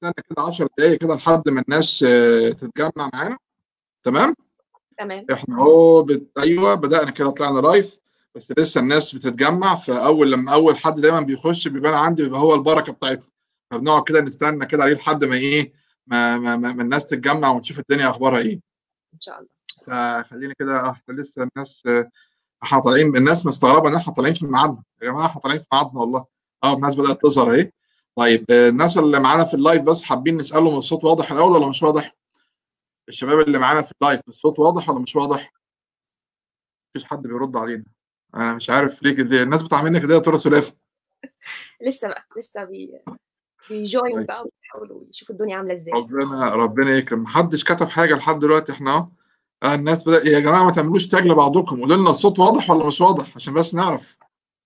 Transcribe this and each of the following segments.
نستنى كده 10 دقايق كده لحد ما الناس آه، تتجمع معانا تمام تمام احنا اهو بت... ايوه بدانا كده طلعنا لايف بس لسه الناس بتتجمع فاول لما اول حد دايما بيخش بيبان عندي بيبقى هو البركه بتاعتنا فبنقعد كده نستنى كده عليه لحد ما ايه ما, ما, ما, ما الناس تتجمع ونشوف الدنيا اخبارها ايه ان شاء الله فخلينا كده اه احنا لسه الناس آه، احنا طالعين الناس مستغربه ان احنا طالعين في ميعادنا يا جماعه احنا طالعين في ميعادنا والله اه الناس بدات تظهر اهي طيب آه، الناس اللي معانا في اللايف بس حابين نسالهم الصوت واضح الاول ولا مش واضح؟ الشباب اللي معانا في اللايف الصوت واضح ولا مش واضح؟ مفيش حد بيرد علينا انا مش عارف ليه كده الناس بتعاملنا كده يا ترى سلافه لسه بقى لسه بي بيجوين طيب. بقى وبيحاولوا يشوفوا الدنيا عامله ازاي ربنا ربنا يكرم محدش كتب حاجه لحد دلوقتي احنا اهو آه، الناس بدأ يا جماعه ما تعملوش تاج لبعضكم قولوا لنا الصوت واضح ولا مش واضح عشان بس نعرف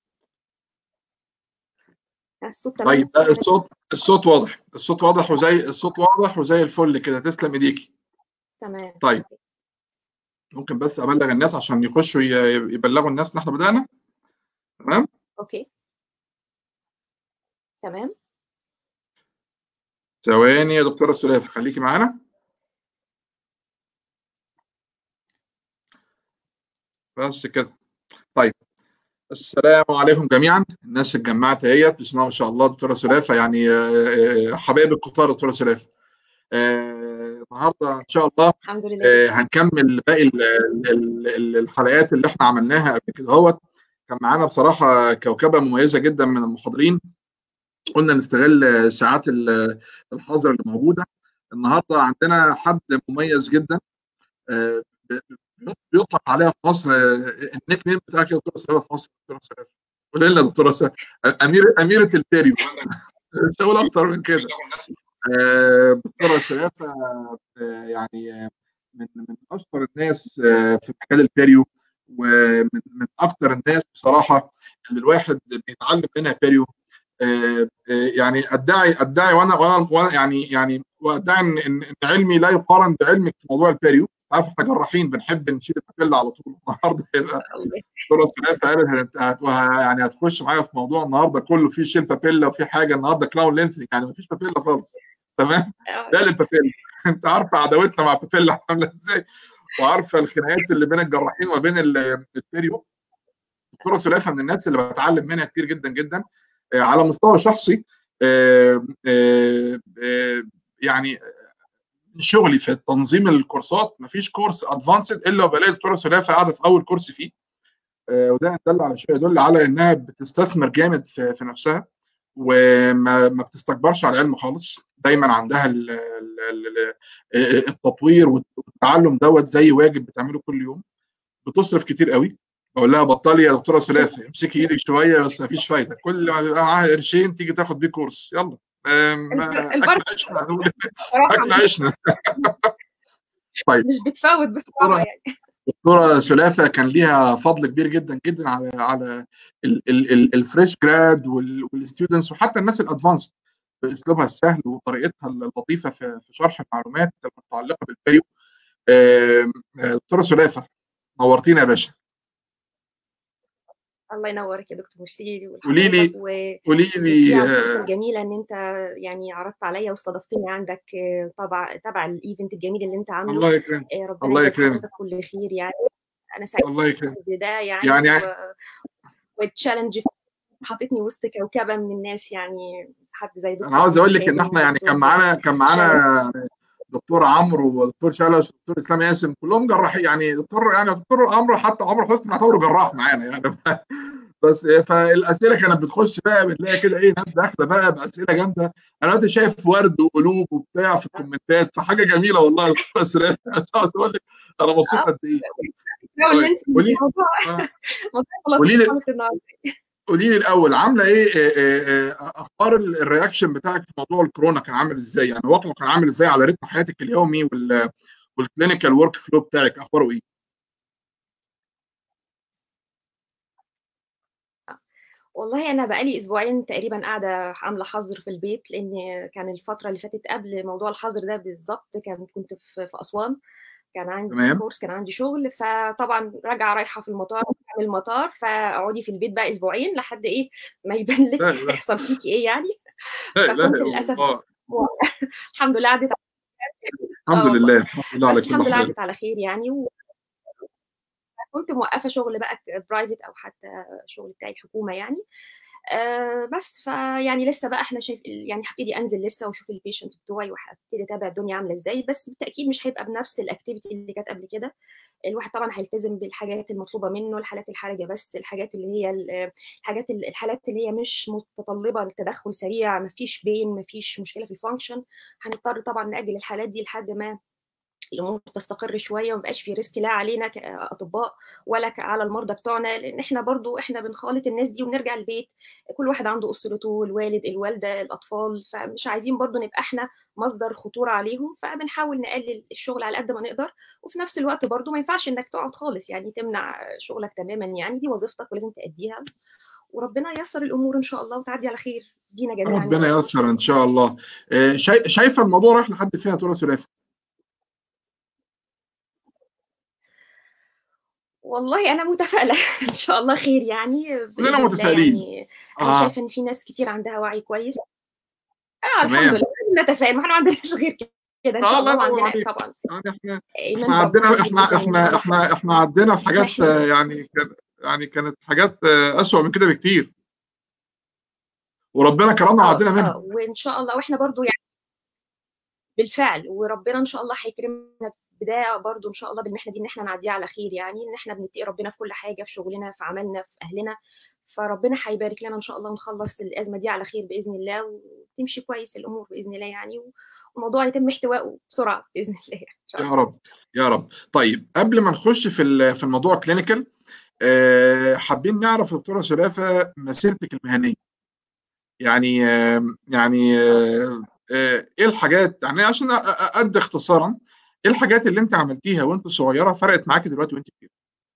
الصوت تمام طيب لا الصوت الصوت واضح الصوت واضح وزي الصوت واضح وزي الفل كده تسلم ايديكي تمام طيب ممكن بس ابلغ الناس عشان يخشوا ي- يبلغوا الناس ان احنا بدأنا تمام اوكي تمام ثواني يا دكتوره سلاف خليكي معانا بس كده طيب السلام عليكم جميعا الناس اتجمعت اهيت بسم الله ما شاء الله دكتوره سلافه يعني آه، آه، حبايب الكتار دكتوره سلافه آه، النهارده ان شاء الله الحمد لله آه، هنكمل باقي ال- ال- ال- الحلقات اللي احنا عملناها قبل كده اهوت كان معانا بصراحه كوكبه مميزه جدا من المحاضرين قلنا نستغل ساعات ال- الحظر اللي موجوده النهارده عندنا حد مميز جدا آه، ب- بيطلق عليها في مصر آه، النيك نيم بتاعك يا دكتوره سلافه في مصر دكتوره سلافه قول لنا يا دكتوره سلافه امير اميره البيريو مش هقول اكتر من كده آه، دكتوره شرافه آه، يعني آه، من من اشهر الناس آه، في مجال البيريو ومن من اكتر الناس بصراحه اللي الواحد بيتعلم منها بيريو آه، آه، يعني ادعي ادعي وانا وانا وانا يعني يعني وادعي ان ان إن علمي لا يقارن بعلمك في موضوع البيريو عارف احنا جراحين بنحب نشيل البابيلا على طول النهارده يبقى الله دكتوره سلافه قالت هت- هت- وه- يعني هتخش معايا في موضوع النهارده كله فيه شيل بابيلا وفي حاجه النهارده كلاون لينسنج يعني مفيش بابيلا خالص تمام آه، ده للبابيلا انت عارفه عداوتنا مع البابيلا عامله ازاي وعارفه الخناقات اللي بين الجراحين وبين ال- البيريو دكتوره سلافه من الناس اللي بتعلم منها كتير جدا جدا آه، على مستوى شخصي آه، آه، آه، يعني شغلي في تنظيم الكورسات مفيش كورس ادفانسد الا وبلاقي دكتوره سلافه قاعده في اول كورس فيه آه، وده يدل على شيء يدل على انها بتستثمر جامد في, في نفسها وما ما بتستكبرش على العلم خالص دايما عندها ال ال ال التطوير والتعلم دوت زي واجب بتعمله كل يوم بتصرف كتير قوي بقول لها بطلي يا دكتوره سلافه امسكي ايدك شويه بس مفيش فايده كل ما بيبقى معاها قرشين تيجي تاخد بيه كورس يلا آم، البر- اكل البركة. عيشنا صراحة اكل عيشنا مش بتفوت بصراحه يعني دكتوره سلافه كان ليها فضل كبير جدا جدا على على الفريش جراد والستودنتس وحتى الناس الادفانسد باسلوبها السهل وطريقتها اللطيفه في في شرح المعلومات المتعلقه بالبيريو آم، آه، دكتوره سلافه نورتينا يا باشا الله ينورك يا دكتور ميرسي قولي لي ولحضرتك و- قولي ميرسي لي على الفرصه آه، الجميله ان انت يعني عرضت عليا واستضفتني عندك آه، تبع تبع الايفنت الجميل اللي انت عامله الله يكرمك آه، ربنا الله يجزي يكرمك حضرتك كل خير يعني انا سعيده الله يكرمك بده يعني, يعني و... والتشالنج حطيتني وسط كوكبه من الناس يعني حد زي دكتور انا عاوز اقول لك ان فادي احنا يعني ودكتور كان معانا كان معانا دكتور عمرو ودكتور شلش ودكتور اسلام ياسم كلهم جراحين يعني دكتور يعني دكتور عمرو حتى عمرو حسني نعتبره جراح معانا يعني بس فالاسئله كانت بتخش بقى بنلاقي كده ايه ناس داخله بقى باسئله جامده انا دلوقتي شايف ورد وقلوب وبتاع في الكومنتات فحاجه جميله والله يا دكتور اسلام مش عاوز اقول لك انا مبسوط قد ايه نحاول طيب، ننسى قولي- الموضوع آه. موضوع قولي لي- لطيف خالص النهارده قولي لي الاول عامله ايه آه، آه، آه، اخبار ال- الرياكشن بتاعك في موضوع الكورونا كان عامل ازاي يعني واقعه كان عامل ازاي على رتم حياتك اليومي وال والكلينيكال ورك فلو بتاعك اخباره ايه والله انا بقالي اسبوعين تقريبا قاعده عامله حظر في البيت لان كان الفتره اللي فاتت قبل موضوع الحظر ده بالظبط كان كنت في, في اسوان كان عندي تمام. كورس كان عندي شغل فطبعا راجعه رايحه في المطار من المطار فاقعدي في البيت بقى اسبوعين لحد ايه ما يبان لك لا لا هيحصل فيكي ايه يعني لا لا فكنت لا للأسف الله الحمد لله عدت الحمد آه لله والله الحمد لله على بس كل الحمد لله حال عدت على خير يعني و... كنت موقفه شغل بقى برايفت او حتى شغل بتاعي الحكومه يعني آه بس فيعني لسه بقى احنا شايف يعني هبتدي انزل لسه واشوف البيشنت بتوعي وهبتدي اتابع الدنيا عامله ازاي بس بالتاكيد مش هيبقى بنفس الاكتيفيتي اللي كانت قبل كده الواحد طبعا هيلتزم بالحاجات المطلوبه منه الحالات الحرجه بس الحاجات اللي هي الحاجات الحالات اللي هي مش متطلبه لتدخل سريع ما فيش بين ما فيش مشكله في الفانكشن هنضطر طبعا ناجل الحالات دي لحد ما الامور تستقر شويه وما يبقاش في ريسك لا علينا كاطباء ولا على المرضى بتوعنا لان احنا برضو احنا بنخالط الناس دي ونرجع البيت كل واحد عنده اسرته الوالد الوالده الاطفال فمش عايزين برضو نبقى احنا مصدر خطوره عليهم فبنحاول نقلل الشغل على قد ما نقدر وفي نفس الوقت برضو ما ينفعش انك تقعد خالص يعني تمنع شغلك تماما يعني دي وظيفتك ولازم تاديها وربنا ييسر الامور ان شاء الله وتعدي على خير بينا جميعا ربنا ييسر ان شاء الله شايفه الموضوع رايح لحد فين يا دكتوره سلافه والله انا متفائله ان شاء الله خير يعني كلنا متفائلين يعني انا آه. شايفه ان في ناس كتير عندها وعي كويس اه الحمد لله نتفائل ما احنا ما عندناش غير كده ان شاء الله وعندنا طبعا يعني احنا احنا عندنا احنا احنا احنا احنا عندنا في حاجات يعني كان يعني كانت حاجات اسوء من كده بكتير وربنا كرمنا وعدينا منها وان شاء الله واحنا برضو يعني بالفعل وربنا ان شاء الله هيكرمنا بدايه برضو ان شاء الله بالمحنه دي ان احنا نعديها على خير يعني ان احنا بنتقي ربنا في كل حاجه في شغلنا في عملنا في اهلنا فربنا هيبارك لنا ان شاء الله ونخلص الازمه دي على خير باذن الله وتمشي كويس الامور باذن الله يعني والموضوع يتم احتوائه بسرعه باذن الله إن شاء الله. يا رب يا رب طيب قبل ما نخش في في الموضوع كلينيكال حابين نعرف دكتوره سلافه مسيرتك المهنيه يعني يعني ايه الحاجات يعني عشان ادي اختصارا ايه الحاجات اللي انت عملتيها وانت صغيره فرقت معاكي دلوقتي وانت كبيره؟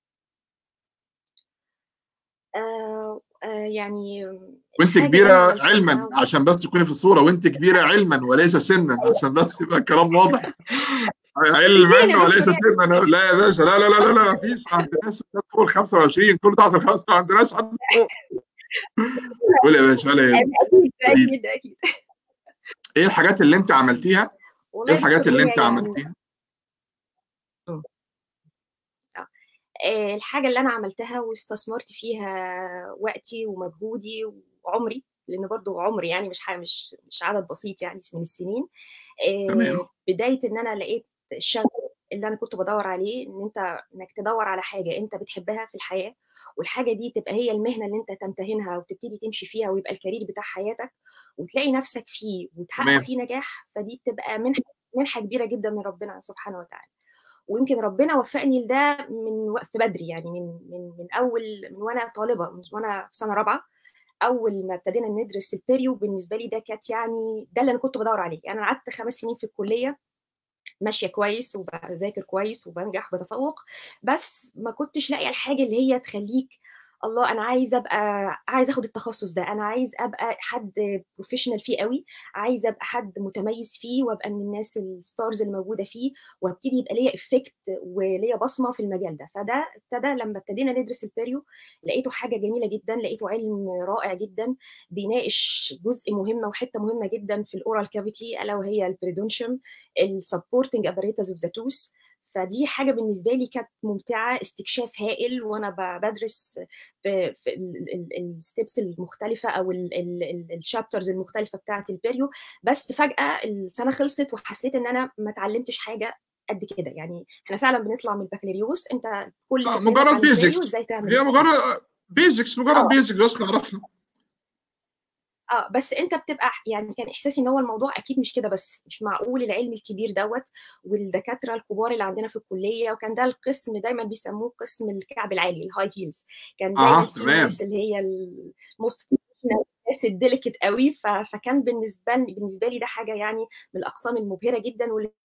آه آه يعني وانت كبيره علما عشان بس تكوني في الصوره وانت كبيره علما وليس سنا عشان بس يبقى الكلام واضح علما وليس سنا لا يا باشا لا لا لا لا لا ما فيش ما عندناش ستات فوق ال 25 كل تحت ال 25 ما عندناش حد فوق قول يا باشا ولا اكيد اكيد اكيد ايه الحاجات اللي انت عملتيها؟ ايه الحاجات اللي انت يعني عملتيها؟ الحاجه اللي انا عملتها واستثمرت فيها وقتي ومجهودي وعمري لان برضو عمري يعني مش مش مش عدد بسيط يعني من السنين تمام. بدايه ان انا لقيت الشغف اللي انا كنت بدور عليه ان انت انك تدور على حاجه انت بتحبها في الحياه والحاجه دي تبقى هي المهنه اللي انت تمتهنها وتبتدي تمشي فيها ويبقى الكارير بتاع حياتك وتلاقي نفسك فيه وتحقق فيه نجاح فدي بتبقى منحه منحه كبيره جدا من ربنا سبحانه وتعالى ويمكن ربنا وفقني لده من وقت بدري يعني من من من اول من وانا طالبه من وانا في سنه رابعه اول ما ابتدينا ندرس البيريو بالنسبه لي ده كانت يعني ده اللي انا كنت بدور عليه يعني انا قعدت خمس سنين في الكليه ماشيه كويس وبذاكر كويس وبنجح بتفوق بس ما كنتش لاقيه الحاجه اللي هي تخليك الله انا عايز ابقى عايز اخد التخصص ده انا عايز ابقى حد بروفيشنال فيه قوي عايز ابقى حد متميز فيه وابقى من الناس الستارز الموجوده فيه وابتدي يبقى ليا افكت وليا بصمه في المجال ده فده ابتدى لما ابتدينا ندرس البيريو لقيته حاجه جميله جدا لقيته علم رائع جدا بيناقش جزء مهمه وحته مهمه جدا في الاورال كافيتي الا وهي البريدونشم السبورتنج اباريتس اوف ذا توث فدي حاجه بالنسبه لي كانت ممتعه استكشاف هائل وانا بدرس في, في الستبس المختلفه او الشابترز المختلفه بتاعه البيريو بس فجاه السنه خلصت وحسيت ان انا ما اتعلمتش حاجه قد كده يعني احنا فعلا بنطلع من البكالوريوس انت كل آه مجرد بيزكس هي مجرد بيزكس مجرد آه. بيزكس بس نعرفها اه بس انت بتبقى يعني كان احساسي ان هو الموضوع اكيد مش كده بس مش معقول العلم الكبير دوت والدكاتره الكبار اللي عندنا في الكليه وكان ده القسم دايما بيسموه قسم الكعب العالي الهاي هيلز كان دايما آه في الناس اللي هي الموست الناس الديليكت قوي فكان بالنسبه لي بالنسبه لي ده حاجه يعني من الاقسام المبهره جدا واللي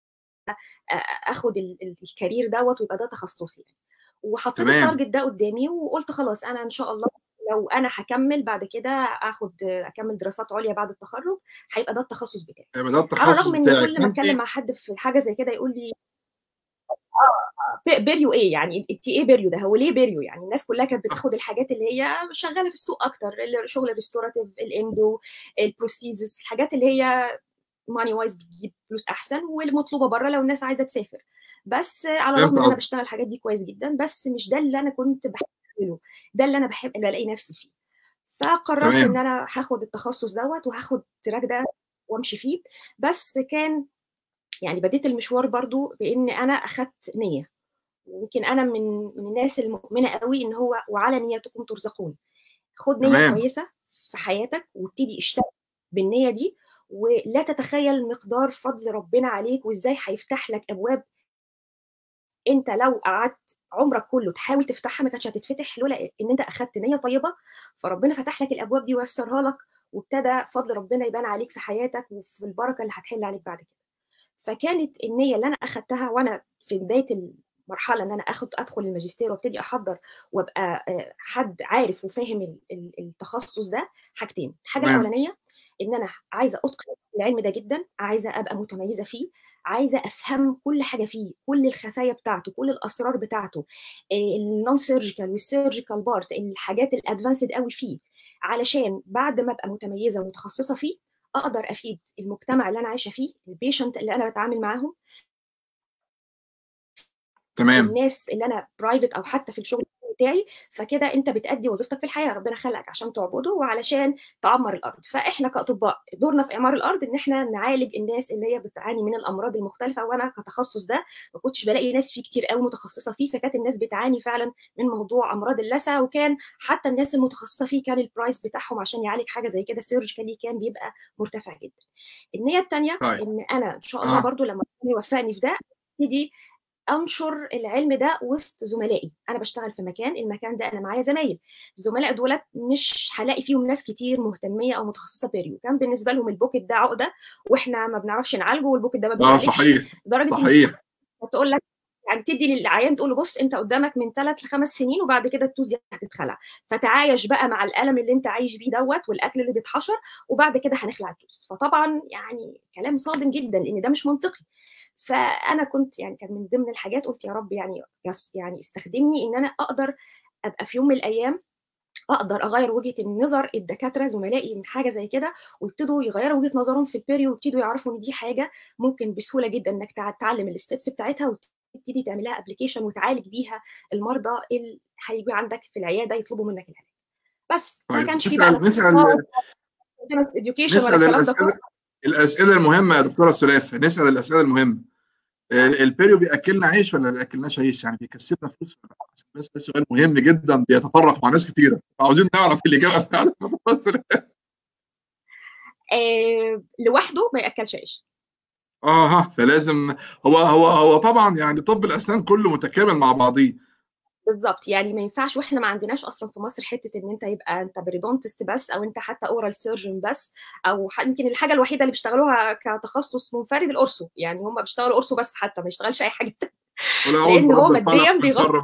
اخد الكارير دوت ويبقى ده تخصصي وحطيت التارجت ده قدامي وقلت خلاص انا ان شاء الله لو انا هكمل بعد كده اخد اكمل دراسات عليا بعد التخرج هيبقى ده التخصص بتاعي يبقى ده التخصص على الرغم ان بتاعك كل ما اتكلم مع حد في حاجه زي كده يقول لي اه بيريو ايه يعني انت ايه بيريو ده هو ليه بيريو يعني الناس كلها كانت بتاخد الحاجات اللي هي شغاله في السوق اكتر شغل الريستوراتيف الاندو البروسيزس الحاجات اللي هي ماني وايز بتجيب فلوس احسن والمطلوبه بره لو الناس عايزه تسافر بس على الرغم ان انا بشتغل الحاجات دي كويس جدا بس مش ده اللي انا كنت بحب ده اللي انا بحب بلاقي نفسي فيه فقررت ان انا هاخد التخصص دوت وهاخد التراك ده وامشي فيه بس كان يعني بديت المشوار برضو بان انا اخدت نيه ويمكن انا من من الناس المؤمنه قوي ان هو وعلى نيتكم ترزقون خد نيه تمام. كويسه في حياتك وابتدي اشتغل بالنيه دي ولا تتخيل مقدار فضل ربنا عليك وازاي هيفتح لك ابواب انت لو قعدت عمرك كله تحاول تفتحها ما كانتش هتتفتح لولا ان انت اخدت نيه طيبه فربنا فتح لك الابواب دي ويسرها لك وابتدى فضل ربنا يبان عليك في حياتك وفي البركه اللي هتحل عليك بعد كده فكانت النيه اللي انا اخدتها وانا في بدايه المرحله ان انا اخد ادخل الماجستير وابتدي احضر وابقى حد عارف وفاهم التخصص ده حاجتين الحاجه الاولانيه ان انا عايزه اتقن العلم ده جدا عايزه ابقى متميزه فيه عايزه افهم كل حاجه فيه كل الخفايا بتاعته كل الاسرار بتاعته النون سيرجيكال والسيرجيكال بارت الحاجات الادفانسد قوي فيه علشان بعد ما ابقى متميزه ومتخصصه فيه اقدر افيد المجتمع اللي انا عايشه فيه البيشنت اللي انا بتعامل معاهم تمام الناس اللي انا برايفت او حتى في الشغل بتاعي فكده انت بتأدي وظيفتك في الحياه ربنا خلقك عشان تعبده وعلشان تعمر الارض فاحنا كاطباء دورنا في اعمار الارض ان احنا نعالج الناس اللي هي بتعاني من الامراض المختلفه وانا كتخصص ده ما كنتش بلاقي ناس فيه كتير قوي متخصصه فيه فكانت الناس بتعاني فعلا من موضوع امراض اللثه وكان حتى الناس المتخصصه فيه كان البرايس بتاعهم عشان يعالج حاجه زي كده سيرجيكالي كان بيبقى مرتفع جدا النيه الثانيه طيب. ان انا ان شاء الله آه. برضو لما يوفقني في ده ابتدي انشر العلم ده وسط زملائي انا بشتغل في مكان المكان ده انا معايا زمايل الزملاء دولت مش هلاقي فيهم ناس كتير مهتميه او متخصصه بيريو كان بالنسبه لهم البوكت ده عقده واحنا ما بنعرفش نعالجه والبوكت ده ما بيعالجش اه صحيح لدرجه صحيح تقول لك يعني تدي للعيان تقول له بص انت قدامك من ثلاث لخمس سنين وبعد كده التوز دي هتتخلع فتعايش بقى مع الالم اللي انت عايش بيه دوت والاكل اللي بيتحشر وبعد كده هنخلع التوز فطبعا يعني كلام صادم جدا لان ده مش منطقي فانا كنت يعني كان من ضمن الحاجات قلت يا رب يعني يس يعني استخدمني ان انا اقدر ابقى في يوم من الايام اقدر اغير وجهه النظر الدكاتره زملائي من حاجه زي كده ويبتدوا يغيروا وجهه نظرهم في البيريو ويبتدوا يعرفوا ان دي حاجه ممكن بسهوله جدا انك تتعلم الستبس بتاعتها وتبتدي تعملها ابلكيشن وتعالج بيها المرضى اللي هيجوا عندك في العياده يطلبوا منك العلاج بس ما كانش في بقى نسال نسال الاسئله الاسئله المهمه يا دكتوره سلافه نسال الاسئله المهمه البيريو بياكلنا عيش ولا ما بياكلناش عيش يعني بيكسبنا فلوس بس ده سؤال مهم جدا بيتطرق مع ناس كتيره عاوزين نعرف الاجابه فعلا آه لوحده ما ياكلش عيش اه فلازم هو هو هو طبعا يعني طب الاسنان كله متكامل مع بعضيه بالظبط يعني ما ينفعش واحنا ما عندناش اصلا في مصر حته ان انت يبقى انت بريدونتست بس او انت حتى اورال سيرجن بس او يمكن الحاجه الوحيده اللي بيشتغلوها كتخصص منفرد القرصو يعني هم بيشتغلوا قرصو بس حتى ما يشتغلش اي حاجه لان هو ماديا بيغطي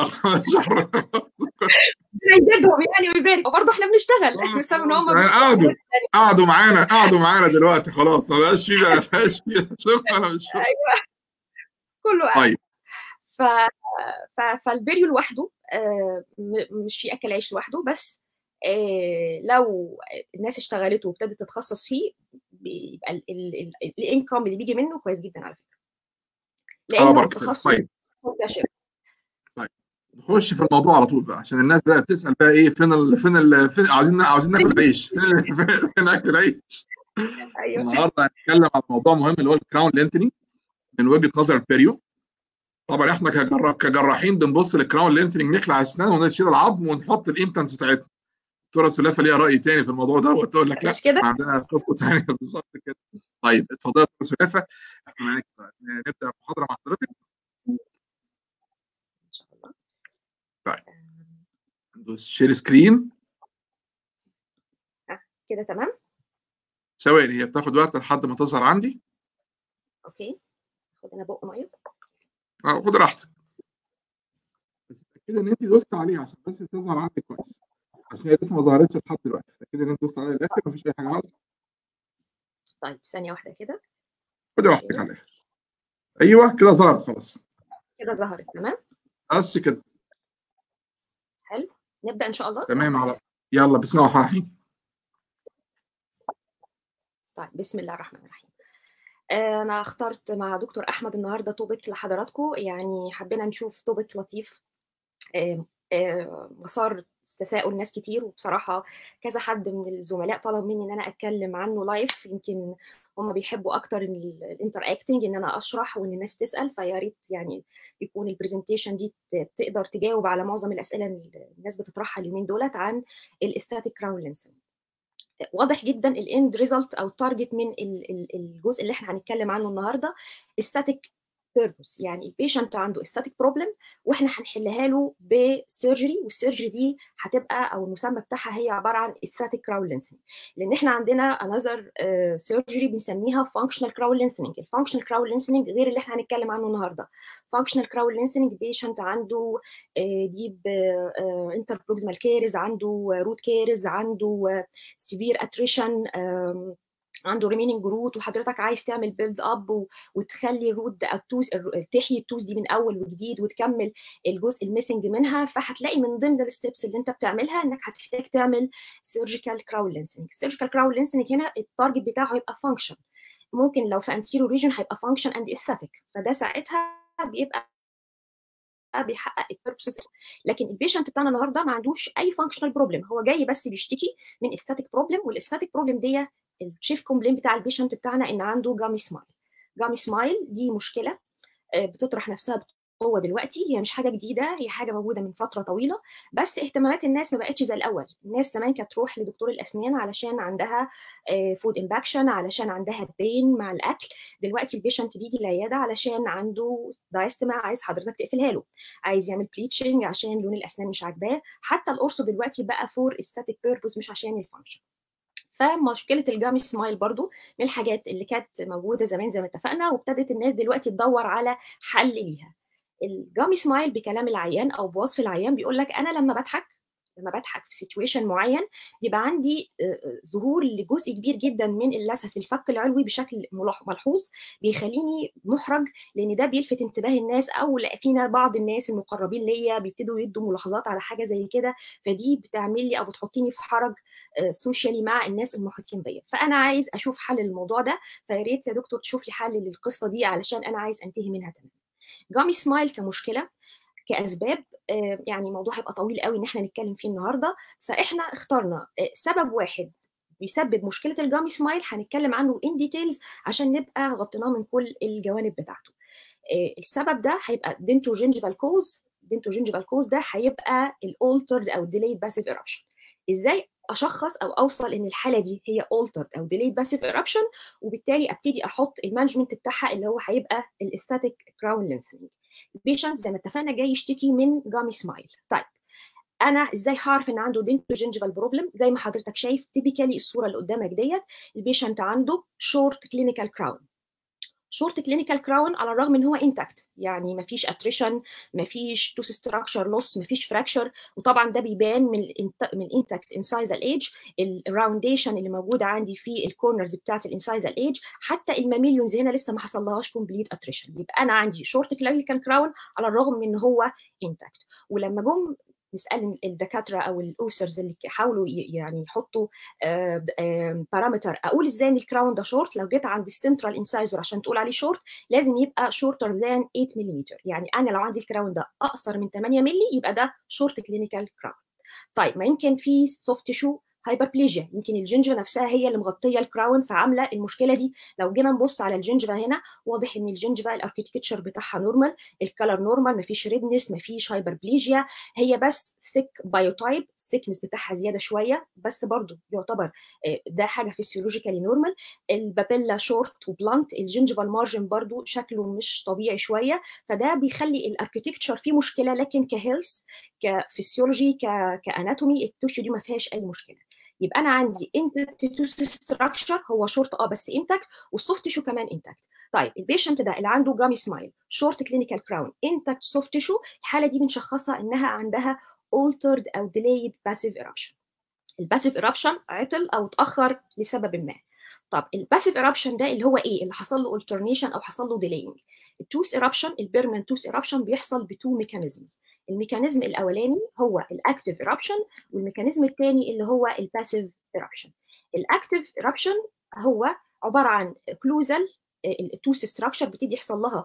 يجدهم يعني ويبارك وبرضه احنا بنشتغل بسبب ان هم قعدوا قعدوا معانا قعدوا معانا دلوقتي خلاص ما بقاش في ما بقاش في شغل ولا مش شغل ايوه كله طيب ف... ف... فالبريو لوحده مش ياكل عيش لوحده بس لو الناس اشتغلته وابتدت تتخصص فيه بيبقى الانكم اللي بيجي منه كويس جدا على فكره لانه التخصص طيب طيب نخش في الموضوع على طول بقى عشان الناس بقى بتسال بقى ايه فين ال فين ال فين عاوزين عاوزين ناكل عيش فين اكل عيش ايوه النهارده هنتكلم عن موضوع مهم اللي هو الكراون لينتنينج من وجهه نظر البيريو طبعا احنا كجراح كجراحين بنبص للكراون لينتنج نخلع الاسنان ونشيل العظم ونحط الامبتنس بتاعتنا الدكتوره سلافه ليها راي تاني في الموضوع ده وتقول لك لا مش كده عندنا قصه ثانيه بالظبط كده طيب اتفضلي يا دكتوره سلافه احنا نبدا المحاضره مع حضرتك ان شاء الله طيب ندوس شير سكرين كده تمام ثواني هي بتاخد وقت لحد ما تظهر عندي اوكي خد انا بق ميه اه خد راحتك بس اتاكدي ان انت دوست عليها عشان بس تظهر عندك كويس عشان هي لسه ما ظهرتش لحد دلوقتي اتاكدي ان انت دوست عليها للاخر مفيش اي حاجه ناقصه طيب ثانيه واحده كده خدي راحتك على الاخر ايوه كده ظهرت خلاص كده ظهرت تمام بس كده حلو نبدا ان شاء الله تمام على يلا بسم الله الرحمن الرحيم طيب بسم الله الرحمن الرحيم انا اخترت مع دكتور احمد النهارده توبيك لحضراتكم يعني حبينا نشوف توبيك لطيف مسار تساؤل ناس كتير وبصراحه كذا حد من الزملاء طلب مني ان انا اتكلم عنه لايف يمكن هم بيحبوا اكتر الانتر اكتنج ان انا اشرح وان الناس تسال فيا ريت يعني يكون البرزنتيشن دي تقدر تجاوب على معظم الاسئله اللي الناس بتطرحها اليومين دولت عن الاستاتيك كراون لينسنج واضح جدا الاند ريزلت او التارجت من الجزء اللي احنا هنتكلم عنه النهارده الستاتيك بيربوس يعني البيشنت عنده استاتيك بروبلم واحنا هنحلها له بسيرجري والسيرجري دي هتبقى او المسمى بتاعها هي عباره عن استاتيك كراون لينسنج لان احنا عندنا انذر سيرجري بنسميها فانكشنال كراون لينسنج الفانكشنال كراون لينسنج غير اللي احنا هنتكلم عنه النهارده فانكشنال كراون لينسنج بيشنت عنده ديب انتر بروكسيمال كيرز عنده روت كيرز عنده سيفير اتريشن عنده ريميننج روت وحضرتك عايز تعمل بيلد اب وتخلي الروت ده التوز تحيي التوز دي من اول وجديد وتكمل الجزء الميسنج منها فهتلاقي من ضمن الستبس اللي انت بتعملها انك هتحتاج تعمل سيرجيكال كراون لينسنج السيرجيكال كراون لينسنج هنا التارجت بتاعه هيبقى فانكشن ممكن لو في انتيرو ريجن هيبقى فانكشن اند اثيتيك فده ساعتها بيبقى بيحقق البيربسز لكن البيشنت بتاعنا النهارده ما عندوش اي فانكشنال بروبلم هو جاي بس بيشتكي من اثيتيك بروبلم والاثيتيك بروبلم دي الشيف كومبلين بتاع البيشنت بتاعنا ان عنده جامي سمايل جامي سمايل دي مشكله بتطرح نفسها بقوه دلوقتي هي مش حاجه جديده هي حاجه موجوده من فتره طويله بس اهتمامات الناس ما بقتش زي الاول الناس زمان كانت تروح لدكتور الاسنان علشان عندها فود امباكشن علشان عندها بين مع الاكل دلوقتي البيشنت بيجي العياده علشان عنده دايستما عايز حضرتك تقفلها له عايز يعمل بليتشنج عشان لون الاسنان مش عاجباه حتى القرص دلوقتي بقى فور استاتيك بيربوز مش عشان الفانكشن فمشكله الجامي سمايل برضو من الحاجات اللي كانت موجوده زمان زي ما اتفقنا وابتدت الناس دلوقتي تدور على حل ليها الجامي سمايل بكلام العيان او بوصف العيان بيقول لك انا لما بضحك لما بضحك في سيتويشن معين بيبقى عندي ظهور لجزء كبير جدا من اللثه في الفك العلوي بشكل ملحوظ بيخليني محرج لان ده بيلفت انتباه الناس او فينا بعض الناس المقربين ليا بيبتدوا يدوا ملاحظات على حاجه زي كده فدي بتعمل لي او بتحطيني في حرج سوشيالي مع الناس المحيطين بيا فانا عايز اشوف حل للموضوع ده فيا ريت يا دكتور تشوف لي حل للقصه دي علشان انا عايز انتهي منها تماما جامي سمايل كمشكله كاسباب يعني موضوع هيبقى طويل قوي ان احنا نتكلم فيه النهارده فاحنا اخترنا سبب واحد بيسبب مشكله الجامي سمايل هنتكلم عنه ان ديتيلز عشان نبقى غطيناه من كل الجوانب بتاعته السبب ده هيبقى دينتو جينجيفال كوز دينتو جينجيفال كوز ده هيبقى الاولترد او ديليد باسيف ايربشن ازاي اشخص او اوصل ان الحاله دي هي altered او delayed passive eruption وبالتالي ابتدي احط المانجمنت بتاعها اللي هو هيبقى الاستاتيك كراون لينسنج البيشنت زي ما اتفقنا جاي يشتكي من جامي سمايل طيب انا ازاي هعرف ان عنده دينتو جينجيفال بروبلم زي ما حضرتك شايف تيبيكالي الصوره اللي قدامك ديت البيشنت عنده شورت كلينيكال كراون شورت كلينيكال كراون على الرغم ان هو انتاكت يعني ما فيش اتريشن ما فيش توس ستراكشر لوس ما فيش فراكشر وطبعا ده بيبان من ال من الانتاكت انسايزال ايج الراونديشن اللي موجوده عندي في الكورنرز بتاعت الانسايزال ايج حتى الماميليونز هنا لسه ما حصلهاش كومبليت اتريشن يبقى انا عندي شورت كلينيكال كراون على الرغم من ان هو انتاكت ولما جم نسال الدكاتره او الاوسرز اللي حاولوا يعني يحطوا بارامتر اقول ازاي ان الكراون ده شورت لو جيت عند السنترال انسايزور عشان تقول عليه شورت لازم يبقى شورتر ذان 8 ملم يعني انا لو عندي الكراون ده اقصر من 8 مللي يبقى ده شورت كلينيكال كراون طيب ما يمكن في سوفت تيشو هايبربليجيا يمكن الجنجفه نفسها هي اللي مغطيه الكراون فعامله المشكله دي لو جينا نبص على الجنجفه هنا واضح ان الجنجفه الاركتكتشر بتاعها نورمال الكالر نورمال مفيش ريدنس مفيش هايبربليجيا هي بس ثيك بايوتايب الثيكنس بتاعها زياده شويه بس برضو يعتبر ده حاجه فيسيولوجيكالي نورمال البابيلا شورت وبلانت الجنجفال مارجن برضو شكله مش طبيعي شويه فده بيخلي الاركتكتشر فيه مشكله لكن كهيلث كفسيولوجي كاناتومي التوشي دي ما فيهاش اي مشكله يبقى انا عندي انتاكت توس ستراكشر هو شورت اه بس انتاكت والسوفت تيشو كمان انتاكت طيب البيشنت ده اللي عنده جامي سمايل شورت كلينيكال كراون انتاكت سوفت تيشو الحاله دي بنشخصها انها عندها altered او delayed passive eruption الباسيف eruption عطل او اتاخر لسبب ما طب الباسيف eruption ده اللي هو ايه اللي حصل له alternation او حصل له delaying التوس eruption البيرمنت توس eruption بيحصل بتو ميكانيزمز الميكانيزم الاولاني هو الاكتيف eruption والميكانيزم الثاني اللي هو الباسيف eruption الاكتيف eruption هو عباره عن كلوزال التوث ستراكشر بتبتدي يحصل لها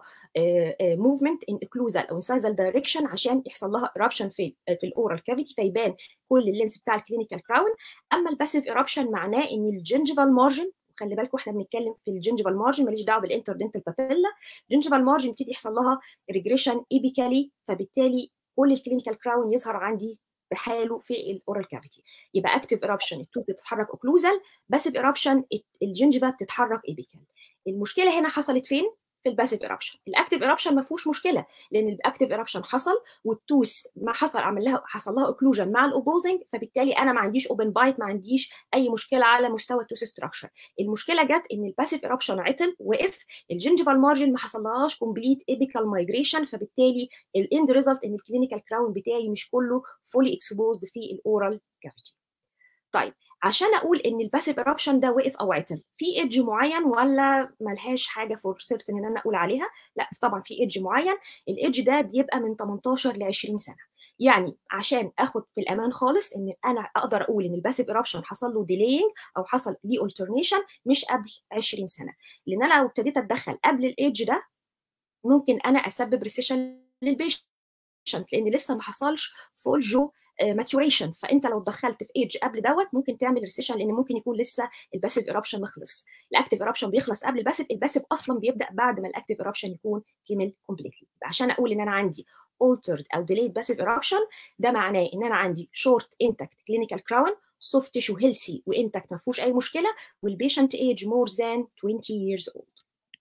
موفمنت ان اوكلوزال او انسايزال دايركشن عشان يحصل لها ايربشن في في الاورال كافيتي فيبان كل اللينس بتاع الكلينيكال كراون اما الباسيف ايربشن معناه ان الجنجفال مارجن خلي بالكم احنا بنتكلم في الجنجفال مارجن ماليش دعوه بالانتردنتال بابيلا الجنجفال مارجن بتبتدي يحصل لها ريجريشن ايبيكالي فبالتالي كل الكلينيكال كراون يظهر عندي بحاله في الاورال كافيتي يبقى اكتيف ايربشن التوث بتتحرك اوكلوزال باسيف ايربشن الجنجفا بتتحرك ايبيكال المشكله هنا حصلت فين في الباسيف ايربشن الاكتيف ايربشن ما فيهوش مشكله لان الاكتيف ايربشن حصل والتوث ما حصل عمل لها حصل لها اوكلوجن مع الاوبوزنج فبالتالي انا ما عنديش اوبن بايت ما عنديش اي مشكله على مستوى التوث ستراكشر المشكله جت ان الباسيف ايربشن عطل وقف الجنجفال مارجن ما حصلهاش كومبليت ايبيكال مايجريشن فبالتالي الاند ريزلت ان الكلينيكال كراون بتاعي مش كله فولي اكسبوزد في الاورال كافيتي طيب عشان اقول ان الباسيف ايربشن ده وقف او عطل في ايدج معين ولا ملهاش حاجه فور سيرتن ان انا اقول عليها لا طبعا في ايدج معين الايدج ده بيبقى من 18 ل 20 سنه يعني عشان اخد في الامان خالص ان انا اقدر اقول ان الباسيف ايربشن حصل له ديلينج او حصل ليه اولترنيشن مش قبل 20 سنه لان انا لو ابتديت اتدخل قبل الايدج ده ممكن انا اسبب ريسيشن للبيشنت لان لسه ما حصلش فول جو ماتوريشن فانت لو دخلت في ايدج قبل دوت ممكن تعمل ريسيشن لان ممكن يكون لسه الباسيف ايربشن ما خلص الاكتيف ايربشن بيخلص قبل الباسيف الباسيف اصلا بيبدا بعد ما الاكتيف ايربشن يكون كمل كومبليتلي عشان اقول ان انا عندي altered او delayed passive eruption ده معناه ان انا عندي short intact clinical crown soft tissue healthy وانتكت ما فيهوش اي مشكله والبيشنت age more than 20 years old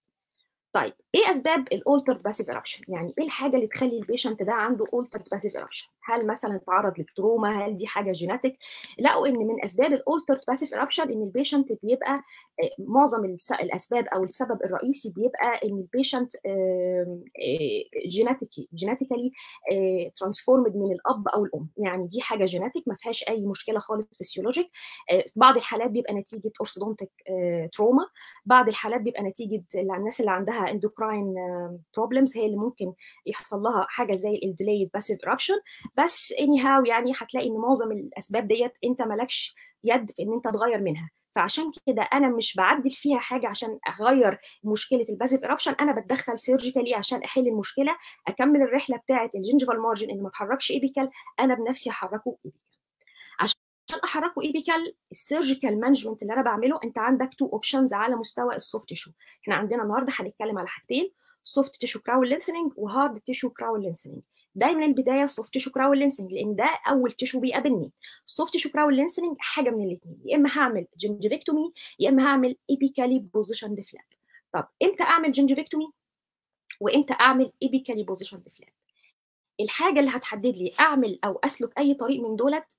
طيب ايه اسباب الاولترد باسيف ايربشن يعني ايه الحاجه اللي تخلي البيشنت ده عنده اولترد باسيف ايربشن هل مثلا تعرض للتروما هل دي حاجه جيناتيك لقوا ان من اسباب الاولترد باسيف ايربشن ان البيشنت بيبقى معظم الاسباب او السبب الرئيسي بيبقى ان البيشنت جيناتيكي جيناتيكالي ترانسفورمد من الاب او الام يعني دي حاجه جيناتيك ما فيهاش اي مشكله خالص فيسيولوجيك بعض الحالات بيبقى نتيجه اورثودونتيك تروما بعض الحالات بيبقى نتيجه الناس اللي عندها اندوكراين بروبلمز هي اللي ممكن يحصل لها حاجه زي الديليد باسيف ايربشن بس اني هاو يعني هتلاقي ان معظم الاسباب ديت انت مالكش يد في ان انت تغير منها فعشان كده انا مش بعدل فيها حاجه عشان اغير مشكله الباسيف ايربشن انا بتدخل سيرجيكالي عشان احل المشكله اكمل الرحله بتاعه الجنجفال مارجن اللي ما اتحركش ايبيكال انا بنفسي احركه ايبيكال عشان احركه ايبيكال السيرجيكال مانجمنت اللي انا بعمله انت عندك تو اوبشنز على مستوى السوفت تيشو احنا عندنا النهارده هنتكلم على حاجتين سوفت تيشو كراون لينسنج وهارد تيشو كراون لينسنج دايما البدايه سوفت تيشو كراون لينسنج لان ده اول تيشو بيقابلني السوفت تيشو كراون لينسنج حاجه من الاثنين يا اما هعمل جنجفيكتومي يا اما هعمل ايبيكالي بوزيشن ديفلاب طب امتى اعمل جنجفيكتومي وامتى اعمل ايبيكالي بوزيشن ديفلاب الحاجه اللي هتحدد لي اعمل او اسلك اي طريق من دولت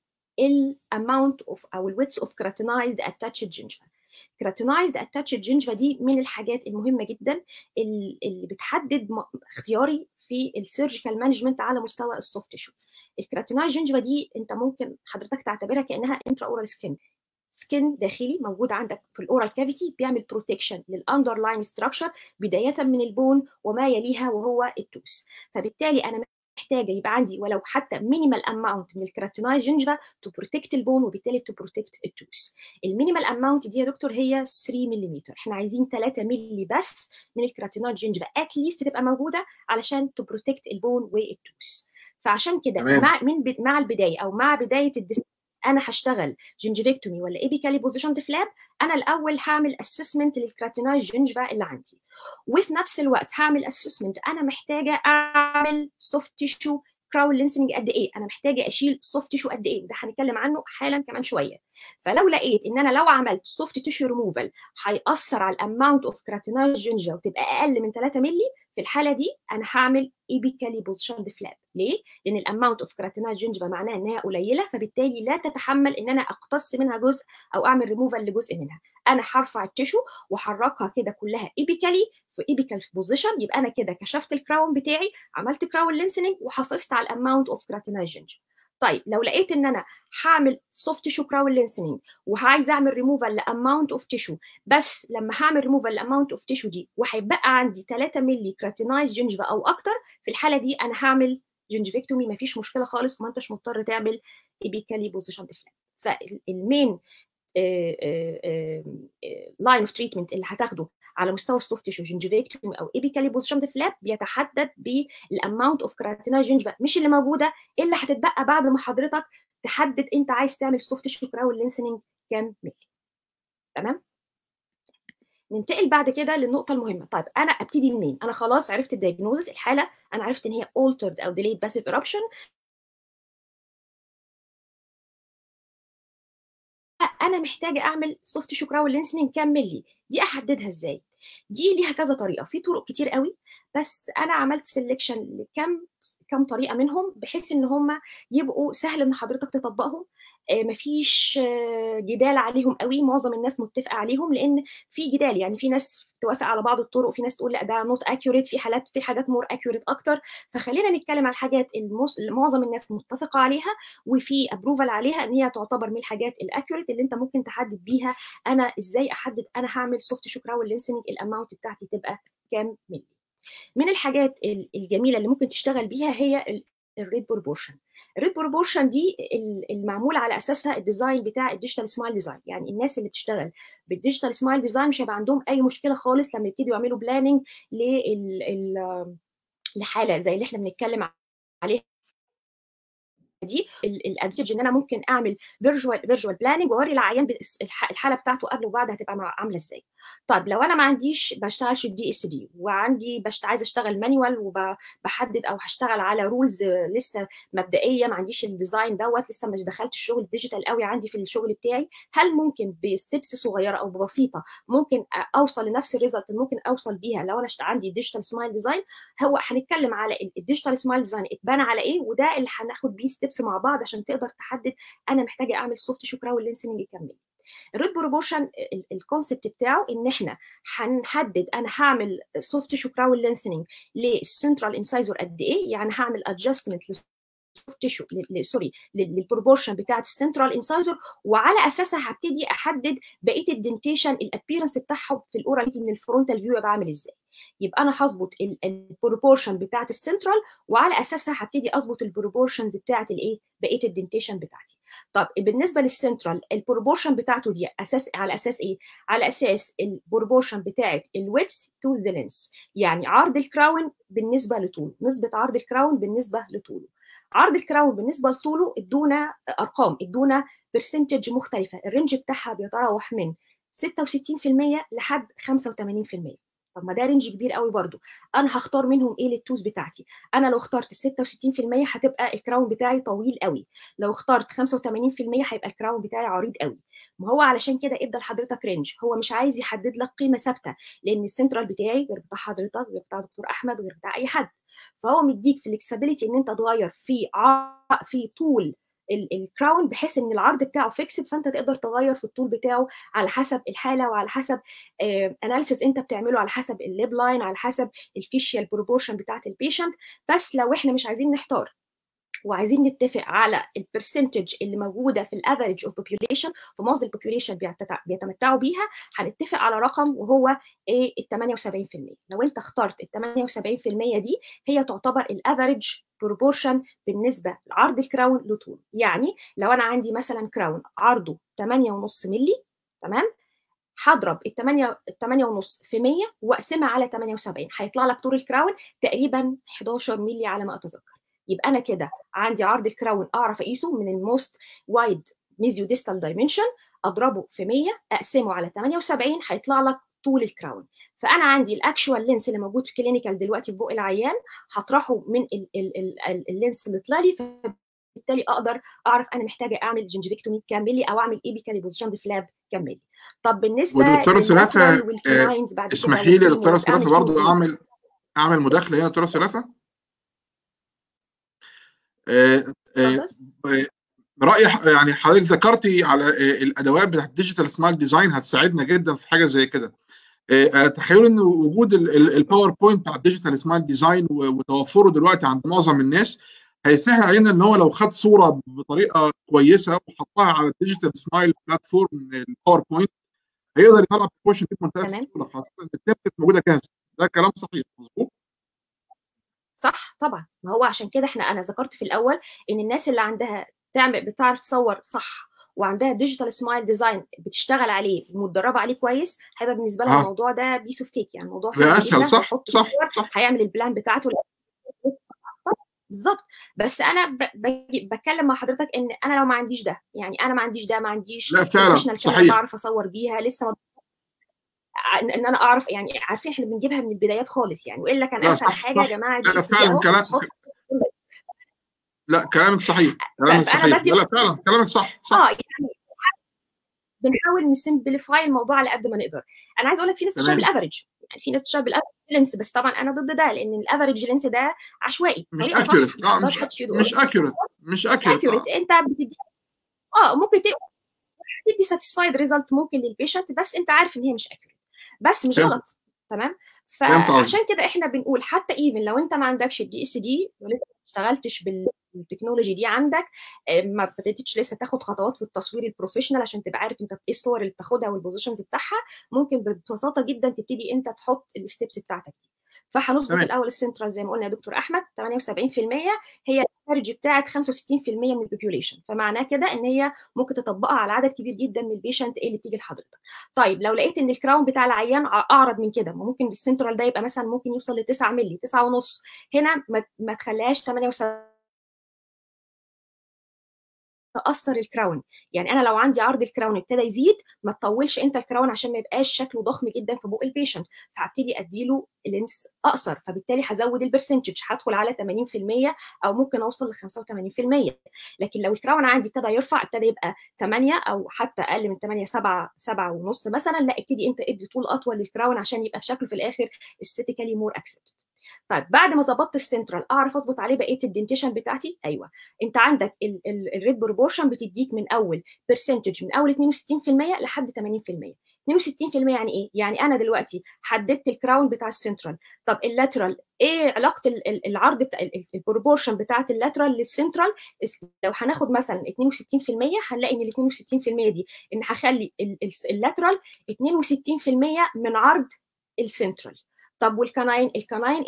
الاماونت اوف او الويتس اوف كراتينايزد اتاتشد جينجفا كراتينايزد اتاتشد جينجفا دي من الحاجات المهمه جدا اللي بتحدد اختياري في السيرجيكال مانجمنت على مستوى السوفت تيشو الكراتينايز جينجفا دي انت ممكن حضرتك تعتبرها كانها انترا اورال سكين سكين داخلي موجود عندك في الاورال كافيتي بيعمل بروتكشن للاندرلاين ستراكشر بدايه من البون وما يليها وهو التوس فبالتالي انا محتاجه يبقى عندي ولو حتى مينيمال اماونت من الكراتينايز جينجفا تو بروتكت البون وبالتالي تو بروتكت التوس المينيمال اماونت دي يا دكتور هي 3 ملم احنا عايزين 3 مللي بس من الكراتينايز جينجفا اتليست تبقى موجوده علشان تو بروتكت البون والتوس فعشان كده مع من مع البدايه او مع بدايه الدس انا هشتغل جنجفيكتومي ولا ايبيكالي بوزيشن فلاب انا الاول هعمل اسسمنت للكراتينايز جينجفا اللي عندي وفي نفس الوقت هعمل اسسمنت انا محتاجه اعمل سوفت تيشو كراون لينسنج قد ايه انا محتاجه اشيل سوفت تيشو قد ايه ده هنتكلم عنه حالا كمان شويه فلو لقيت ان انا لو عملت سوفت تيشو ريموفال هياثر على الاماونت اوف كراتينايز جينجا وتبقى اقل من 3 مللي في الحاله دي انا هعمل ايبيكالي بوزيشن فلاب ليه لان الاماونت اوف كراتينايز جينجا معناها انها قليله فبالتالي لا تتحمل ان انا اقتص منها جزء او اعمل ريموفال لجزء منها انا هرفع التيشو واحركها كده كلها ايبيكالي في ايبيكال بوزيشن يبقى انا كده كشفت الكراون بتاعي عملت كراون لينسنج وحافظت على الاماونت اوف كراتينايز جينجا طيب لو لقيت ان انا هعمل سوفت تيشو كراون لينسنج وعايز اعمل ريموفال لاماونت اوف تيشو بس لما هعمل ريموفال لاماونت اوف تيشو دي وهيبقى عندي 3 مللي كراتينايز جينجفا او اكتر في الحاله دي انا هعمل جنجفيكتومي مفيش مشكله خالص وما انتش مضطر تعمل ايبيكالي بوزيشن ديفلاب فالمين لاين اوف تريتمنت اللي هتاخده على مستوى السوفت تيشو جنجيفيكتومي او ايبيكالي بوزيشن فلاب بيتحدد بالاماونت اوف كراتينا جنجفا مش اللي موجوده اللي هتتبقى بعد ما حضرتك تحدد انت عايز تعمل سوفت تيشو كراون لينسنج كام ملي تمام ننتقل بعد كده للنقطة المهمة، طيب أنا أبتدي منين؟ أنا خلاص عرفت الدايجنوزس الحالة أنا عرفت إن هي altered أو delayed passive eruption انا محتاجه اعمل سوفت شوكراو لينسنج كام ملي دي احددها ازاي دي ليها كذا طريقه في طرق كتير قوي بس انا عملت سيلكشن لكم كم طريقه منهم بحيث ان هم يبقوا سهل ان حضرتك تطبقهم مفيش جدال عليهم قوي معظم الناس متفقه عليهم لان في جدال يعني في ناس توافق على بعض الطرق وفي ناس تقول لا ده نوت اكيوريت في حالات في حاجات مور اكيوريت اكتر فخلينا نتكلم على الحاجات اللي معظم الناس متفقه عليها وفي ابروفال عليها ان هي تعتبر من الحاجات الاكيوريت اللي انت ممكن تحدد بيها انا ازاي احدد انا هعمل سوفت شوكراول لينسنج الاماونت بتاعتي تبقى كام ملي من الحاجات الجميله اللي ممكن تشتغل بيها هي الريد بروبورشن الريد بروبورشن دي المعمول على اساسها الديزاين بتاع الديجيتال سمايل ديزاين يعني الناس اللي بتشتغل بالديجيتال سمايل ديزاين مش هيبقى عندهم اي مشكله خالص لما يبتدوا يعملوا بلاننج لحاله زي اللي احنا بنتكلم عليها دي الادفانتج ان انا ممكن اعمل فيرجوال فيرجوال بلاننج واوري العيان الحاله بتاعته قبل وبعد هتبقى عامله ازاي طيب لو انا ما عنديش بشتغلش الدي اس دي وعندي بشت عايزه اشتغل مانيوال وبحدد او هشتغل على رولز لسه مبدئيه ما عنديش الديزاين دوت لسه مش دخلت الشغل ديجيتال قوي عندي في الشغل بتاعي هل ممكن بستبس صغيره او بسيطه ممكن اوصل لنفس الريزلت اللي ممكن اوصل بيها لو انا عندي ديجيتال سمايل ديزاين هو هنتكلم على الديجيتال سمايل ديزاين اتبنى على ايه وده اللي هناخد بيه ستيبس مع بعض عشان تقدر تحدد انا محتاجه اعمل سوفت شوكراول لينسنج يكمل الريد بروبورشن الكونسبت بتاعه ان احنا هنحدد انا هعمل سوفت شوكراول لينسنج للسنترال انسايزور قد ايه يعني هعمل ادجستمنت تيشو سوري للبروبورشن بتاعت السنترال انسايزر وعلى اساسها هبتدي احدد بقيه الدنتيشن الابيرنس بتاعهم في الاوراليتي من الفرونتال فيو يبقى عامل ازاي يبقى انا هظبط البروبورشن بتاعت السنترال وعلى اساسها هبتدي اظبط البروبورشنز بتاعت الايه بقيه الدنتيشن بتاعتي طب بالنسبه للسنترال البروبورشن بتاعته دي اساس على اساس ايه على اساس البروبورشن بتاعت الويتس تو ذا لينس يعني عرض الكراون بالنسبه لطوله نسبه عرض الكراون بالنسبه لطوله عرض الكراون بالنسبه لطوله ادونا ارقام ادونا برسنتج مختلفه الرينج بتاعها بيتراوح من 66% لحد 85% طب ما ده رينج كبير قوي برضو انا هختار منهم ايه للتوز بتاعتي انا لو اخترت 66% هتبقى الكراون بتاعي طويل قوي لو اخترت 85% هيبقى الكراون بتاعي عريض قوي ما هو علشان كده ادى لحضرتك رينج هو مش عايز يحدد لك قيمه ثابته لان السنترال بتاعي غير بتاع حضرتك غير بتاع دكتور احمد غير بتاع اي حد فهو مديك فليكسبيليتي ان انت تغير في ع... في طول الكراون بحيث ان العرض بتاعه فيكسد فانت تقدر تغير في الطول بتاعه على حسب الحاله وعلى حسب اناليسيس انت بتعمله على حسب الليب لاين على حسب الفيشيال بروبورشن بتاعت البيشنت بس لو احنا مش عايزين نحتار وعايزين نتفق على البرسنتج اللي موجوده في الافريج اوف بوبيوليشن في معظم البوبيوليشن بيتمتعوا بيها هنتفق على رقم وهو ايه ال 78% لو انت اخترت ال 78% دي هي تعتبر الافريج بروبورشن بالنسبه لعرض الكراون لطول يعني لو انا عندي مثلا كراون عرضه 8.5 مللي تمام هضرب ال 8 8 ونص في 100 واقسمها على 78 هيطلع لك طول الكراون تقريبا 11 مللي على ما اتذكر يبقى انا كده عندي عرض الكراون اعرف اقيسه من الموست وايد ميزيو ديستال دايمنشن اضربه في 100 اقسمه على 78 هيطلع لك طول الكراون فانا عندي الاكشوال لينس اللي موجود في كلينيكال دلوقتي في بق العيان هطرحه من ال ال ال اللينس اللي طلع لي فبالتالي اقدر اعرف انا محتاجه اعمل جنجفيكتومي كاملي او اعمل ايبيكالي بوزيشن دي فلاب كاملي طب بالنسبه ودكتوره ثلاثه اسمحي لي دكتوره ثلاثه برضه اعمل اعمل مداخله هنا دكتوره ثلاثه راي راي حضرتك ذكرتي على الادوات بتاعت الديجيتال سمايل ديزاين هتساعدنا جدا في حاجه زي كده تخيلوا ان وجود الباوربوينت بتاع الديجيتال سمايل ديزاين وتوفره دلوقتي عند معظم الناس هيسهل علينا ان هو لو خد صوره بطريقه كويسه وحطها على الديجيتال سمايل بلاتفورم الباوربوينت هيقدر يطلع بروبوشن دي بمنتهى السهوله خاصه ان التمبلت موجوده جاهزه ده كلام صحيح مظبوط صح طبعا ما هو عشان كده احنا انا ذكرت في الاول ان الناس اللي عندها تعمل بتعرف تصور صح وعندها ديجيتال سمايل ديزاين بتشتغل عليه ومتدربه عليه كويس هيبقى بالنسبه لها آه. الموضوع ده بيس اوف كيك يعني الموضوع بقى سهل اسهل جدا صح هيحط صح الصور، صح هيعمل البلان بتاعته بالظبط بس انا ب... ب... بتكلم مع حضرتك ان انا لو ما عنديش ده يعني انا ما عنديش ده ما عنديش لا فعلا professional camera صحيح بعرف اصور بيها لسه ما ان إن انا اعرف يعني عارفين احنا بنجيبها من البدايات خالص يعني والا كان لا اسهل صح حاجه يا صح جماعه لا دي لا اس دي فعلا اهو كلام حط لا كلامك صحيح كلامك فانا صحيح بدي لا لا فعلا كلامك صح اه صح يعني بنحاول نسمبليفاي الموضوع على قد ما نقدر انا عايز اقول لك في ناس بتشتغل تمام بالافرج يعني في ناس بتشتغل بالافرج لينس بس طبعا انا ضد ده لان الافرج لينس ده عشوائي مش طريقه صح اكيوريت ما اه يقدرش مش حد يشيله مش اكيوريت مش اكيوريت اكيوريت اه انت بتدي اه ممكن تبقى تدي ساتيسفايد ريزلت ممكن للبيشنت بس انت عارف ان هي مش اكيوريت بس مش فهمت غلط تمام فهمت قصدي فعشان كده احنا بنقول حتى ايفن لو انت ما عندكش الدي اس دي ولسه ما اشتغلتش بالتكنولوجي دي عندك آه، ما ابتديتش لسه تاخد خطوات في التصوير البروفيشنال عشان تبقى عارف انت ايه الصور اللي بتاخدها والبوزيشنز بتاعها ممكن ببساطه جدا تبتدي انت تحط الستبس بتاعتك دي فهنظبط تمام الاول السنترال زي ما قلنا يا دكتور احمد 78% هي الافرج بتاعت 65% من البوبيوليشن فمعناه كده ان هي ممكن تطبقها على عدد كبير جدا من البيشنت اللي بتيجي لحضرتك طيب لو لقيت ان الكراون بتاع العيان ع- اعرض من كده ما ممكن بالسنترال ده يبقى مثلا ممكن يوصل ل 9 مللي 9 ونص هنا ما, ما تخليهاش 78 تاثر الكراون يعني انا لو عندي عرض الكراون ابتدى يزيد ما تطولش انت الكراون عشان ما يبقاش شكله ضخم جدا في بق البيشنت فهبتدي اديله لينس اقصر فبالتالي هزود البرسنتج هدخل على 80% او ممكن اوصل ل 85% لكن لو الكراون عندي ابتدى يرفع ابتدى يبقى 8 او حتى اقل من 8 7 7 ونص مثلا لا ابتدي انت ادي طول اطول للكراون عشان يبقى في شكله في الاخر استيتيكالي مور اكسبتد طيب بعد ما ظبطت السنترال اعرف اظبط عليه بقيه الدنتيشن بتاعتي ايوه انت عندك الريد بروبورشن بتديك من اول برسنتج من اول 62% لحد 80% 62% يعني ايه؟ يعني انا دلوقتي حددت الكراون بتاع السنترال طب اللاترال ايه علاقه ال- ال- العرض بتاع البروبورشن بتاعت اللاترال للسنترال اس- لو هناخد مثلا 62% هنلاقي ان ال 62% دي ان هخلي ال- ال- اللاترال 62% من عرض السنترال طب والكناين الكناين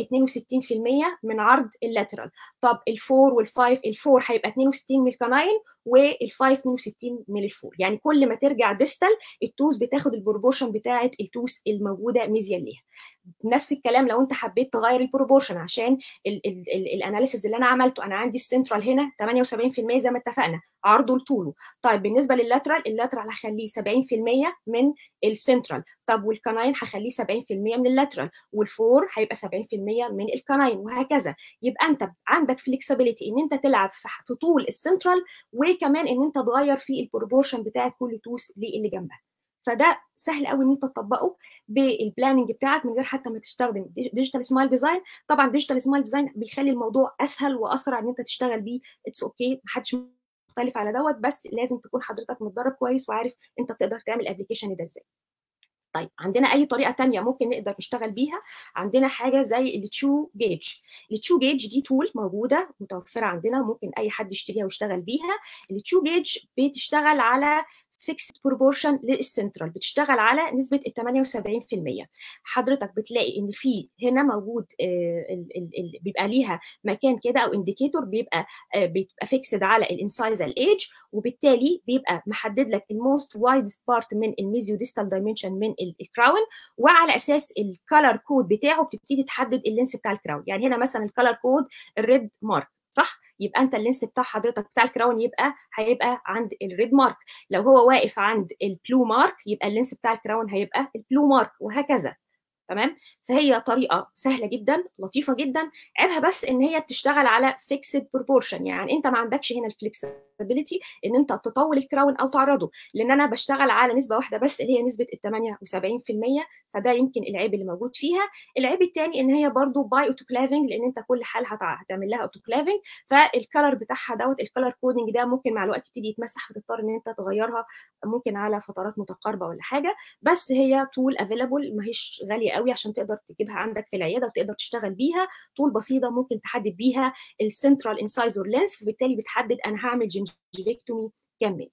62% من عرض اللاترال طب الفور والفايف الفور هيبقى 62 من الكناين والفايف 62 من الفور يعني كل ما ترجع ديستال التوز بتاخد البروبورشن بتاعه التوز الموجوده ميزيال ليها نفس الكلام لو انت حبيت تغير البروبورشن عشان الاناليسيز اللي انا عملته انا عندي السنترال هنا 78% زي ما اتفقنا عرضه لطوله طيب بالنسبه لللاترال اللاترال هخليه 70% من السنترال طب والكناين هخليه 70% من اللاترال والفور هيبقى 70% من الكناين وهكذا يبقى انت عندك فليكسبيليتي ان انت تلعب في في طول السنترال وكمان ان انت تغير في البروبورشن بتاع كل توس للي جنبها فده سهل قوي ان انت تطبقه بالبلاننج بتاعك من غير حتى ما تستخدم ديجيتال سمايل ديزاين طبعا ديجيتال سمايل ديزاين بيخلي الموضوع اسهل واسرع ان انت تشتغل بيه اتس اوكي okay. محدش مختلف على دوت بس لازم تكون حضرتك متدرب كويس وعارف انت بتقدر تعمل الابلكيشن ده ازاي طيب عندنا اي طريقه تانية ممكن نقدر نشتغل بيها عندنا حاجه زي التشو جيج التشو جيج دي تول موجوده متوفره عندنا ممكن اي حد يشتريها ويشتغل بيها التشو جيج بتشتغل على فيكسد بروبورشن للسنترال بتشتغل على نسبه ال 78% حضرتك بتلاقي ان في هنا موجود ال ال ال بيبقى ليها مكان كده او انديكيتور بيبقى بيبقى فيكسد على الانسايزال ايج وبالتالي بيبقى محدد لك الموست وايدست بارت من الميزيو ديستال دايمنشن من الكراون وعلى اساس الكالر كود بتاعه بتبتدي تحدد اللينس بتاع الكراون يعني هنا مثلا الكالر كود الريد مارك صح يبقى انت اللينس بتاع حضرتك بتاع الكراون يبقى هيبقى عند الريد مارك لو هو واقف عند البلو مارك يبقى اللينس بتاع الكراون هيبقى البلو مارك وهكذا تمام فهي طريقه سهله جدا لطيفه جدا عيبها بس ان هي بتشتغل على فيكسد بروبورشن يعني انت ما عندكش هنا الفلكسبيليتي ان انت تطول الكراون او تعرضه لان انا بشتغل على نسبه واحده بس اللي هي نسبه ال 78% فده يمكن العيب اللي موجود فيها العيب الثاني ان هي برضو باي اوتوكلافنج لان انت كل حال هتعمل لها اوتوكلافنج فالكلر بتاعها دوت الكلر كودنج ده ممكن مع الوقت تبتدي يتمسح فتضطر ان انت تغيرها ممكن على فترات متقاربه ولا حاجه بس هي طول افيلابل ما هيش غاليه قوي عشان تقدر تجيبها عندك في العياده وتقدر تشتغل بيها طول بسيطه ممكن تحدد بيها السنترال انسايزور لينس فبالتالي بتحدد انا هعمل جنجيفيكتومي كامل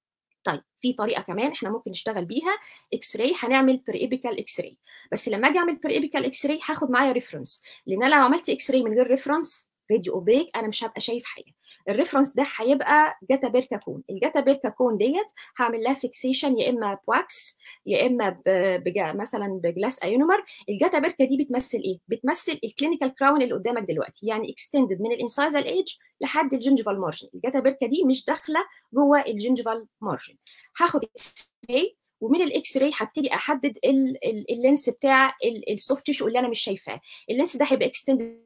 طيب في طريقه كمان احنا ممكن نشتغل بيها اكس راي هنعمل بريبيكال اكس راي بس لما اجي اعمل بريبيكال اكس راي هاخد معايا ريفرنس لان انا لو عملت اكس راي من غير ريفرنس راديو اوبيك انا مش هبقى شايف حاجه الريفرنس ده هيبقى جاتا بيركا كون الجاتا بيركا كون ديت هعمل لها فيكسيشن يا اما بواكس يا اما بجا مثلا بجلاس ايونومر الجاتا بيركا دي بتمثل ايه بتمثل الكلينيكال كراون اللي قدامك دلوقتي يعني اكستندد من الانسايزال ايدج لحد الجنجفال مارجن الجاتا بيركا دي مش داخله جوه الجنجفال مارجن هاخد اكس راي ومن الاكس راي هبتدي احدد اللينس بتاع السوفت تيشو اللي انا مش شايفاه اللينس ده هيبقى اكستندد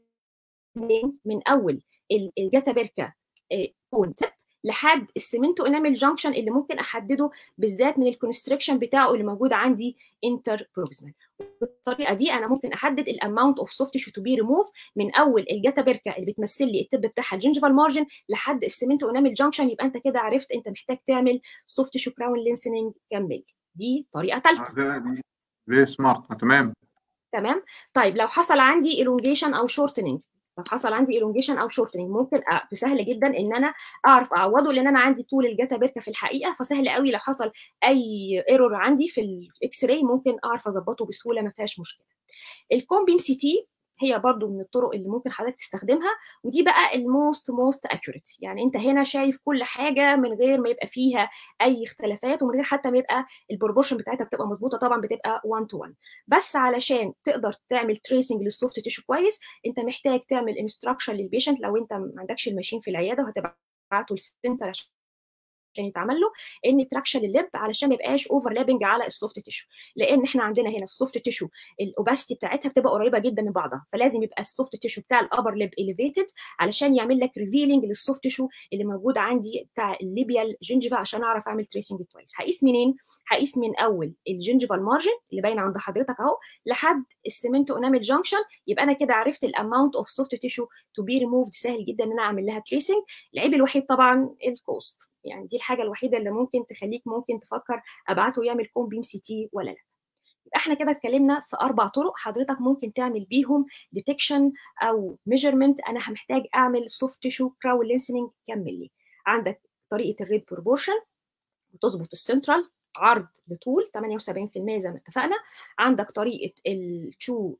من من اول الجاتا بيركا كون تب لحد السيمنتو انامل جانكشن اللي ممكن احدده بالذات من الكونستريكشن بتاعه اللي موجود عندي انتر بروكسيمال بالطريقه دي انا ممكن احدد الاماونت اوف سوفت تيشو تو بي ريموف من اول الجاتا بيركا اللي بتمثل لي التب بتاعها الجنجفال مارجن لحد السيمنتو انامل جانكشن يبقى انت كده عرفت انت محتاج تعمل سوفت تيشو كراون لينسننج كامل دي طريقه ثالثه فيري سمارت تمام تمام طيب لو حصل عندي elongation او shortening لو حصل عندي elongation او shortening ممكن سهل جدا ان انا اعرف اعوضه لان انا عندي طول الجاتا بيركا في الحقيقه فسهل قوي لو حصل اي ايرور عندي في الاكس راي ممكن اعرف اظبطه بسهوله ما فيهاش مشكله الكومبيم سي تي هي برضو من الطرق اللي ممكن حضرتك تستخدمها ودي بقى الموست موست اكيوريت يعني انت هنا شايف كل حاجه من غير ما يبقى فيها اي اختلافات ومن غير حتى ما يبقى البروبورشن بتاعتها بتبقى مظبوطه طبعا بتبقى 1 تو 1 بس علشان تقدر تعمل تريسنج للسوفت تيشو كويس انت محتاج تعمل انستراكشن للبيشنت لو انت ما عندكش الماشين في العياده وهتبعته للسنتر عشان عشان يتعمل له ان تراكشن اللب علشان ما يبقاش اوفرلابنج على السوفت تيشو لان احنا عندنا هنا السوفت تيشو الاوباستي بتاعتها بتبقى قريبه جدا من بعضها فلازم يبقى السوفت تيشو بتاع الابر ليب اليفيتد علشان يعمل لك ريفيلنج للسوفت تيشو اللي موجود عندي بتاع الليبيال جنجفا عشان اعرف اعمل تريسنج كويس هقيس منين هقيس من اول الجنجفال مارجن اللي باين عند حضرتك اهو لحد السيمنتو انامل جانكشن يبقى انا كده عرفت الاماونت اوف سوفت تيشو تو بي ريموفد سهل جدا ان انا اعمل لها تريسنج العيب الوحيد طبعا الكوست يعني دي الحاجه الوحيده اللي ممكن تخليك ممكن تفكر ابعته يعمل كوم بيم سي تي ولا لا يبقى احنا كده اتكلمنا في اربع طرق حضرتك ممكن تعمل بيهم ديتكشن او ميجرمنت انا محتاج اعمل سوفت تيشو كراول لينسننج كمل لي عندك طريقه الريد بروبورشن وتظبط السنترال عرض لطول 78% زي ما اتفقنا عندك طريقه التشو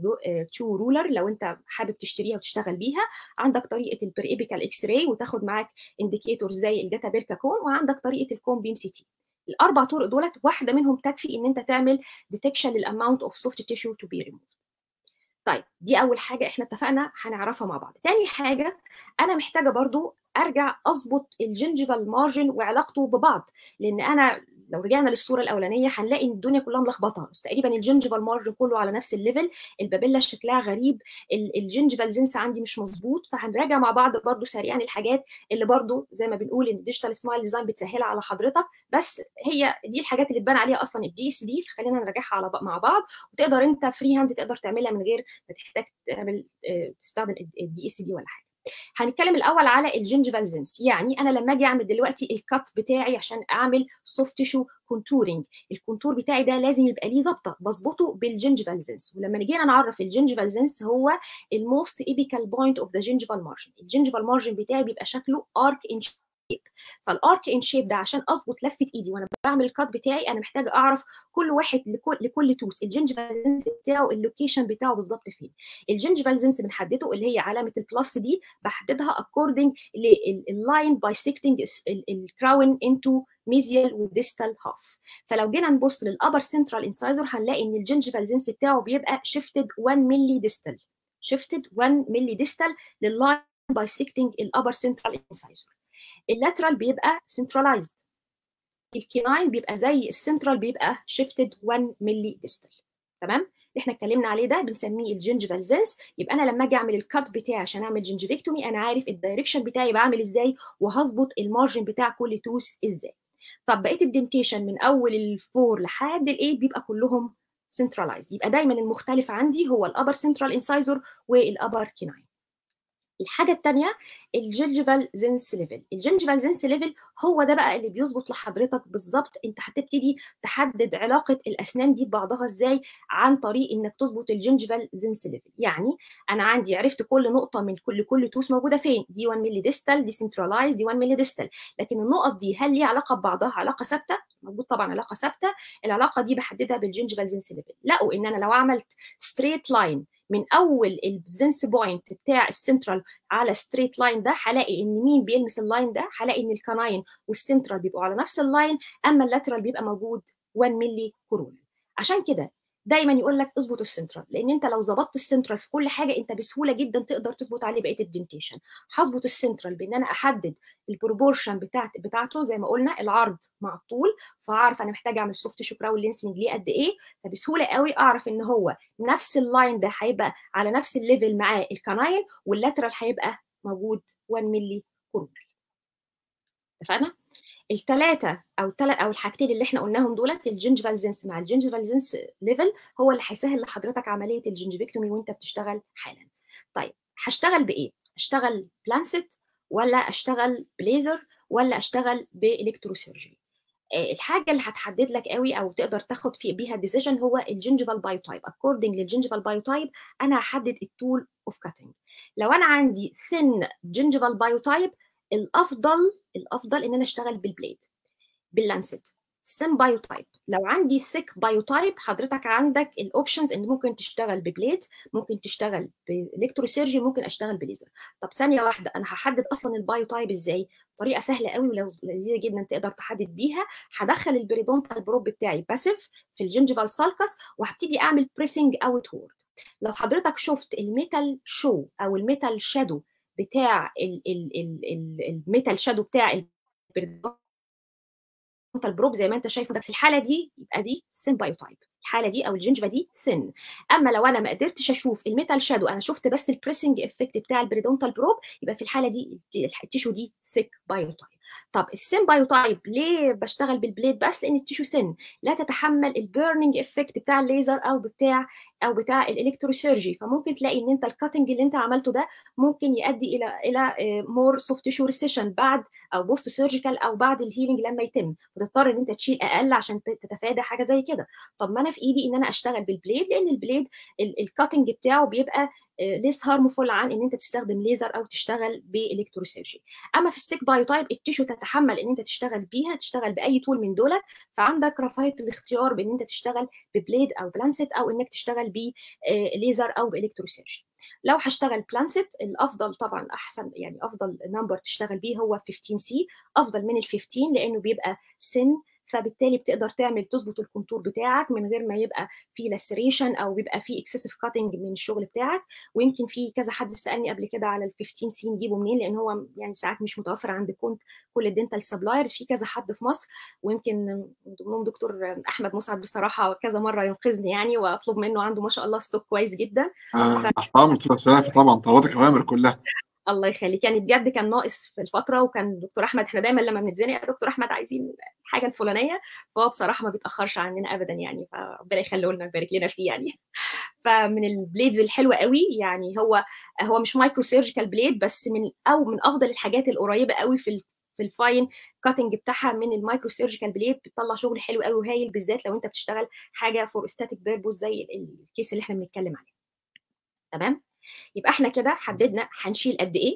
تشو رولر لو انت حابب تشتريها وتشتغل بيها عندك طريقه البريبيكال اكس راي وتاخد معاك انديكيتور زي الداتا بيركا كون وعندك طريقه الكوم بيم سي تي الاربع طرق دولت واحده منهم تكفي ان انت تعمل ديتكشن للاماونت اوف سوفت تيشو تو بي ريموف طيب دي اول حاجه احنا اتفقنا هنعرفها مع بعض تاني حاجه انا محتاجه برضو ارجع اظبط الجنجفال مارجن وعلاقته ببعض لان انا لو رجعنا للصوره الاولانيه هنلاقي ان الدنيا كلها ملخبطه تقريبا الجنجفال مارجن كله على نفس الليفل البابيلا شكلها غريب الجنجفال زنس عندي مش مظبوط فهنراجع مع بعض برضو سريعا الحاجات اللي برضو زي ما بنقول ان الديجيتال سمايل ديزاين بتسهلها على حضرتك بس هي دي الحاجات اللي تبان عليها اصلا الدي اس دي خلينا نراجعها على مع بعض وتقدر انت فري هاند تقدر تعملها من غير ما تحتاج تعمل تستخدم الدي اس دي ولا حاجه هنتكلم الاول على الجنجفال زنس يعني انا لما اجي اعمل دلوقتي الكات بتاعي عشان اعمل سوفت تيشو كونتورنج الكونتور بتاعي ده لازم يبقى ليه ظابطه بظبطه بالجنجفال زنس ولما نجينا نعرف الجنجفال زنس هو الموست ايبيكال بوينت اوف ذا جنجفال مارجن الجنجفال مارجن بتاعي بيبقى شكله ارك ان شيب فالارك ان شيب ده عشان اظبط لفه ايدي وانا بعمل الكات بتاعي انا محتاجه اعرف كل واحد لكل لكل توس الجنجفال زنس بتاعه اللوكيشن بتاعه بالظبط فين الجنجفال زنس بنحدده اللي هي علامه البلس دي بحددها اكوردنج لللاين بايسكتنج الكراون انتو ميزيال وديستال هاف فلو جينا نبص للابر سنترال انسايزر هنلاقي ان الجنجفال زنس بتاعه بيبقى شيفتد 1 ملي ديستال شيفتد 1 ملي ديستال لللاين بايسكتنج الابر سنترال انسايزر اللاترال بيبقى سنتراليزد الكيناين بيبقى زي السنترال بيبقى شيفتد 1 ملي ديستال تمام اللي احنا اتكلمنا عليه ده بنسميه الجنجفال زنس يبقى انا لما اجي اعمل الكات بتاعي عشان اعمل جنجفيكتومي انا عارف الدايركشن بتاعي بعمل ازاي وهظبط المارجن بتاع كل توس ازاي طب بقيه الدنتيشن من اول الفور لحد الايت بيبقى كلهم سنتراليزد يبقى دايما المختلف عندي هو الابر سنترال انسايزر والابر كيناين الحاجه الثانيه الجنجفال زنس ليفل الجنجفال زنس ليفل هو ده بقى اللي بيظبط لحضرتك بالظبط انت هتبتدي تحدد علاقه الاسنان دي ببعضها ازاي عن طريق انك تظبط الجنجفال زنس ليفل يعني انا عندي عرفت كل نقطه من كل كل توس موجوده فين دي 1 ملي ديستال دي سنترلايز دي 1 ملي ديستال لكن النقط دي هل ليها علاقه ببعضها علاقه ثابته موجود طبعا علاقه ثابته العلاقه دي بحددها بالجنجفال زنس ليفل لقوا ان انا لو عملت ستريت لاين من اول الزنس بوينت بتاع السنترال على ستريت لاين ده هلاقي ان مين بيلمس اللاين ده هلاقي ان الكناين والسنترال بيبقوا على نفس اللاين اما اللاترال بيبقى موجود 1 ملي كورونا عشان كده دايما يقول لك اظبط السنترال لان انت لو ظبطت السنترال في كل حاجه انت بسهوله جدا تقدر تظبط عليه بقيه الدنتيشن هظبط السنترال بان انا احدد البروبورشن بتاعت بتاعته زي ما قلنا العرض مع الطول فاعرف انا محتاجه اعمل سوفت شوكراو لينسنج ليه قد ايه فبسهوله قوي اعرف ان هو نفس اللاين ده هيبقى على نفس الليفل معاه الكناين واللاترال هيبقى موجود 1 ملي كورونال اتفقنا؟ الثلاثه او الثلاث او الحاجتين اللي احنا قلناهم دولت الجنجفال زنس مع الجنجفال زنس ليفل هو اللي هيسهل لحضرتك عمليه الجنجفيكتومي وانت بتشتغل حالا طيب هشتغل بايه اشتغل بلانست ولا اشتغل بليزر ولا اشتغل بالكتروسيرجري الحاجه اللي هتحدد لك قوي او تقدر تاخد في بيها ديسيجن هو الجنجفال بايوتايب اكوردنج للجنجفال بايوتايب انا هحدد التول اوف كاتنج لو انا عندي ثين جنجفال بايوتايب الافضل الافضل ان انا اشتغل بالبليد باللانست سم بايوتايب لو عندي سيك بايوتايب حضرتك عندك الاوبشنز ان ممكن تشتغل ببليد ممكن تشتغل بالكتروسيرجي ممكن اشتغل بليزر طب ثانيه واحده انا هحدد اصلا البايوتايب ازاي طريقه سهله قوي ولذيذه جدا تقدر تحدد بيها هدخل البريدونتال بروب بتاعي باسيف في الجنجفال سالكس وهبتدي اعمل بريسنج اوت وورد لو حضرتك شفت الميتال شو او الميتال شادو بتاع الميتال شادو بتاع البروب زي ما انت شايف ده في الحاله دي يبقى دي سيمبايوتايب الحاله دي او الجنجفه دي ثين اما لو انا ما قدرتش اشوف الميتال شادو انا شفت بس البريسنج افكت بتاع البريدونتال بروب يبقى في الحاله دي التيشو دي ثيك بايوتايب طب السين بايوتايب ليه بشتغل بالبليد بس لان التيشو سن لا تتحمل البيرنينج افكت بتاع الليزر او بتاع او بتاع الالكتروسيرجي فممكن تلاقي ان انت الكاتنج اللي انت عملته ده ممكن يؤدي الى الى مور سوفت تيشو ريسيشن بعد او بوست سيرجيكال او بعد الهيلينج لما يتم فتضطر ان انت تشيل اقل عشان تتفادى حاجه زي كده طب ما انا في ايدي ان انا اشتغل بالبليد لان البليد الكاتنج بتاعه بيبقى ليس هارمفول عن ان انت تستخدم ليزر او تشتغل بالكتروسيرجي اما في السيك بايوتايب التيشو تتحمل ان انت تشتغل بيها تشتغل باي طول من دولت فعندك رفاهيه الاختيار بان انت تشتغل ببليد او بلانست او انك تشتغل بليزر او بالكتروسيرجي لو هشتغل بلانست الافضل طبعا احسن يعني افضل نمبر تشتغل بيه هو 15 سي افضل من ال 15 لانه بيبقى سن فبالتالي بتقدر تعمل تظبط الكونتور بتاعك من غير ما يبقى في لاسريشن او بيبقى في اكسسيف كاتنج من الشغل بتاعك ويمكن في كذا حد سالني قبل كده على ال 15 سي نجيبه منين لان هو يعني ساعات مش متوفر عند كنت كل الدنتال سبلايرز في كذا حد في مصر ويمكن من ضمنهم دكتور احمد مسعد بصراحه كذا مره ينقذني يعني واطلب منه عنده ما شاء الله ستوك كويس جدا احترام ف... طبعا طلباتك اوامر كلها الله يخليك يعني بجد كان ناقص في الفتره وكان دكتور احمد احنا دايما لما بنتزنق يا دكتور احمد عايزين الحاجه الفلانيه فهو بصراحه ما بيتاخرش عننا ابدا يعني فربنا يخليه لنا ويبارك لنا فيه يعني فمن البليدز الحلوه قوي يعني هو هو مش مايكرو سيرجيكال بليد بس من او من افضل الحاجات القريبه قوي في في الفاين كاتنج بتاعها من المايكرو سيرجيكال بليد بتطلع شغل حلو قوي وهايل بالذات لو انت بتشتغل حاجه فور استاتيك بيربوز زي الكيس اللي احنا بنتكلم عليه تمام يبقى احنا كده حددنا هنشيل قد ايه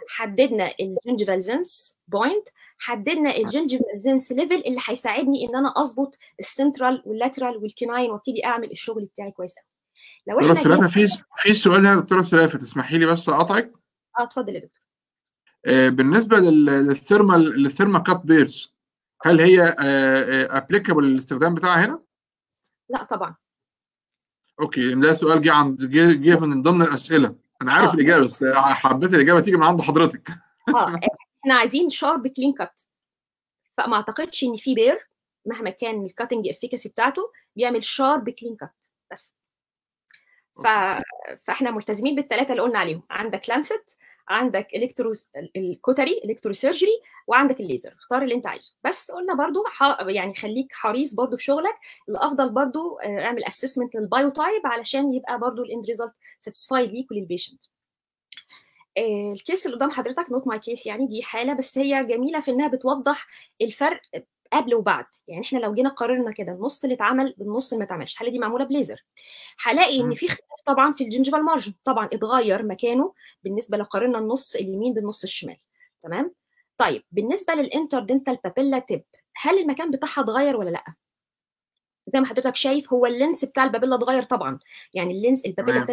حددنا الجنجفال زنس بوينت حددنا الجنجفال زنس ليفل اللي هيساعدني ان انا اظبط السنترال واللاترال والكيناين وابتدي اعمل الشغل بتاعي كويس قوي لو احنا دكتوره في في سؤال هنا دكتوره سلافه تسمحي لي بس اقاطعك اه اتفضل يا دكتور آه بالنسبه للثيرمال للثيرما كات بيرز هل هي ابليكابل للاستخدام بتاعها هنا؟ لا طبعا اوكي ده سؤال جه عند جه من ضمن الاسئله انا عارف الاجابه بس حبيت الاجابه تيجي من عند حضرتك اه احنا عايزين شارب كلين كات فما اعتقدش ان في بير مهما كان الكاتنج افيكاسي بتاعته بيعمل شارب كلين كات بس ف... فاحنا ملتزمين بالثلاثه اللي قلنا عليهم عندك لانست عندك الكتروس الكوتري الكتروسيرجري وعندك الليزر اختار اللي انت عايزه بس قلنا برضو ح... يعني خليك حريص برضو في شغلك الافضل برضو اعمل اسسمنت للبايوتايب علشان يبقى برضو الاند ريزلت ساتيسفايد ليك وللبيشنت الكيس اللي قدام حضرتك نوت ماي كيس يعني دي حاله بس هي جميله في انها بتوضح الفرق قبل وبعد يعني احنا لو جينا قارنا كده النص اللي اتعمل بالنص اللي ما اتعملش الحاله دي معموله بليزر هلاقي ان في اختلاف طبعا في الجنجفال مارجن طبعا اتغير مكانه بالنسبه لو قارنا النص اليمين بالنص الشمال تمام طيب بالنسبه للانتردنتال بابيلا تيب هل المكان بتاعها اتغير ولا لا زي ما حضرتك شايف هو اللينس بتاع البابيلا اتغير طبعا يعني اللينس البابيلا بتاعت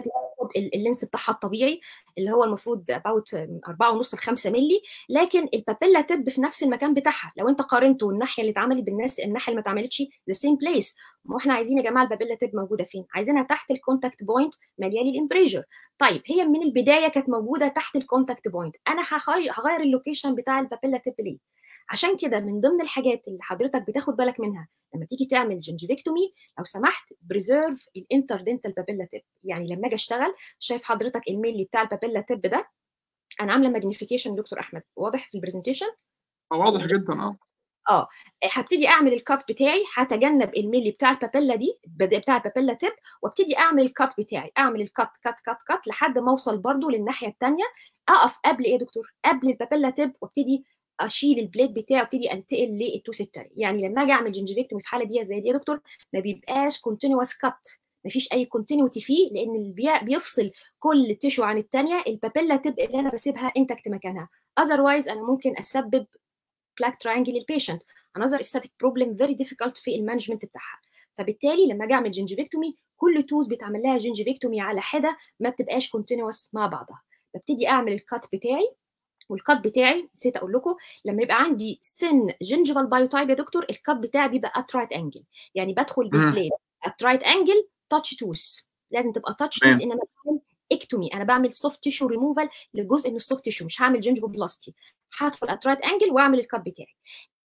اللينس بتاعها الطبيعي اللي هو المفروض اباوت 4.5 ل 5 مللي لكن البابيلا تب في نفس المكان بتاعها لو انت قارنته الناحيه اللي اتعملت بالناس الناحيه اللي ما اتعملتش ذا سيم بليس ما احنا عايزين يا جماعه البابيلا تب موجوده فين عايزينها تحت الكونتاكت بوينت مليان الامبريجر طيب هي من البدايه كانت موجوده تحت الكونتاكت بوينت انا هغير اللوكيشن بتاع البابيلا تب ليه عشان كده من ضمن الحاجات اللي حضرتك بتاخد بالك منها لما تيجي تعمل جنجفيكتومي لو سمحت بريزيرف الانتردنتال بابيلا تيب يعني لما اجي اشتغل شايف حضرتك الميلي بتاع البابيلا تيب ده انا عامله ماجنيفيكيشن دكتور احمد واضح في البرزنتيشن واضح جدا اه اه هبتدي اعمل الكات بتاعي هتجنب الميلي بتاع البابيلا دي بتاع البابيلا تيب وابتدي اعمل الكات بتاعي اعمل الكات كات كات كات لحد ما اوصل برده للناحيه الثانيه اقف قبل ايه يا دكتور قبل البابيلا تيب وابتدي اشيل البليد بتاعي وابتدي انتقل للتوس التاني يعني لما اجي اعمل جنجفيكتومي في حاله دي زي دي يا دكتور ما بيبقاش كونتينوس كات ما فيش اي كونتينيوتي فيه لان اللي بيفصل كل تيشو عن الثانيه البابيلا تب اللي انا بسيبها انتكت مكانها اذروايز انا ممكن اسبب بلاك تراينجل للبيشنت another aesthetic problem very difficult في المانجمنت بتاعها فبالتالي لما اجي اعمل جنجفيكتومي كل توز بيتعمل لها جنجفيكتومي على حده ما بتبقاش كونتينوس مع بعضها ببتدي اعمل الكات بتاعي والكات بتاعي نسيت اقول لكم لما يبقى عندي سن جنجفال بايوتايب يا دكتور الكات بتاعي بيبقى ات رايت انجل يعني بدخل بالبليد ات رايت انجل تاتش توس لازم تبقى تاتش توس ان انا بعمل اكتومي انا بعمل سوفت تيشو ريموفال لجزء من السوفت تيشو مش هعمل جنجفال بلاستي هدخل ات رايت انجل واعمل الكات بتاعي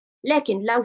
لكن لو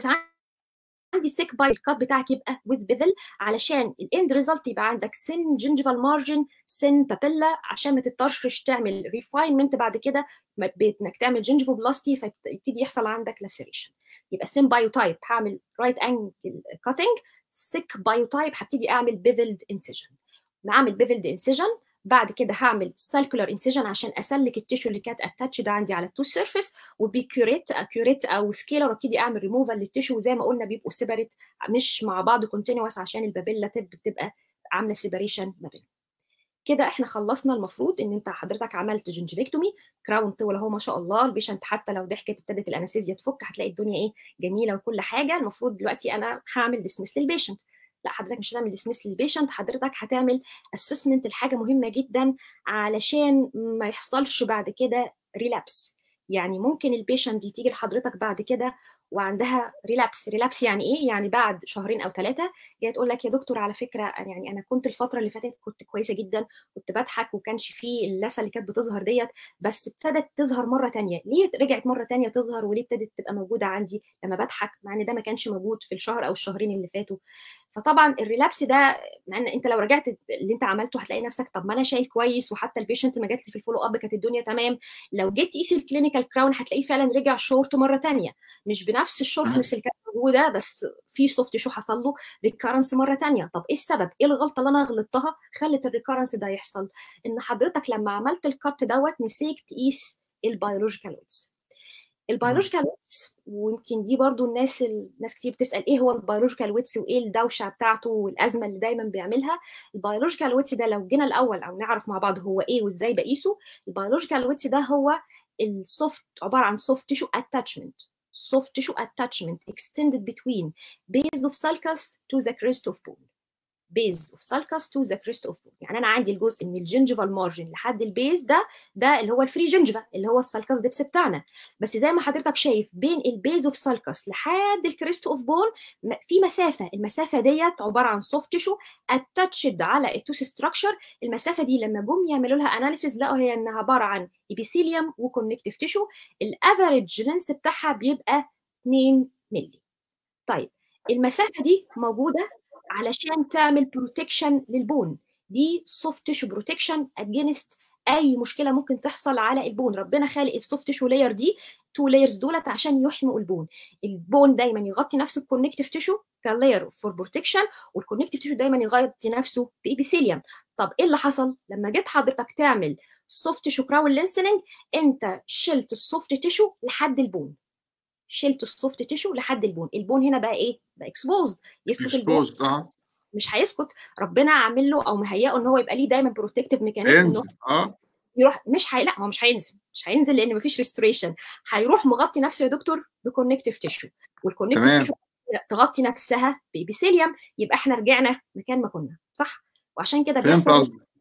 عندي سيك باي الكات بتاعك يبقى وذ بيفل علشان الاند ريزلت يبقى عندك سن جنجفال مارجن سن بابيلا عشان ما تضطرش تعمل ريفاينمنت بعد كده انك تعمل جنجفال بلاستي فيبتدي يحصل عندك لاسيريشن يبقى سن بايوتايب هعمل رايت انجل كاتنج سيك بايوتايب هبتدي اعمل بيفلد انسيجن بعمل بيفلد انسيجن بعد كده هعمل سالكولار انسيجن عشان اسلك التيشو اللي كانت اتاتش ده عندي على التوث سيرفيس وبكيوريت اكيوريت او سكيلر وابتدي اعمل ريموفال للتيشو وزي ما قلنا بيبقوا سيبريت مش مع بعض كونتينوس عشان البابيلا تب بتبقى عامله سيبريشن ما بينهم كده احنا خلصنا المفروض ان انت حضرتك عملت جنجفيكتومي كراون طول اهو ما شاء الله البيشنت حتى لو ضحكت ابتدت الانستيزيا تفك هتلاقي الدنيا ايه جميله وكل حاجه المفروض دلوقتي انا هعمل ديسمس للبيشنت لا حضرتك مش هتعمل ديسمس للبيشنت حضرتك هتعمل اسسمنت لحاجه مهمه جدا علشان ما يحصلش بعد كده ريلابس يعني ممكن البيشنت دي تيجي لحضرتك بعد كده وعندها ريلابس ريلابس يعني ايه يعني بعد شهرين او ثلاثه جايه تقول لك يا دكتور على فكره يعني انا كنت الفتره اللي فاتت كنت كويسه جدا كنت بضحك وكانش فيه اللثه اللي كانت بتظهر ديت بس ابتدت تظهر مره ثانيه ليه رجعت مره ثانيه تظهر وليه ابتدت تبقى موجوده عندي لما بضحك مع ان ده ما كانش موجود في الشهر او الشهرين اللي فاتوا فطبعا الريلابس ده مع ان انت لو رجعت اللي انت عملته هتلاقي نفسك طب ما انا شايل كويس وحتى البيشنت ما جات لي في الفولو اب كانت الدنيا تمام لو جيت تقيس الكلينيكال كراون هتلاقيه فعلا رجع شورت مره ثانيه مش بنفس الشورتنس اللي كانت موجوده بس في سوفت شو حصل له ريكارنس مره ثانيه طب ايه السبب ايه الغلطه اللي انا غلطتها خلت الريكارنس ده يحصل ان حضرتك لما عملت الكات دوت نسيت تقيس البيولوجيكال ويتس البيولوجيكال ويتس ويمكن دي برضو الناس الناس كتير بتسال ايه هو البيولوجيكال ويتس وايه الدوشه بتاعته والازمه اللي دايما بيعملها البيولوجيكال ويتس ده لو جينا الاول او نعرف مع بعض هو ايه وازاي بقيسه البيولوجيكال ويتس ده هو السوفت عباره عن سوفت تيشو اتاتشمنت soft tissue attachment extended between base of sulcus to the crest of bone base of sulcus to the crest of bone يعني انا عندي الجزء من الجنجفال مارجن لحد البيز ده ده اللي هو الفري جنجفا اللي هو السالكس ديبس بتاعنا بس زي ما حضرتك شايف بين البيز اوف سالكس لحد الكريست اوف بون في مسافه المسافه ديت عباره عن سوفت تيشو اتاتشد على التوس ستراكشر المسافه دي لما جم يعملوا لها اناليسيز لقوا هي انها عباره عن ابيثيليوم وكونكتيف تيشو الافريج لينس بتاعها بيبقى 2 مللي طيب المسافه دي موجوده علشان تعمل بروتكشن للبون دي سوفت تيشو بروتكشن اجينست اي مشكله ممكن تحصل على البون ربنا خالق السوفت تيشو لاير دي تو لايرز دولت عشان يحموا البون البون دايما يغطي نفسه بكونكتيف تيشو كلاير فور بروتكشن والكونكتيف تيشو دايما يغطي نفسه بإبيثيليوم طب ايه اللي حصل لما جيت حضرتك تعمل سوفت تيشو كراون لينسنج انت شلت السوفت تيشو لحد البون شلت السوفت تيشو لحد البون البون هنا بقى ايه بقى اكسبوزد يسكت البون اه مش هيسكت ربنا عامل له او مهيئه ان هو يبقى ليه دايما بروتكتيف ميكانيزم اه يروح مش هي لا هو مش هينزل مش هينزل لان مفيش ريستوريشن هيروح مغطي نفسه يا دكتور بكونكتيف تيشو والكونكتيف تيشو تغطي نفسها بإبيثيليوم يبقى احنا رجعنا مكان ما كنا صح وعشان كده فهمت بيحصل قصدك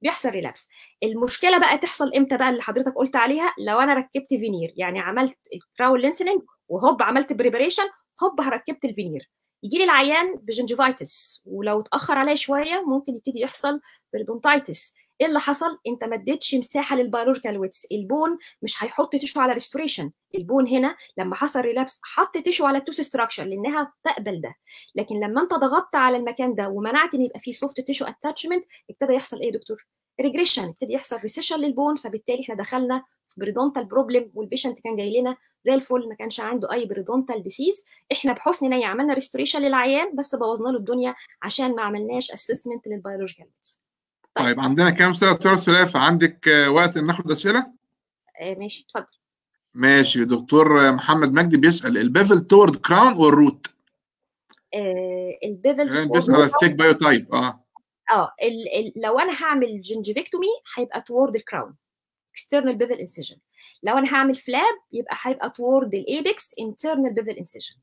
بيحصل ريلابس المشكله بقى تحصل امتى بقى اللي حضرتك قلت عليها لو انا ركبت فينير يعني عملت الكراون لينسنج وهوب عملت بريبريشن هوب ركبت الفينير يجي لي العيان بجنجيفايتس ولو اتاخر عليه شويه ممكن يبتدي يحصل بيرودونتايتس ايه اللي حصل انت ما اديتش مساحه للبيولوجيكال ويتس البون مش هيحط تيشو على ريستوريشن البون هنا لما حصل ريلابس حط تيشو على التوس ستراكشر لانها تقبل ده لكن لما انت ضغطت على المكان ده ومنعت ان يبقى فيه سوفت تيشو اتاتشمنت ابتدى يحصل ايه يا دكتور ريجريشن ابتدي يحصل ريسيشن للبون فبالتالي احنا دخلنا في بريدونتال بروبلم والبيشنت كان جاي لنا زي الفل ما كانش عنده اي بريدونتال ديسيز احنا بحسن نيه عملنا ريستوريشن للعيان بس بوظنا له الدنيا عشان ما عملناش اسسمنت للبيولوجيكال طيب. طيب عندنا كام سنه دكتوره سلافه عندك وقت ان ناخد اسئله؟ آه ماشي اتفضل ماشي دكتور محمد مجدي بيسال البيفل تورد كراون والروت؟ آه البيفل يعني بيسال على الثيك بايو تايب اه اه ال ال لو انا هعمل جنجيفيكتومي هيبقى تورد الكراون external bevel incision لو انا هعمل فلاب يبقى هيبقى تورد الايبكس internal bevel incision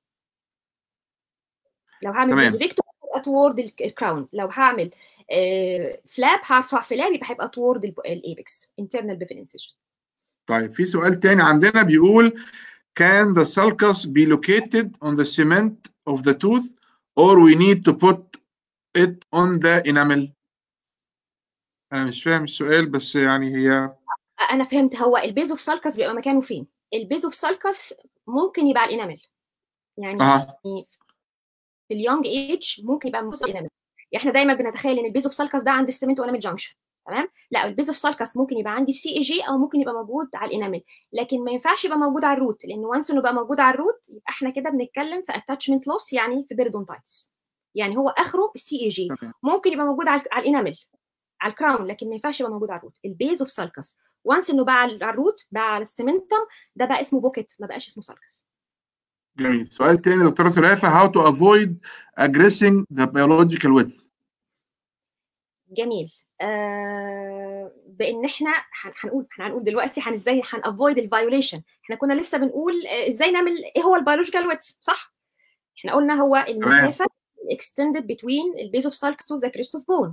لو هعمل جنجيفيكتومي يبقى تورد الكراون لو هعمل آه فلاب هرفع فلاب يبقى هيبقى تورد الايبكس internal bevel incision طيب في سؤال تاني عندنا بيقول can the sulcus be located on the cement of the tooth or we need to put it on the enamel انا مش فاهم السؤال بس يعني هي انا فهمت هو البيز اوف سالكس بيبقى مكانه فين البيز اوف سالكس ممكن يبقى على الانامل يعني أه. في اليونج ايج ممكن يبقى موجود على الانامل يعني احنا دايما بنتخيل ان البيز اوف سالكس ده عند السمنت وانامل جانكشن تمام لا البيز اوف سالكس ممكن يبقى عندي السي اي جي او ممكن يبقى موجود على الانامل لكن ما ينفعش يبقى موجود على الروت لان وانس انه بقى موجود على الروت يبقى احنا كده بنتكلم في اتاتشمنت لوس يعني في بيريدونتايتس يعني هو اخره السي اي جي ممكن يبقى موجود على على الانامل على الكراون لكن ما ينفعش يبقى موجود على الروت البيز اوف سالكس وانس انه بقى على الروت بقى على السمنتم ده بقى اسمه بوكيت ما بقاش اسمه سالكس جميل سؤال تاني دكتوره سلافه how to avoid aggressing the biological width جميل آه بان احنا هنقول احنا هنقول دلوقتي هن ازاي هنافويد الفايوليشن احنا كنا لسه بنقول ازاي نعمل ايه هو البيولوجيكال ويتس صح احنا قلنا هو المسافه extended between البيز اوف سالكس تو ذا كريست اوف بون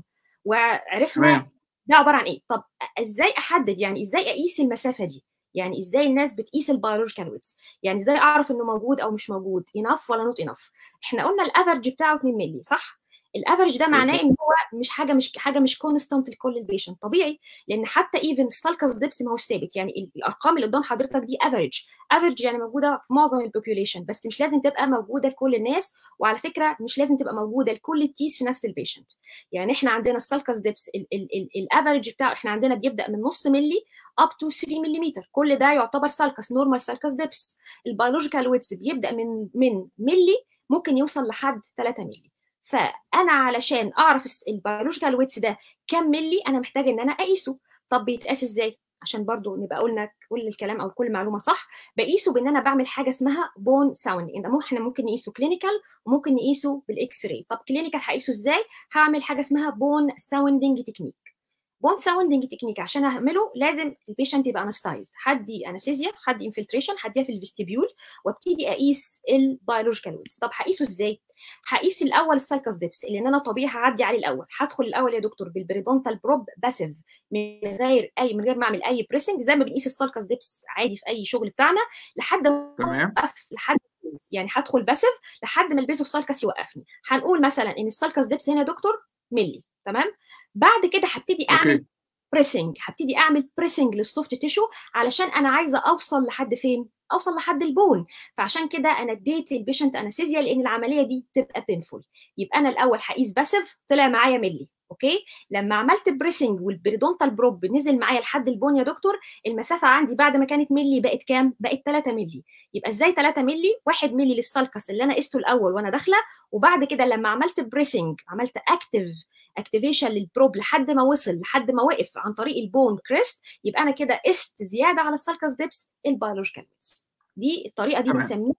وعرفنا ده عباره عن ايه طب ازاي احدد يعني ازاي اقيس المسافه دي يعني ازاي الناس بتقيس البيولوجيكال ويتس يعني ازاي اعرف انه موجود او مش موجود انف ولا نوت انف احنا قلنا الافرج بتاعه 2 مللي صح الافرج ده معناه ان هو مش حاجه مش حاجه مش كونستانت لكل البيشنت طبيعي لان حتى ايفن السالكس ديبس ما هوش ثابت يعني الارقام اللي قدام حضرتك دي افرج افرج يعني موجوده في معظم البوبيوليشن بس مش لازم تبقى موجوده لكل الناس وعلى فكره مش لازم تبقى موجوده لكل التيس في نفس البيشنت يعني احنا عندنا السالكس ديبس الافرج بتاعه احنا عندنا بيبدا من نص ملي اب تو 3 ملم كل ده يعتبر سالكس نورمال سالكس ديبس البيولوجيكال ويتس بيبدا من من ملي ممكن يوصل لحد 3 ملي فانا علشان اعرف البيولوجيكال ويتس ده كام ملي انا محتاج ان انا اقيسه طب بيتقاس ازاي عشان برضو نبقى قلنا كل الكلام او كل معلومه صح بقيسه بان انا بعمل حاجه اسمها بون ساوند احنا ممكن نقيسه كلينيكال وممكن نقيسه بالاكس راي طب كلينيكال هقيسه ازاي هعمل حاجه اسمها بون ساوندنج تكنيك بون ساوندنج تكنيك عشان اعمله لازم البيشنت يبقى انستايزد حدي انستيزيا حدي انفلتريشن حديها في الفيستيبيول وابتدي اقيس البيولوجيكال ويتس طب هقيسه ازاي هقيس الاول السالكس ديبس لان انا طبيعي هعدي عليه الاول هدخل الاول يا دكتور بالبريدونتال بروب باسيف من غير اي من غير ما اعمل اي بريسنج زي ما بنقيس السالكس ديبس عادي في اي شغل بتاعنا لحد ما تمام لحد يعني هدخل باسيف لحد ما البيزو سالكس يوقفني هنقول مثلا ان السالكس ديبس هنا يا دكتور ملي تمام بعد كده هبتدي اعمل أوكي. بريسنج هبتدي اعمل بريسنج للسوفت تيشو علشان انا عايزه اوصل لحد فين اوصل لحد البون فعشان كده انا اديت البيشنت انستيزيا لان العمليه دي بتبقى بينفول يبقى انا الاول هقيس باسيف طلع معايا ملي اوكي لما عملت بريسنج والبريدونتال بروب نزل معايا لحد البون يا دكتور المسافه عندي بعد ما كانت ملي بقت كام بقت 3 ملي يبقى ازاي 3 ملي 1 ملي للسالكس اللي انا قسته الاول وانا داخله وبعد كده لما عملت بريسنج عملت اكتف اكتيفيشن للبروب لحد ما وصل لحد ما وقف عن طريق البون كريست يبقى انا كده قست زياده على السالكس ديبس البيولوجيكال دي الطريقه دي تمام. بنسميها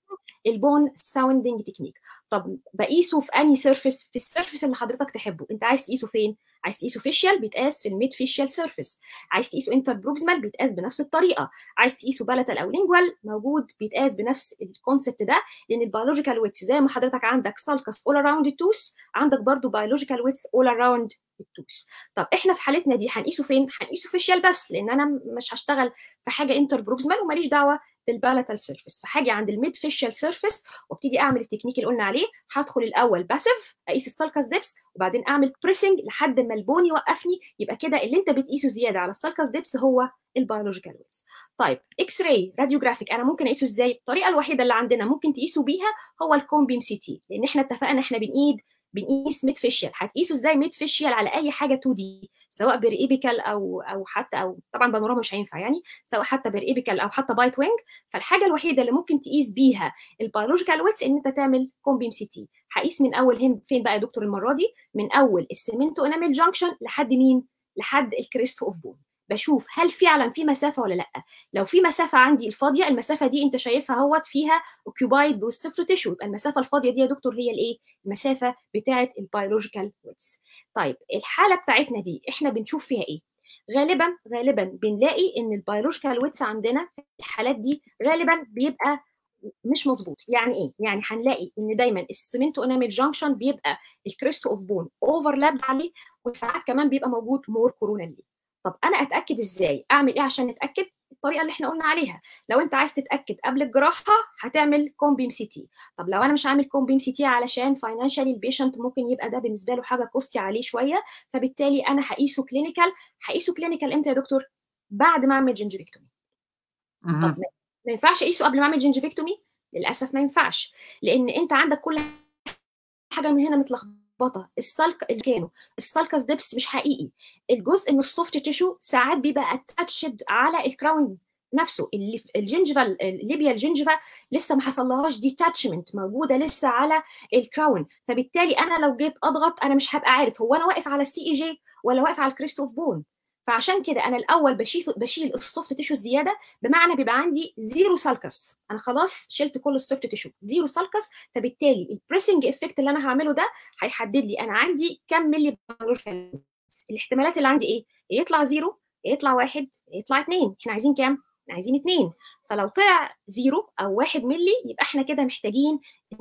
البون ساوندنج تكنيك طب بقيسه في انهي سيرفيس في السيرفيس اللي حضرتك تحبه انت عايز تقيسه فين عايز تقيسه فيشيال بيتقاس في الميد فيشيال سيرفيس عايز تقيسه انتر بروكسيمال بيتقاس بنفس الطريقه عايز تقيسه بالاتال او لينجوال موجود بيتقاس بنفس الكونسبت ده لان البيولوجيكال ويتس زي ما حضرتك عندك سالكس اول اراوند التوس عندك برضو بيولوجيكال ويتس اول اراوند التوس طب احنا في حالتنا دي هنقيسه فين هنقيسه فيشيال بس لان انا مش هشتغل في حاجه انتر بروكسيمال وماليش دعوه بالبالاتال سيرفيس فهاجي عند الميد فيشيال سيرفيس وابتدي اعمل التكنيك اللي قلنا عليه هدخل الاول باسيف اقيس السالكس ديبس وبعدين اعمل بريسنج لحد ما البون يوقفني يبقى كده اللي انت بتقيسه زياده على السالكس ديبس هو البيولوجيكال ويتس طيب اكس راي راديوجرافيك انا ممكن اقيسه ازاي الطريقه الوحيده اللي عندنا ممكن تقيسه بيها هو الكومبيم سي تي لان احنا اتفقنا احنا بنقيد بنقيس ميد فيشيال هتقيسه ازاي ميد فيشيال على اي حاجه 2 دي سواء بريبيكال او او حتى او طبعا بانوراما مش هينفع يعني سواء حتى بريبيكال او حتى بايت وينج فالحاجه الوحيده اللي ممكن تقيس بيها البيولوجيكال ويتس ان انت تعمل كومبيم سي تي هقيس من اول هم فين بقى يا دكتور المره دي من اول السيمنتو انامل جانكشن لحد مين لحد الكريست اوف بون بشوف هل فعلا في مسافه ولا لا لو في مسافه عندي الفاضيه المسافه دي انت شايفها اهوت فيها اوكيوبايد بالسيفتو تيشو يبقى المسافه الفاضيه دي يا دكتور هي الايه المسافه بتاعه البيولوجيكال ويتس طيب الحاله بتاعتنا دي احنا بنشوف فيها ايه غالبا غالبا بنلاقي ان البيولوجيكال ويتس عندنا في الحالات دي غالبا بيبقى مش مظبوط يعني ايه يعني هنلاقي ان دايما السيمنتو انامل جانكشن بيبقى الكريست اوف بون اوفرلاب عليه وساعات كمان بيبقى موجود مور كورونالي طب انا اتاكد ازاي اعمل ايه عشان اتاكد الطريقه اللي احنا قلنا عليها لو انت عايز تتاكد قبل الجراحه هتعمل كومبيم سي تي طب لو انا مش عامل كومبيم سي تي علشان فاينانشالي البيشنت ممكن يبقى ده بالنسبه له حاجه كوستي عليه شويه فبالتالي انا هقيسه كلينيكال هقيسه كلينيكال امتى يا دكتور بعد ما اعمل جنجفيكتومي طب ما ينفعش اقيسه قبل ما اعمل جنجفيكتومي للاسف ما ينفعش لان انت عندك كل حاجه من هنا متلخبطه السلك اللي كانوا السالكس ديبس مش حقيقي الجزء من السوفت تيشو ساعات بيبقى اتاتشد على الكراون نفسه اللي الجنجفا الليبيا الجنجفا لسه ما حصلهاش ديتاتشمنت موجوده لسه على الكراون فبالتالي انا لو جيت اضغط انا مش هبقى عارف هو انا واقف على السي اي جي ولا واقف على الكريست اوف بون فعشان كده انا الاول بشيل بشيل السوفت تيشو الزياده بمعنى بيبقى عندي زيرو سالكس انا خلاص شلت كل السوفت تيشو زيرو سالكس فبالتالي البريسنج افكت اللي انا هعمله ده هيحدد لي انا عندي كم ملي الاحتمالات اللي عندي ايه يطلع زيرو يطلع واحد يطلع اتنين احنا عايزين كام احنا عايزين اتنين فلو طلع زيرو او واحد ملي يبقى احنا كده محتاجين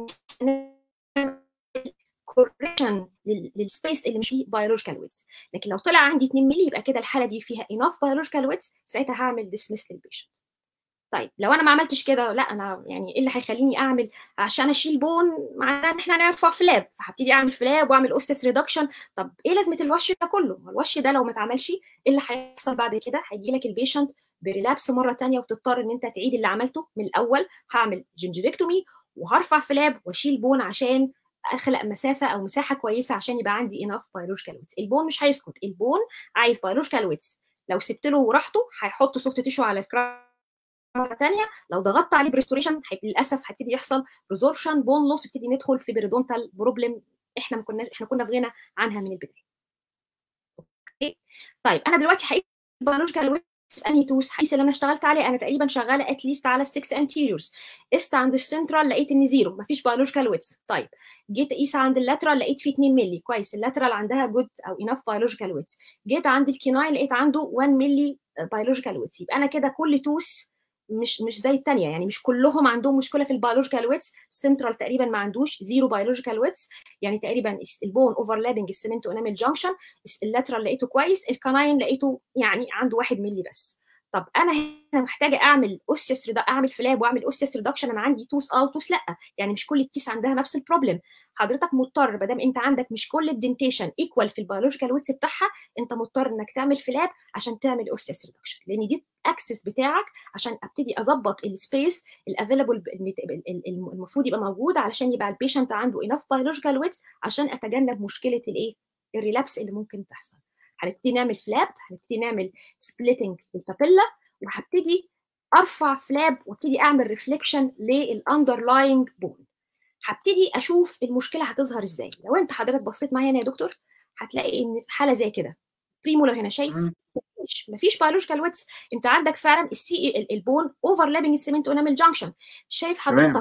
كوريكشن للسبيس اللي مش فيه بيولوجيكال ويتس لكن لو طلع عندي 2 مللي يبقى كده الحاله دي فيها اناف بيولوجيكال ويتس ساعتها هعمل ديسمس للبيشنت طيب لو انا ما عملتش كده لا انا يعني ايه اللي هيخليني اعمل عشان اشيل بون معناه ان احنا هنرفع فلاب فهبتدي اعمل فلاب واعمل اوستس ريدكشن طب ايه لازمه الوش ده كله الوش ده لو ما اتعملش ايه اللي هيحصل بعد كده هيجي لك البيشنت بريلابس مره ثانيه وتضطر ان انت تعيد اللي عملته من الاول هعمل جنجيفيكتومي وهرفع فلاب واشيل بون عشان اخلق مسافه او مساحه كويسه عشان يبقى عندي اناف بيولوجيكال ويتس البون مش هيسكت البون عايز بيولوجيكال ويتس لو سبت له راحته هيحط سوفت تيشو على الكراون مره ثانيه لو ضغطت عليه بريستوريشن للاسف هيبتدي يحصل ريزوربشن بون لوس يبتدي ندخل في بيريدونتال بروبلم احنا ما كنا احنا كنا في غنى عنها من البدايه اوكي طيب انا دلوقتي هقيس بيولوجيكال ويتس في انهي توس حيث اللي انا اشتغلت عليه انا تقريبا شغاله اتليست على السكس انتيريورز قست عند السنترال لقيت ان زيرو مفيش بيولوجيكال ويتس طيب جيت اقيس عند اللاترال لقيت فيه 2 مللي كويس اللاترال عندها جود او اناف بيولوجيكال ويتس جيت عند الكيناين لقيت عنده 1 مللي بيولوجيكال ويتس يبقى انا كده كل توس مش مش زي الثانيه يعني مش كلهم عندهم مشكله في البيولوجيكال ويتس السنترال تقريبا ما عندوش زيرو بيولوجيكال ويتس يعني تقريبا البون اوفرلابنج السيمنتو انامل جانكشن اللاترال لقيته كويس الكناين لقيته يعني عنده 1 مللي بس طب انا هنا محتاجه اعمل اوسيس ريدا اعمل فلاب واعمل اوسيس ريدكشن انا عندي توس اه وتوس لا يعني مش كل الكيس عندها نفس البروبلم حضرتك مضطر ما دام انت عندك مش كل الدنتيشن ايكوال في البيولوجيكال ويتس بتاعها انت مضطر انك تعمل فلاب عشان تعمل اوسيس ريدكشن لان دي اكسس بتاعك عشان ابتدي اظبط السبيس الافيلابل المفروض يبقى موجود علشان يبقى البيشنت عنده انف بيولوجيكال ويتس عشان اتجنب مشكله الايه الريلابس اللي ممكن تحصل هنبتدي نعمل فلاب هنبتدي نعمل سبليتنج للبابيلا وهبتدي ارفع فلاب وابتدي اعمل ريفليكشن للاندرلاينج بون هبتدي اشوف المشكله هتظهر ازاي لو انت حضرتك بصيت معايا هنا يا دكتور هتلاقي ان في حاله زي كده بريمولر هنا شايف مفيش مفيش بيولوجيكال ويتس انت عندك فعلا السي البون اوفرلابنج السيمنت انامل جانكشن شايف حضرتك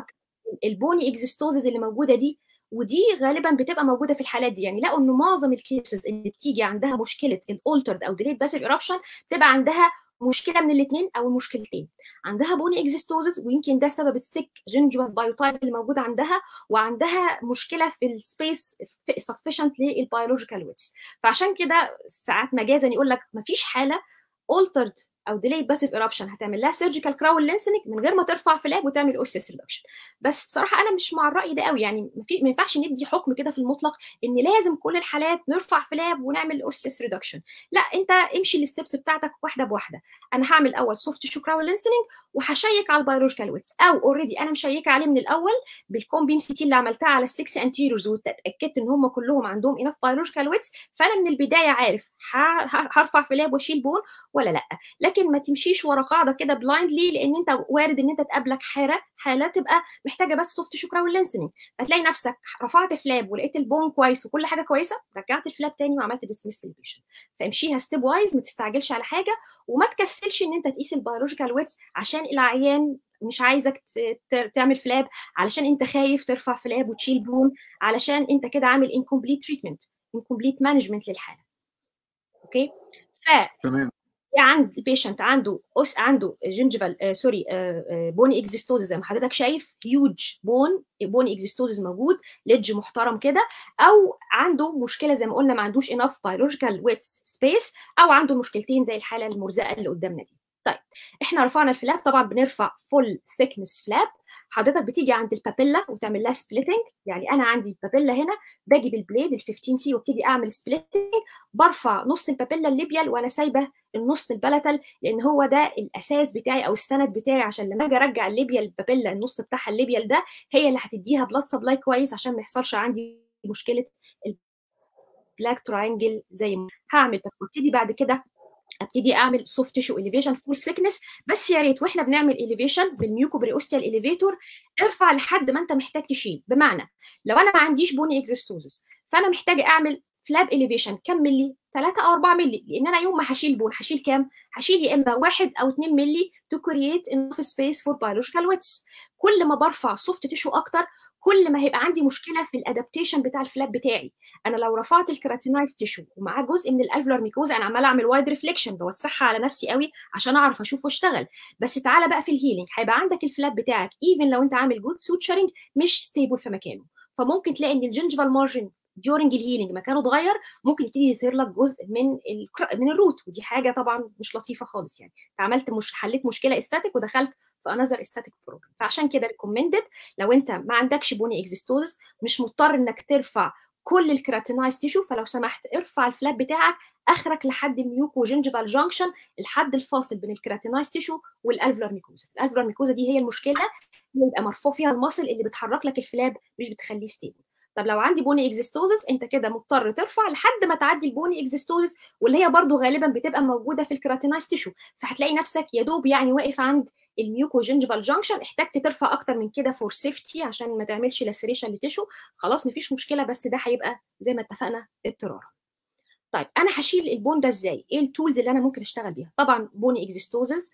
البوني اكزيستوزز اللي موجوده دي ودي غالبا بتبقى موجوده في الحالات دي يعني لقوا انه معظم الكيسز اللي بتيجي عندها مشكله الالترد او ديليت باسيف ايربشن بتبقى عندها مشكله من الاثنين او المشكلتين عندها بوني اكزيستوزز ويمكن ده سبب السك جنجوال بايوتايب اللي موجود عندها وعندها مشكله في السبيس sufficient للبيولوجيكال ويتس فعشان كده ساعات مجازا يقول لك ما فيش حاله altered او delayed passive eruption هتعمل لها surgical crown lengthening من غير ما ترفع فلاب وتعمل اوسيس ريدكشن بس بصراحه انا مش مع الراي ده قوي يعني ما في ما ينفعش ندي حكم كده في المطلق ان لازم كل الحالات نرفع فلاب ونعمل اوسيس ريدكشن لا انت امشي الستبس بتاعتك واحده بواحده انا هعمل اول سوفت تيشو كراون لينسنج وهشيك على البيولوجيكال ويتس او اوريدي انا مشيكه عليه من الاول بالكوم بيم سي تي اللي عملتها على السكس انتيريورز واتاكدت ان هم كلهم عندهم انف بيولوجيكال ويتس فانا من البدايه عارف هرفع فلاب واشيل بون ولا لا لكن ما تمشيش ورا قاعده كده بلايندلي لان انت وارد ان انت تقابلك حاله حاله تبقى محتاجه بس سوفت تيشو كراون لينسنج فتلاقي نفسك رفعت فلاب ولقيت البون كويس وكل حاجه كويسه رجعت الفلاب تاني وعملت ديسميس للبيشنت فامشيها ستيب وايز ما تستعجلش على حاجه وما تكسلش ان انت تقيس البيولوجيكال ويتس عشان العيان مش عايزك تعمل فلاب علشان انت خايف ترفع فلاب وتشيل بون علشان انت كده عامل انكمبليت تريتمنت انكمبليت مانجمنت للحاله اوكي ف تمام عند البيشنت عنده أس عنده جنجفال آه سوري آه آه بوني اكزيستوزز زي ما حضرتك شايف هيوج بون بوني اكزيستوزز موجود ليدج محترم كده او عنده مشكله زي ما قلنا ما عندوش انف بيولوجيكال ويتس سبيس او عنده مشكلتين زي الحاله المرزقه اللي قدامنا دي طيب احنا رفعنا الفلاب طبعا بنرفع فول ثيكنس فلاب حضرتك بتيجي عند البابيلا وتعمل لها سبليتنج يعني انا عندي البابيلا هنا باجي بالبليد ال 15 سي وابتدي اعمل سبليتنج برفع نص البابيلا الليبيال وانا سايبه النص البلتل لان هو ده الاساس بتاعي او السند بتاعي عشان لما اجي ارجع الليبيا البابيلا النص بتاعها الليبيال ده هي اللي هتديها بلاد سبلاي كويس عشان ما يحصلش عندي مشكله البلاك تراينجل زي ما هعمل وابتدي بعد كده ابتدي اعمل سوفت تيشو اليفيشن فول سيكنس بس يا ريت واحنا بنعمل اليفيشن بالميوكو بريوستيال اليفيتور ارفع لحد ما انت محتاج تشيل بمعنى لو انا ما عنديش بوني اكزيستوزس فانا محتاجه اعمل فلاب اليفيشن كم ملي 3 او 4 ملي لان انا يوم ما هشيل بون هشيل كام هشيل يا اما 1 او 2 ملي تو كرييت انف سبيس فور بيولوجيكال ويتس كل ما برفع سوفت تيشو اكتر كل ما هيبقى عندي مشكله في الادابتيشن بتاع الفلاب بتاعي انا لو رفعت الكراتينايز تيشو ومعاه جزء من الالفلر ميكوزا انا عماله اعمل وايد ريفليكشن بوسعها على نفسي قوي عشان اعرف اشوف واشتغل بس تعالى بقى في الهيلينج هيبقى عندك الفلاب بتاعك ايفن لو انت عامل جود سوتشرنج مش ستيبل في مكانه فممكن تلاقي ان الجنجفال مارجن during الهيلينج مكانه اتغير ممكن يبتدي يظهر لك جزء من من الروت ودي حاجه طبعا مش لطيفه خالص يعني عملت مش حليت مشكله استاتيك ودخلت في انذر استاتيك بروبلم فعشان كده ريكومندد لو انت ما عندكش بوني اكزيستوزس مش مضطر انك ترفع كل الكراتينايز تيشو فلو سمحت ارفع الفلاب بتاعك اخرك لحد الميوكو جنجفال جانكشن الحد الفاصل بين الكراتينايز تيشو والالفلر ميكوزا الالفلر ميكوزا دي هي المشكله اللي يبقى مرفوع فيها المصل اللي بتحرك لك الفلاب مش بتخليه ستيبل طب لو عندي بوني اكزيستوزس انت كده مضطر ترفع لحد ما تعدي البوني اكزيستوزس واللي هي برضو غالبا بتبقى موجوده في الكراتينايز تيشو فهتلاقي نفسك يا دوب يعني واقف عند الميوكو جنجفال جانكشن احتجت ترفع اكتر من كده فور سيفتي عشان ما تعملش لاسريشن لتيشو خلاص مفيش مشكله بس ده هيبقى زي ما اتفقنا اضطرارا طيب انا هشيل البون ده ازاي ايه التولز اللي انا ممكن اشتغل بيها طبعا بوني اكزيستوزس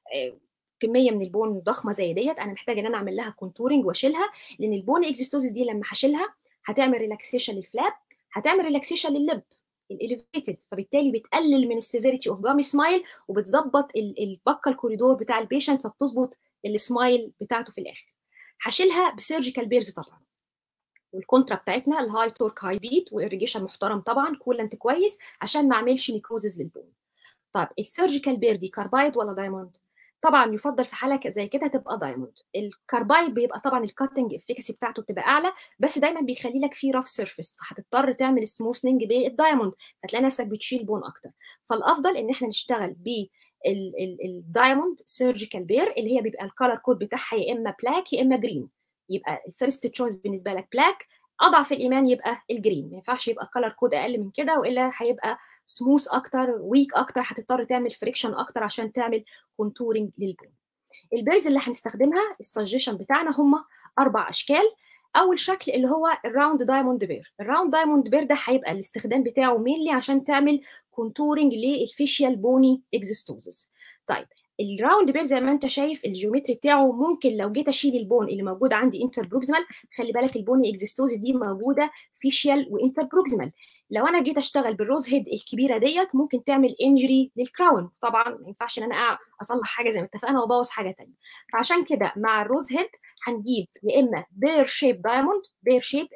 كميه من البون ضخمه زي ديت انا محتاجه ان انا اعمل لها كونتورنج واشيلها لان البوني اكزيستوزس دي لما هشيلها هتعمل ريلاكسيشن للفلاب هتعمل ريلاكسيشن لللب الاليفيتد فبالتالي بتقلل من السيفيريتي اوف جامي سمايل وبتظبط البكال كوريدور بتاع البيشنت فبتظبط السمايل بتاعته في الاخر هشيلها بسيرجيكال بيرز طبعا والكونترا بتاعتنا الهاي تورك هاي بيت واريجيشن محترم طبعا كولنت كويس عشان ما اعملش نيكوزز للبون طيب السيرجيكال بير دي كاربايد ولا دايموند طبعا يفضل في حاله زي كده تبقى دايموند الكاربايد بيبقى طبعا الكاتنج افيكاسي بتاعته بتبقى اعلى بس دايما بيخلي لك فيه رف سيرفيس فهتضطر تعمل سموثنج بالدايموند هتلاقي نفسك بتشيل بون اكتر فالافضل ان احنا نشتغل ب الدايموند سيرجيكال بير اللي هي بيبقى الكالر كود بتاعها يا اما بلاك يا اما جرين يبقى الفيرست تشويس بالنسبه لك بلاك اضعف الايمان يبقى الجرين ما ينفعش يبقى كلر كود اقل من كده والا هيبقى سموث اكتر ويك اكتر هتضطر تعمل فريكشن اكتر عشان تعمل كونتورنج للبون البيرز اللي هنستخدمها السجيشن بتاعنا هم اربع اشكال اول شكل اللي هو الراوند دايموند بير الراوند دايموند بير ده هيبقى الاستخدام بتاعه مينلي عشان تعمل كونتورنج للفيشيال بوني اكزيستوزس طيب الراوند بير زي ما انت شايف الجيومتري بتاعه ممكن لو جيت اشيل البون اللي موجود عندي انتر بروكسيمال خلي بالك البوني اكزيستوز دي موجوده فيشيال وانتر بروكسيمال لو انا جيت اشتغل بالروز هيد الكبيره ديت ممكن تعمل انجري للكراون طبعا ما ينفعش ان انا اصلح حاجه زي ما اتفقنا وابوظ حاجه ثانيه فعشان كده مع الروز هيد هنجيب يا اما بير شيب دايموند بير شيب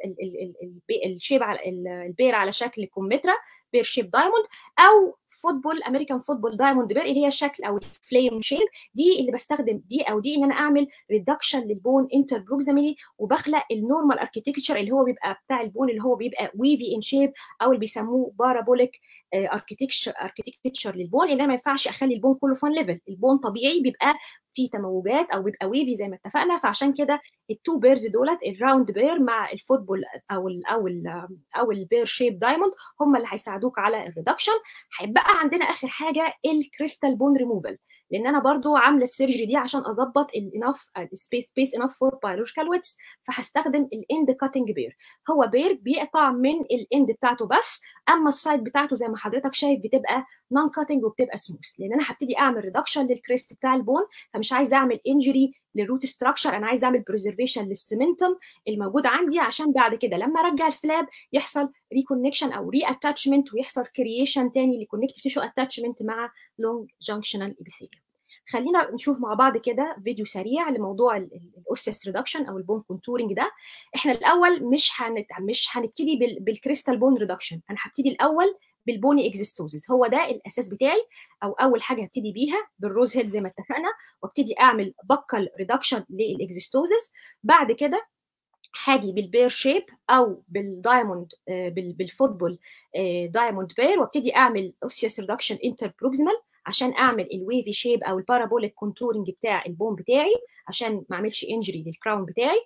الشيب على البير على شكل كمثرى بير شيب دايموند او فوتبول امريكان فوتبول دايموند بير اللي هي الشكل او الفليم شيب دي اللي بستخدم دي او دي ان انا اعمل ريدكشن للبون انتر بروكسيمالي وبخلق النورمال اركيتكتشر اللي هو بيبقى بتاع البون اللي هو بيبقى ويفي ان شيب او اللي بيسموه بارابوليك اركيتكتشر اركيتكتشر للبون لان انا ما ينفعش اخلي البون كله فان ليفل البون طبيعي بيبقى في تموجات او بيبقى ويفي زي ما اتفقنا فعشان كده التو بيرز دولت الراوند بير مع الفوتبول او ال او ال او البير شيب دايموند هم اللي هيساعدوك على الريدكشن هيبقى عندنا اخر حاجه الكريستال بون ريموفال لان انا برضو عامله السيرجري دي عشان اظبط الانف سبيس سبيس انف فور بيولوجيكال ويتس فهستخدم الاند كاتنج بير هو بير بيقطع من الاند بتاعته بس اما السايد بتاعته زي ما حضرتك شايف بتبقى نون كاتنج وبتبقى سموث لان انا هبتدي اعمل ريدكشن للكريست بتاع البون فمش عايزه اعمل انجري للروت ستراكشر انا عايزه اعمل بريزرفيشن للسيمنتم الموجود عندي عشان بعد كده لما ارجع الفلاب يحصل ريكونكشن او ري اتاتشمنت ويحصل كرييشن تاني لكونكتيف تيشو اتاتشمنت مع لونج جانكشنال ابيثيليوم خلينا نشوف مع بعض كده فيديو سريع لموضوع الاوسيس ريدكشن او البون كونتورنج ده احنا الاول مش هنت... مش هنبتدي بال... بالكريستال بون ريدكشن انا هبتدي الاول بالبوني اكزيستوزيس هو ده الاساس بتاعي او اول حاجه هبتدي بيها بالروز هيد زي ما اتفقنا وابتدي اعمل بكل ريدكشن للاكزيستوزيس بعد كده هاجي بالبير شيب او بالدايموند بالفوتبول دايموند بير وابتدي اعمل اوسيوس ريدكشن انتر بروكسيمال عشان اعمل الويفي شيب او البارابوليك كونتورنج بتاع البون بتاعي عشان ما اعملش انجري للكراون بتاعي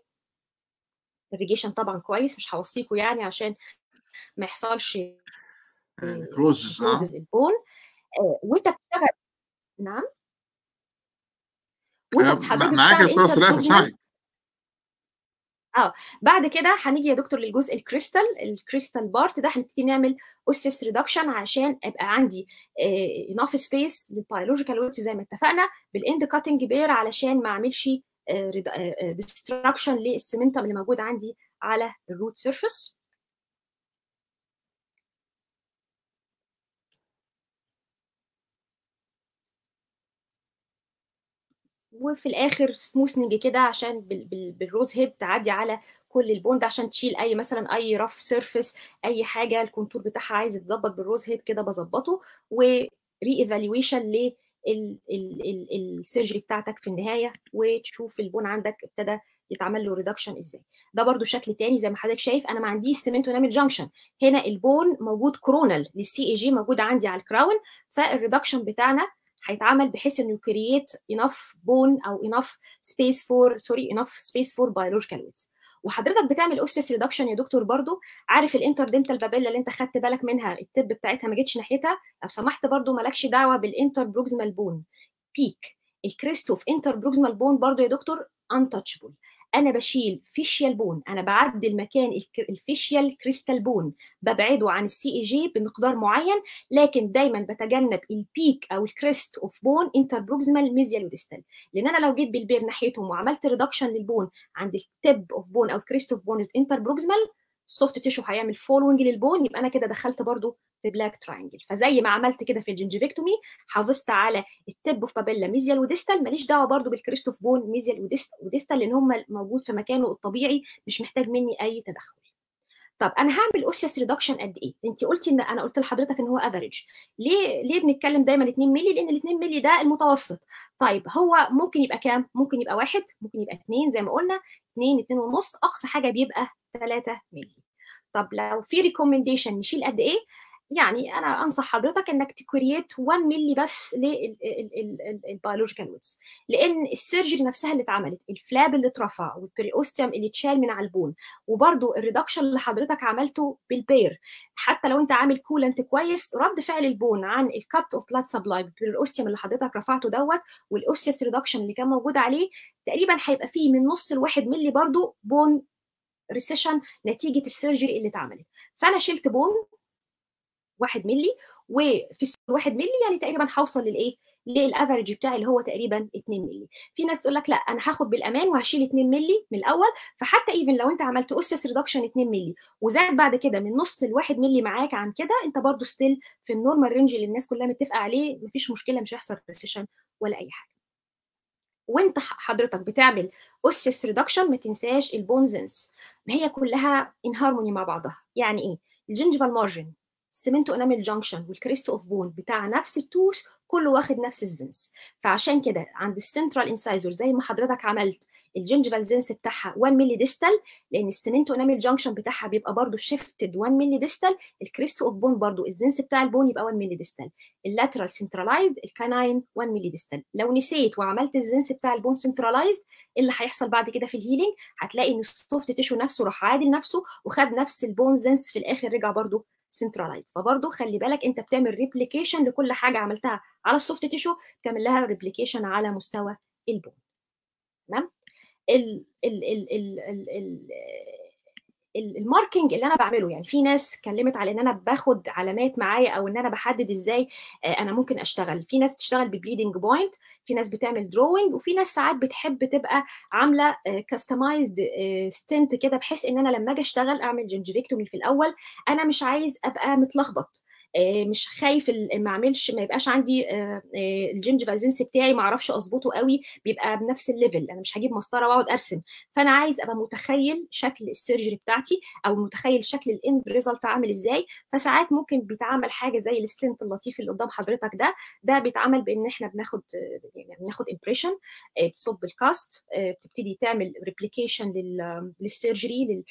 الريجيشن طبعا كويس مش هوصيكم يعني عشان ما يحصلش كروز كروزز البون وانت بتشتغل نعم وانت حضرتك معاك يا دكتور سلاف اسمعي اه بعد كده هنيجي يا دكتور للجزء الكريستال الكريستال بارت ده هنبتدي نعمل اوسيس ريدكشن عشان ابقى عندي اناف سبيس للبيولوجيكال ويت زي ما اتفقنا بالاند كاتنج بير علشان ما اعملش ديستراكشن للسيمنتم اللي موجود عندي على الروت سيرفيس وفي الاخر سموثنج كده عشان بال بال بالروز هيد تعدي على كل البوند عشان تشيل اي مثلا اي رف سيرفيس اي حاجه الكونتور بتاعها عايز يتظبط بالروز هيد كده بظبطه وري ايفالويشن لل السيرجري بتاعتك في النهايه وتشوف البون عندك ابتدى يتعمل له ريدكشن ازاي ده برده شكل تاني زي ما حضرتك شايف انا ما عنديش سيمنت ونامل جانكشن هنا البون موجود كرونال للسي اي جي موجود عندي على الكراون فالريدكشن بتاعنا هيتعمل بحيث انه كرييت enough bone او enough space for سوري enough space for biological weights وحضرتك بتعمل اوسيس ريدكشن يا دكتور برضو عارف الانتردنتال بابيلا اللي انت خدت بالك منها التب بتاعتها ما جتش ناحيتها لو سمحت برضو مالكش دعوه بالانتر بروكسيمال بون بيك الكريستوف انتر بروكسيمال بون برضو يا دكتور untouchable انا بشيل فيشيال بون انا بعدل مكان الفيشيال كريستال بون ببعده عن السي اي جي بمقدار معين لكن دايما بتجنب البيك او الكريست اوف بون انتر بروكسيمال ميزيال وديستال لان انا لو جيت بالبير ناحيتهم وعملت ريدكشن للبون عند التب اوف بون او الكريست اوف بون انتر بروكسيمال السوفت تيشو هيعمل فولوينج للبون يبقى انا كده دخلت برضو في بلاك تراينجل فزي ما عملت كده في الجنجيفكتومي حافظت على التب اوف بابيلا ميزيال وديستال ماليش دعوه برضو بالكريستوف بون ميزيال وديستال لان هم موجود في مكانه الطبيعي مش محتاج مني اي تدخل طب انا هعمل اوسيس ريدكشن قد ايه انت قلتي ان انا قلت لحضرتك ان هو افريج ليه ليه بنتكلم دايما 2 مللي لان ال 2 مللي ده المتوسط طيب هو ممكن يبقى كام ممكن يبقى واحد ممكن يبقى اثنين زي ما قلنا 2 2 ونص اقصى حاجه بيبقى 3 مللي طب لو في ريكومنديشن نشيل قد ايه يعني انا انصح حضرتك انك تكريت 1 مللي بس للبيولوجيكال ويتس لان السيرجري نفسها اللي اتعملت الفلاب اللي اترفع والبريوستيوم اللي اتشال من على البون وبرده الريدكشن اللي حضرتك عملته بالبير حتى لو انت عامل كولنت كويس رد فعل البون عن الكات اوف بلاد سبلاي بالبريوستيوم اللي حضرتك رفعته دوت والاوسيس ريدكشن اللي كان موجود عليه تقريبا هيبقى فيه من نص لواحد مللي برده بون ريسيشن نتيجه السيرجري اللي اتعملت فانا شلت بون 1 مللي وفي 1 مللي يعني تقريبا هوصل للايه للافرج بتاعي اللي هو تقريبا 2 مللي في ناس تقول لك لا انا هاخد بالامان وهشيل 2 مللي من الاول فحتى ايفن لو انت عملت اوسس ريدكشن 2 مللي وزاد بعد كده من نص ل 1 مللي معاك عن كده انت برضو ستيل في النورمال رينج اللي الناس كلها متفقه عليه مفيش مشكله مش هيحصل ريسيشن ولا اي حاجه وانت حضرتك بتعمل اوسس ريدكشن ما تنساش البونزنس هي كلها ان هارموني مع بعضها يعني ايه الجنجفال مارجن السمنتو انامل جانكشن والكريست اوف بون بتاع نفس التوس كله واخد نفس الزنس فعشان كده عند السنترال انسايزر زي ما حضرتك عملت الجنجفال زنس بتاعها 1 ملي ديستال لان السمنتو انامل جانكشن بتاعها بيبقى برضو شيفتد 1 ملي ديستال الكريست اوف بون برضو الزنس بتاع البون يبقى 1 ملي ديستال اللاترال سنترلايزد الكاناين 1 ملي ديستال لو نسيت وعملت الزنس بتاع البون سنترلايزد اللي هيحصل بعد كده في الهيلينج هتلاقي ان السوفت تيشو نفسه راح عادل نفسه وخد نفس البون زنس في الاخر رجع برضو سنترلايز فبرضه خلي بالك انت بتعمل ريبليكيشن لكل حاجه عملتها على السوفت تيشو بتعمل لها ريبليكيشن على مستوى البون تمام ال ال ال ال ال ال الماركينج اللي انا بعمله يعني في ناس اتكلمت على ان انا باخد علامات معايا او ان انا بحدد ازاي انا ممكن اشتغل في ناس بتشتغل ببليدنج بوينت في ناس بتعمل دروينج وفي ناس ساعات بتحب تبقى عامله كاستمايزد ستنت كده بحيث ان انا لما اجي اشتغل اعمل جنجفيكتومي في الاول انا مش عايز ابقى متلخبط مش خايف ما اعملش ما يبقاش عندي الجنجفال زنس بتاعي ما اعرفش اظبطه قوي بيبقى بنفس الليفل انا مش هجيب مسطره واقعد ارسم فانا عايز ابقى متخيل شكل السيرجري بتاعتي او متخيل شكل الاند ريزلت عامل ازاي فساعات ممكن بيتعمل حاجه زي الستنت اللطيف اللي قدام حضرتك ده ده بيتعمل بان احنا بناخد يعني بناخد امبريشن بتصب الكاست بتبتدي تعمل ريبليكيشن للسيرجري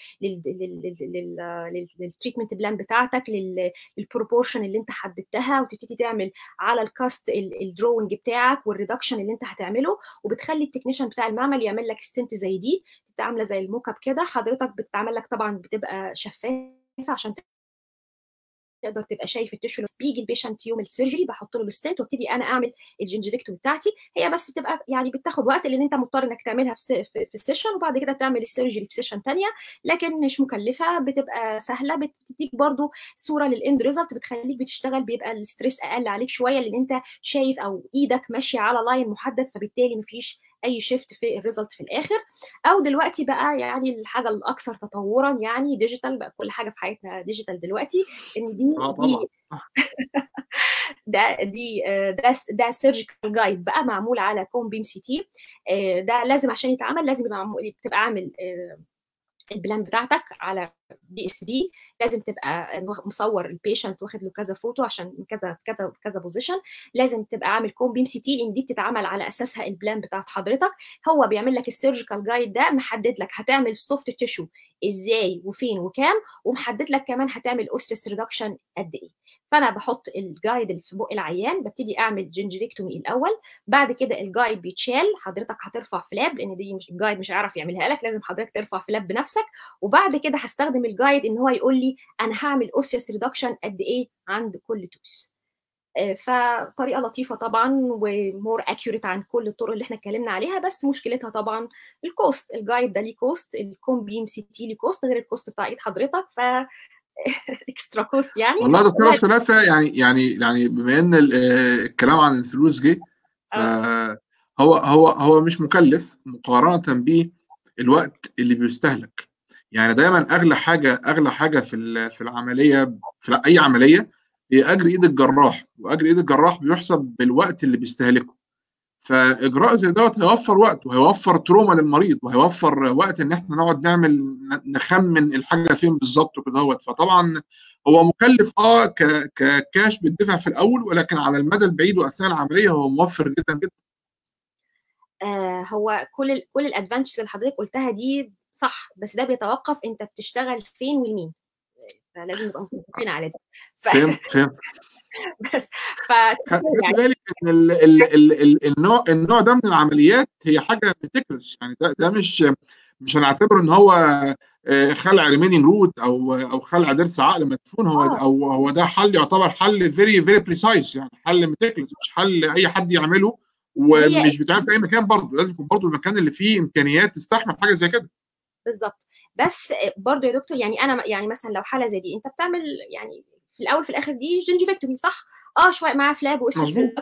للتريتمنت بلان بتاعتك للبروبورشن اللي انت حددتها وتبتدي تعمل على الكاست الدروينج بتاعك والريدكشن اللي انت هتعمله وبتخلي التكنيشن بتاع المعمل يعمل لك ستنت زي دي بتبقى عامله زي الموك اب كده حضرتك بتتعمل لك طبعا بتبقى شفافه عشان تقدر تبقى شايف التشو بيجي البيشنت يوم السيرجري بحط له الستنت وابتدي انا اعمل الجنجفيكتومي بتاعتي هي بس بتبقى يعني بتاخد وقت لان انت مضطر انك تعملها في, في, في السيشن وبعد كده تعمل السيرجري في سيشن ثانيه لكن مش مكلفه بتبقى سهله بتديك برضو صوره للاند ريزلت بتخليك بتشتغل بيبقى الستريس اقل عليك شويه لان انت شايف او ايدك ماشيه على لاين محدد فبالتالي مفيش اي شيفت في الريزلت في الاخر او دلوقتي بقى يعني الحاجه الاكثر تطورا يعني ديجيتال بقى كل حاجه في حياتنا ديجيتال دلوقتي ان دي اه دي طبعا ده دي ده ده سيرجيكال جايد بقى معمول على كوم بيم سي تي ده لازم عشان يتعمل لازم يبقى معمول تبقى عامل البلان بتاعتك على دي اس دي لازم تبقى مصور البيشنت واخد له كذا فوتو عشان كذا كذا كذا بوزيشن لازم تبقى عامل كوم بيم سي تي لان دي بتتعمل على اساسها البلان بتاعت حضرتك هو بيعمل لك السيرجيكال جايد ده محدد لك هتعمل سوفت تيشو ازاي وفين وكام ومحدد لك كمان هتعمل اوسس ريدكشن قد ايه فانا بحط الجايد اللي في بق العيان ببتدي اعمل جنجفيكتومي الاول بعد كده الجايد بيتشال حضرتك هترفع فلاب لان دي مش الجايد مش هيعرف يعملها لك لازم حضرتك ترفع فلاب بنفسك وبعد كده هستخدم الجايد ان هو يقول لي انا هعمل اوسيس ريدكشن قد ايه عند كل توس فطريقه لطيفه طبعا ومور اكيوريت عن كل الطرق اللي احنا اتكلمنا عليها بس مشكلتها طبعا الكوست الجايد ده ليه كوست الكوم بيم سي تي ليه كوست غير الكوست بتاع ايد حضرتك ف اكسترا كوست يعني والله يا دكتوره ثلاثه يعني يعني يعني بما ان الكلام عن الفلوس جه هو هو هو مش مكلف مقارنه بالوقت اللي بيستهلك يعني دايما اغلى حاجه اغلى حاجه في في العمليه في اي عمليه هي اجر ايد الجراح واجر ايد الجراح بيحسب بالوقت اللي بيستهلكه فاجراء زي دوت هيوفر وقت وهيوفر تروما للمريض وهيوفر وقت ان احنا نقعد نعمل نخمن الحاجه فين بالظبط وكده هوت فطبعا هو مكلف اه ككاش بيدفع في الاول ولكن على المدى البعيد واثناء العمليه هو موفر جدا جدا آه هو كل ال كل الادفانتجز اللي حضرتك قلتها دي صح بس ده بيتوقف انت بتشتغل فين والمين فلازم نبقى متفقين على دي ف... فهمت فهمت بس ف يعني بالك ان ال ال ال ال النوع النوع ده من العمليات هي حاجه بتكرش يعني ده, ده مش مش هنعتبره ان هو خلع ريمينينج روت او او خلع ضرس عقل مدفون هو آه. او هو ده حل يعتبر حل فيري فيري بريسايس يعني حل متكلس مش حل اي حد يعمله ومش بيتعمل في اي مكان برضه لازم يكون برضه المكان اللي فيه امكانيات تستحمل حاجه زي كده بالظبط بس برضه يا دكتور يعني انا يعني مثلا لو حاله زي دي انت بتعمل يعني في الاول في الاخر دي جنجيفكتومي صح؟ اه شويه معاه فلاب واسس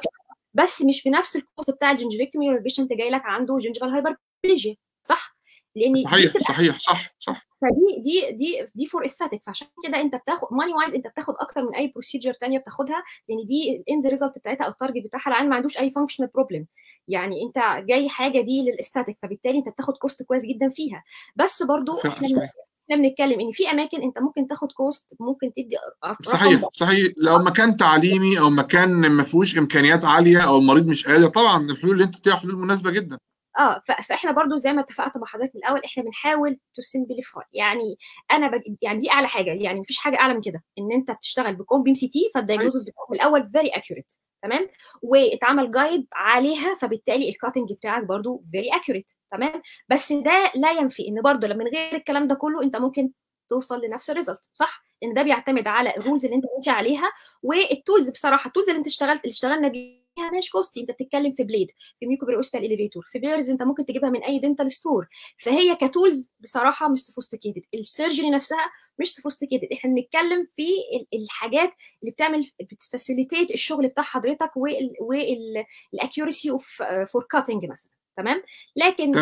بس مش بنفس الكوست بتاع الجنجفكتومي لو البيشنت جاي لك عنده جنجفال هايبربليجيا صح؟ لان صحيح صحيح صح صح فدي دي دي دي فور استاتيك فعشان كده انت بتاخد ماني وايز انت بتاخد اكتر من اي بروسيجر ثانيه بتاخدها لان دي الاند ريزلت بتاعتها او التارجت بتاعها العيان ما عندوش اي فانكشنال بروبلم يعني انت جاي حاجه دي للاستاتيك فبالتالي انت بتاخد كوست كويس جدا فيها بس برضو احنا احنا بنتكلم ان في اماكن انت ممكن تاخد كوست ممكن تدي صحيح صحيح لو مكان تعليمي او مكان ما فيهوش امكانيات عاليه او المريض مش قادر طبعا الحلول اللي انت بتديها حلول مناسبه جدا اه فاحنا برضو زي ما اتفقت مع حضرتك من الاول احنا بنحاول تو سمبليفاي يعني انا بج... يعني دي اعلى حاجه يعني مفيش حاجه اعلى من كده ان انت بتشتغل بكوم بي سي تي فالدايجنوزس بتاعك من الاول فيري اكيوريت تمام واتعمل جايد عليها فبالتالي الكاتنج بتاعك برضو فيري اكيوريت تمام بس ده لا ينفي ان برضو من غير الكلام ده كله انت ممكن توصل لنفس الريزلت صح ان ده بيعتمد على الرولز اللي انت ماشي عليها والتولز بصراحه التولز اللي انت اشتغلت اللي اشتغلنا بيها مش كوستي انت بتتكلم في بليد في ميكو بريوستال اليفيتور في بيرز انت ممكن تجيبها من اي دنتال ستور فهي كتولز بصراحه مش سوفيستيكيتد السيرجري نفسها مش سوفيستيكيتد احنا بنتكلم في الحاجات اللي بتعمل بتفاسيليتيت الشغل بتاع حضرتك والاكيورسي اوف فور كاتنج مثلا تمام لكن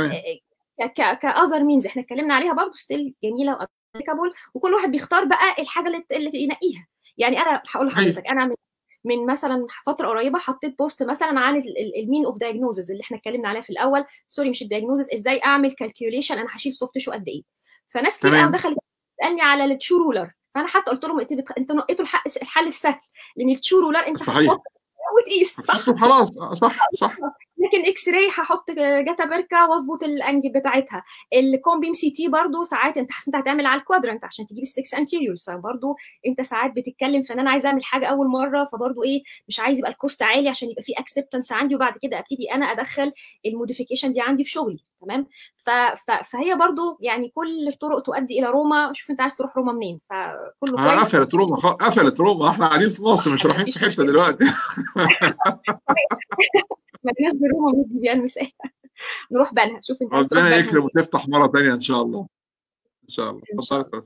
كاذر مينز احنا اتكلمنا عليها برضه ستيل جميله وابليكابل وكل واحد بيختار بقى الحاجه اللي, اللي ينقيها يعني انا هقول لحضرتك انا من من مثلا فتره قريبه حطيت بوست مثلا عن المين اوف دايجنوزز اللي احنا اتكلمنا عليها في الاول سوري مش الدايجنوزز ازاي اعمل كالكيوليشن انا هشيل سوفت تيشو قد ايه فناس كتير قوي دخلت تسالني على التشو رولر فانا حتى قلت لهم انت بت... انت نقيتوا الحل السهل لان التشو رولر انت صحيح وتقيس صح خلاص صح صح لكن اكس راي هحط جاتا بيركا واظبط الانجل بتاعتها الكومبيم سي تي برضه ساعات انت حاسس انت هتعمل على الكوادرنت عشان تجيب السكس انتيريورز فبرضه انت ساعات بتتكلم في ان انا عايز اعمل حاجه اول مره فبرضه ايه مش عايز يبقى الكوست عالي عشان يبقى في اكسبتنس عندي وبعد كده ابتدي انا ادخل الموديفيكيشن دي عندي في شغلي تمام ف... ف... فهي برضه يعني كل الطرق تؤدي الى روما شوف انت عايز تروح روما منين فكله آه قفلت روما خ... قفلت روما احنا قاعدين في مصر مش رايحين في حته دلوقتي مدينه روما ندي بيها المثال نروح بنها شوف انت ربنا يكرم وتفتح مره ثانيه ان شاء الله ان شاء الله اتفضلي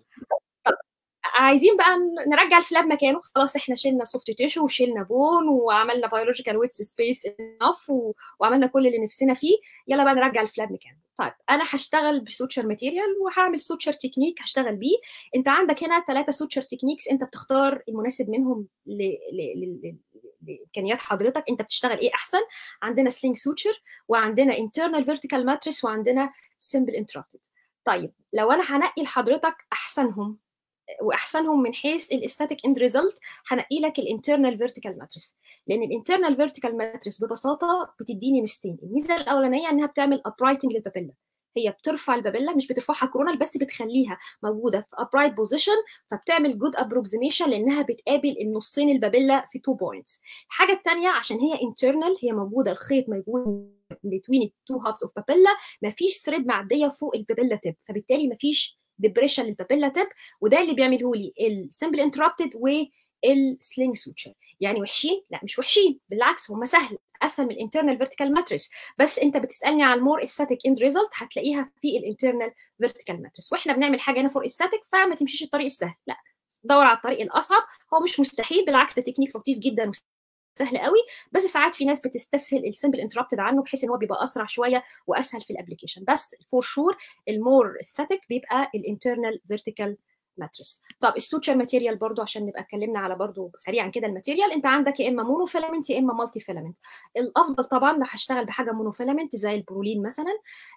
عايزين بقى نرجع الفلاب مكانه خلاص احنا شلنا سوفت تيشو وشلنا بون وعملنا بيولوجيكال ويت سبيس انف وعملنا كل اللي نفسنا فيه يلا بقى نرجع الفلاب مكانه طيب انا هشتغل بسوتشر ماتيريال وهعمل سوتشر تكنيك هشتغل بيه انت عندك هنا ثلاثه سوتشر تكنيكس انت بتختار المناسب منهم ل... ل... ل... لامكانيات حضرتك انت بتشتغل ايه احسن عندنا سلينج سوتشر وعندنا انترنال فيرتيكال ماتريس وعندنا سمبل انترابتد طيب لو انا هنقي لحضرتك احسنهم واحسنهم من حيث الاستاتيك اند ريزلت هنقي لك الانترنال فيرتيكال ماتريس لان الانترنال فيرتيكال ماتريس ببساطه بتديني ميزتين الميزه الاولانيه انها بتعمل ابرايتنج للبابيلا هي بترفع البابيلا مش بترفعها كورونال بس بتخليها موجوده في ابرايت بوزيشن فبتعمل جود ابروكسيميشن لانها بتقابل النصين البابيلا في تو بوينتس الحاجه الثانيه عشان هي انترنال هي موجوده الخيط موجود بين التو هابس اوف بابيلا مفيش ثريد معديه فوق البابيلا تيب فبالتالي مفيش ديبريشن للبابيلا تيب وده اللي بيعمله لي السمبل انتربتد والسلينج سوتشر يعني وحشين لا مش وحشين بالعكس هم سهل اسهل من الانترنال فيرتيكال ماتريس بس انت بتسالني على المور استاتيك اند ريزلت هتلاقيها في الانترنال فيرتيكال ماتريس واحنا بنعمل حاجه هنا فور استاتيك فما تمشيش الطريق السهل لا دور على الطريق الاصعب هو مش مستحيل بالعكس ده تكنيك لطيف جدا سهل قوي بس ساعات في ناس بتستسهل السمبل انتربتد عنه بحيث ان هو بيبقى اسرع شويه واسهل في الابلكيشن بس فور شور المور استاتيك بيبقى الانترنال فيرتيكال ماتريس طب السوتشر ماتيريال برضو عشان نبقى اتكلمنا على برضو سريعا كده الماتيريال انت عندك يا اما مونو فيلامنت يا اما مالتي فيلامنت الافضل طبعا لو هشتغل بحاجه مونو فيلامنت زي البرولين مثلا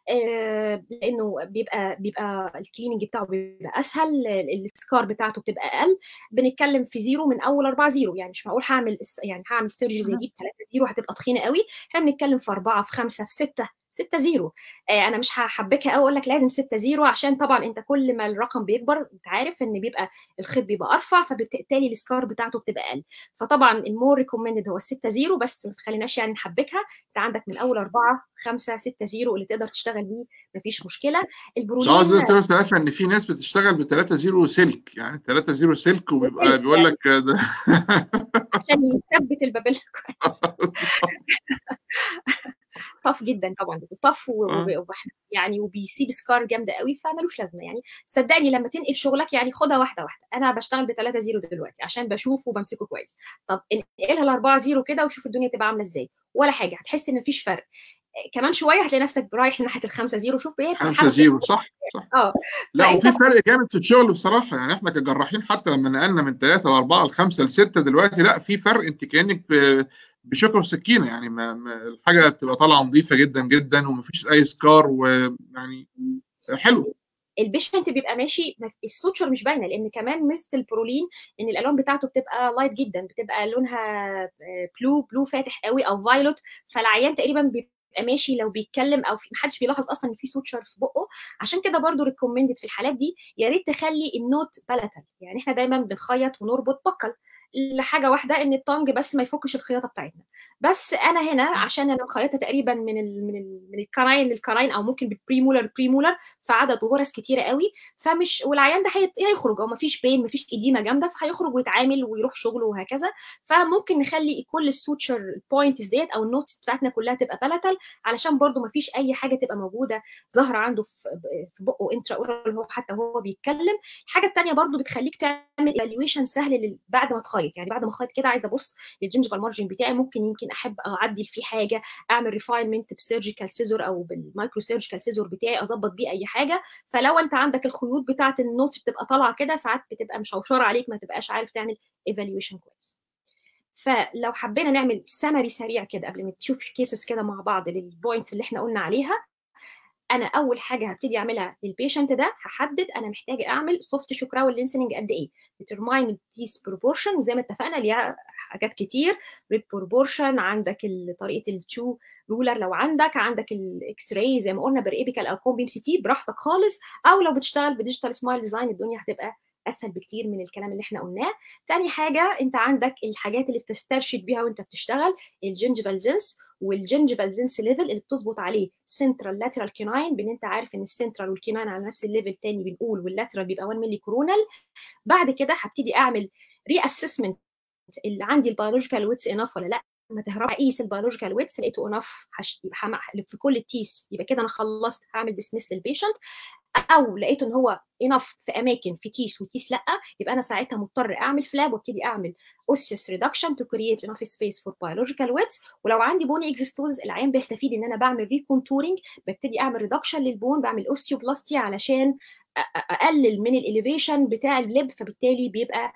آه لانه بيبقى بيبقى الكليننج بتاعه بيبقى اسهل السكار بتاعته بتبقى اقل بنتكلم في زيرو من اول 4 زيرو يعني مش معقول هعمل يعني هعمل سيرجري زي دي ب 3 زيرو هتبقى تخينه قوي احنا بنتكلم في 4 في 5 في 6 6 0 آه انا مش هحبكها قوي اقول لك لازم 6 0 عشان طبعا انت كل ما الرقم بيكبر انت عارف ان بيبقى الخيط بيبقى ارفع فبالتالي السكار بتاعته بتبقى اقل فطبعا المور ريكومندد هو 6 0 بس ما تخليناش يعني نحبكها انت عندك من اول 4 5 6 0 اللي تقدر تشتغل بيه مفيش مشكله البرولين مش عاوز تقول ثلاثه ان في ناس بتشتغل ب 3 0 سلك يعني 3 0 سلك وبيبقى بيقول لك ده عشان يثبت البابيلا كويس طف جدا طبعا طف واحنا يعني وبيسيب سكار جامده قوي فمالوش لازمه يعني صدقني لما تنقل شغلك يعني خدها واحده واحده انا بشتغل ب 3 0 دلوقتي عشان بشوف وبمسكه كويس طب انقلها ل 4 0 كده وشوف الدنيا تبقى عامله ازاي ولا حاجه هتحس ان مفيش فرق كمان شويه هتلاقي نفسك رايح ناحيه ال 5 0 شوف ايه 5 0 صح صح اه لا وفي فرق جامد في الشغل بصراحه يعني احنا كجراحين حتى لما نقلنا من 3 ل 4 ل 5 ل 6 دلوقتي لا في فرق انت كانك بشوكه وسكينه يعني ما ما الحاجه بتبقى طالعه نظيفه جدا جدا ومفيش اي سكار ويعني حلو البيشنت بيبقى ماشي السوتشر مش باينه لان كمان ميزه البرولين ان الالوان بتاعته بتبقى لايت جدا بتبقى لونها بلو بلو فاتح قوي او فايلوت فالعيان تقريبا بيبقى ماشي لو بيتكلم او في محدش بيلاحظ اصلا ان في سوتشر في بقه عشان كده برضو ريكومندد في الحالات دي يا ريت تخلي النوت بلاتال يعني احنا دايما بنخيط ونربط بكل لحاجه واحده ان الطنج بس ما يفكش الخياطه بتاعتنا بس انا هنا عشان انا مخيطه تقريبا من ال من ال من الكراين للكراين او ممكن بالبريمولر بريمولر فعدد غرز كتيره قوي فمش والعيان ده هيخرج او ما فيش بين ما فيش اديمه جامده فهيخرج ويتعامل ويروح شغله وهكذا فممكن نخلي كل السوتشر بوينتس ديت او النوتس بتاعتنا كلها تبقى بلاتال علشان برده ما فيش اي حاجه تبقى موجوده ظاهره عنده في بقه انترا اورال هو حتى هو بيتكلم الحاجه الثانيه برده بتخليك تعمل ايفالويشن سهل بعد ما تخيط يعني بعد ما اخيط كده عايزه ابص للجنجفال مارجن بتاعي ممكن يمكن احب اعدل فيه حاجه اعمل ريفاينمنت بسيرجيكال سيزور او بالمايكرو سيرجيكال سيزور بتاعي اظبط بيه اي حاجه فلو انت عندك الخيوط بتاعه النوت بتبقى طالعه كده ساعات بتبقى مشوشره عليك ما تبقاش عارف تعمل ايفالويشن كويس فلو حبينا نعمل سمري سريع كده قبل ما تشوف كيسز كده مع بعض للبوينتس اللي احنا قلنا عليها انا اول حاجه هبتدي اعملها للبيشنت ده هحدد انا محتاجه اعمل سوفت شوكراول لينسنج قد ايه determine التيس بروبورشن وزي ما اتفقنا ليها حاجات كتير ريد بروبورشن عندك طريقه التشو رولر لو عندك عندك الاكس راي زي ما قلنا بريبيكال او كوم بي سي تي براحتك خالص او لو بتشتغل بديجيتال سمايل ديزاين الدنيا هتبقى اسهل بكتير من الكلام اللي احنا قلناه تاني حاجه انت عندك الحاجات اللي بتسترشد بيها وانت بتشتغل الجنجفال زنس والجنجفال زنس ليفل اللي بتظبط عليه سنترال لاترال كيناين بان انت عارف ان السنترال والكيناين على نفس الليفل تاني بنقول واللاترال بيبقى 1 ملي كورونال بعد كده هبتدي اعمل ري اسسمنت اللي عندي البيولوجيكال ويتس انف ولا لا ما تهرب اقيس البيولوجيكال ويتس لقيته انف هش... يبقى في كل التيس يبقى كده انا خلصت هعمل ديسمس للبيشنت او لقيت ان هو انف في اماكن في تيس وتيس لا يبقى انا ساعتها مضطر اعمل فلاب وابتدي اعمل اوسيس ريدكشن تو كرييت انف سبيس فور بيولوجيكال ويتس ولو عندي بوني اكزيستوز العيان بيستفيد ان انا بعمل ريكونتورنج ببتدي اعمل ريدكشن للبون بعمل اوستيوبلاستي علشان اقلل من الاليفيشن بتاع اللب فبالتالي بيبقى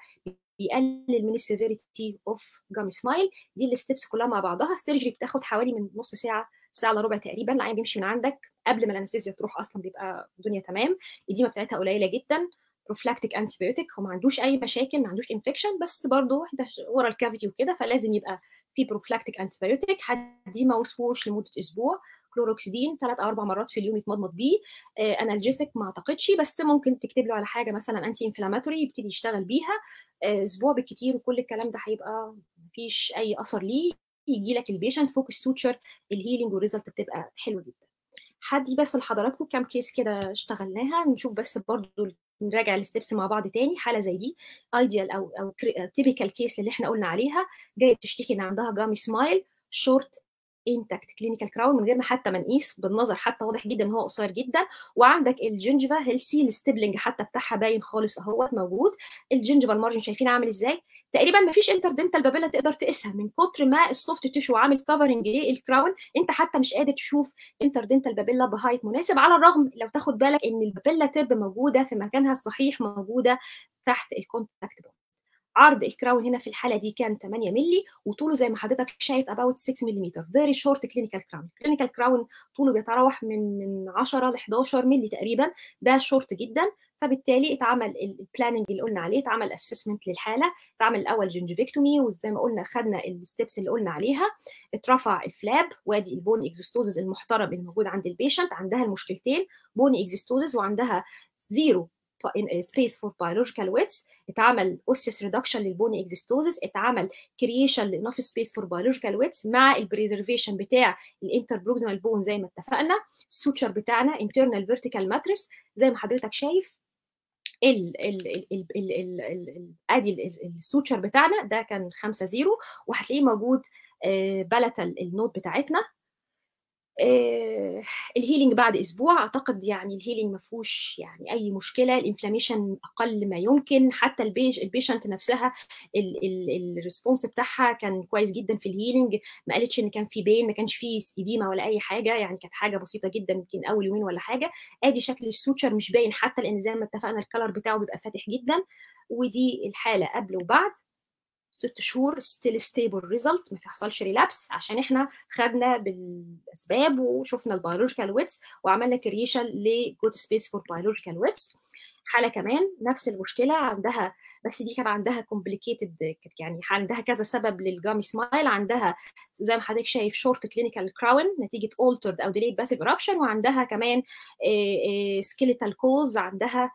بيقلل من السيفيريتي اوف جامي سمايل دي الستبس كلها مع بعضها السيرجري بتاخد حوالي من نص ساعه ساعه الا ربع تقريبا العين بيمشي من عندك قبل ما الانستيزيا تروح اصلا بيبقى الدنيا تمام الاديمه بتاعتها قليله جدا بروفلاكتيك انتي بيوتيك هو ما عندوش اي مشاكل ما عندوش انفكشن بس برضه ده ورا الكافيتي وكده فلازم يبقى في بروفلاكتيك انتي بيوتيك هديه ماوس ووش لمده اسبوع كلوروكسيدين ثلاث او اربع مرات في اليوم يتمضمض بيه آه انالجيسك ما اعتقدش بس ممكن تكتب له على حاجه مثلا انتي انفلاماتوري يبتدي يشتغل بيها آه اسبوع بالكتير وكل الكلام ده هيبقى مفيش اي اثر ليه يجي لك البيشنت فوق السوتشر الهيلينج والريزلت بتبقى حلوه جدا هدي بس لحضراتكم كام كيس كده اشتغلناها نشوف بس برضو نراجع الستبس مع بعض تاني حاله زي دي ايديال او او تيبيكال كيس اللي احنا قلنا عليها جايه بتشتكي ان عندها جامي سمايل شورت انتاكت كلينيكال كراون من غير ما حتى ما نقيس بالنظر حتى واضح جدا ان هو قصير جدا وعندك الجنجفا هيلسي الستبلنج حتى بتاعها باين خالص اهوت موجود الجنجفا المارجن شايفين عامل ازاي تقريبا ما فيش انتردنتال بابيلا تقدر تقيسها من كتر ما السوفت تيشو عامل كفرنج للكراون انت حتى مش قادر تشوف انتردنتال بابيلا بهايت مناسب على الرغم لو تاخد بالك ان البابيلا تب موجوده في مكانها الصحيح موجوده تحت الكونتاكت بون عرض الكراون هنا في الحاله دي كان 8 مللي وطوله زي ما حضرتك شايف about 6 ملم فيري شورت كلينيكال كراون كلينيكال كراون طوله بيتراوح من من 10 ل 11 مللي تقريبا ده شورت جدا فبالتالي اتعمل البلاننج اللي قلنا عليه اتعمل اسسمنت للحاله اتعمل الاول جنجفيكتومي وزي ما قلنا خدنا الستبس اللي قلنا عليها اترفع الفلاب وادي البون اكزيستوزز المحترم اللي موجود عند البيشنت عندها المشكلتين بون اكزيستوزز وعندها زيرو سبيس فور biological ويتس اتعمل اوسيس ريدكشن للبوني اكزيستوزس اتعمل كرييشن لانف سبيس فور biological ويتس مع البريزرفيشن بتاع الانتربروكسيمال بون زي ما اتفقنا السوتشر بتاعنا internal vertical matrix زي ما حضرتك شايف ال ال ال ال ال ال ال ادي السوتشر بتاعنا ده كان 5 0 وهتلاقيه موجود بلتل النوت بتاعتنا آه الهيلينج بعد اسبوع اعتقد يعني الهيلينج ما فيهوش يعني اي مشكله الانفلاميشن اقل ما يمكن حتى البيش البيشنت نفسها الريسبونس بتاعها كان كويس جدا في الهيلينج ما قالتش ان كان في بين ما كانش في اديمه ولا اي حاجه يعني كانت حاجه بسيطه جدا يمكن اول يومين ولا حاجه ادي شكل السوتشر مش باين حتى لان زي ما اتفقنا الكلر بتاعه بيبقى فاتح جدا ودي الحاله قبل وبعد ست شهور ستيل ستيبل ريزلت ما حصلش ريلابس عشان احنا خدنا بالاسباب وشفنا البيولوجيكال ويتس وعملنا كرييشن لجود سبيس فور بيولوجيكال ويتس حاله كمان نفس المشكله عندها بس دي كان عندها كومبليكيتد يعني عندها كذا سبب للجامي سمايل عندها زي ما حضرتك شايف شورت كلينيكال كراون نتيجه اولترد او ديليد باسيف eruption وعندها كمان سكيليتال كوز عندها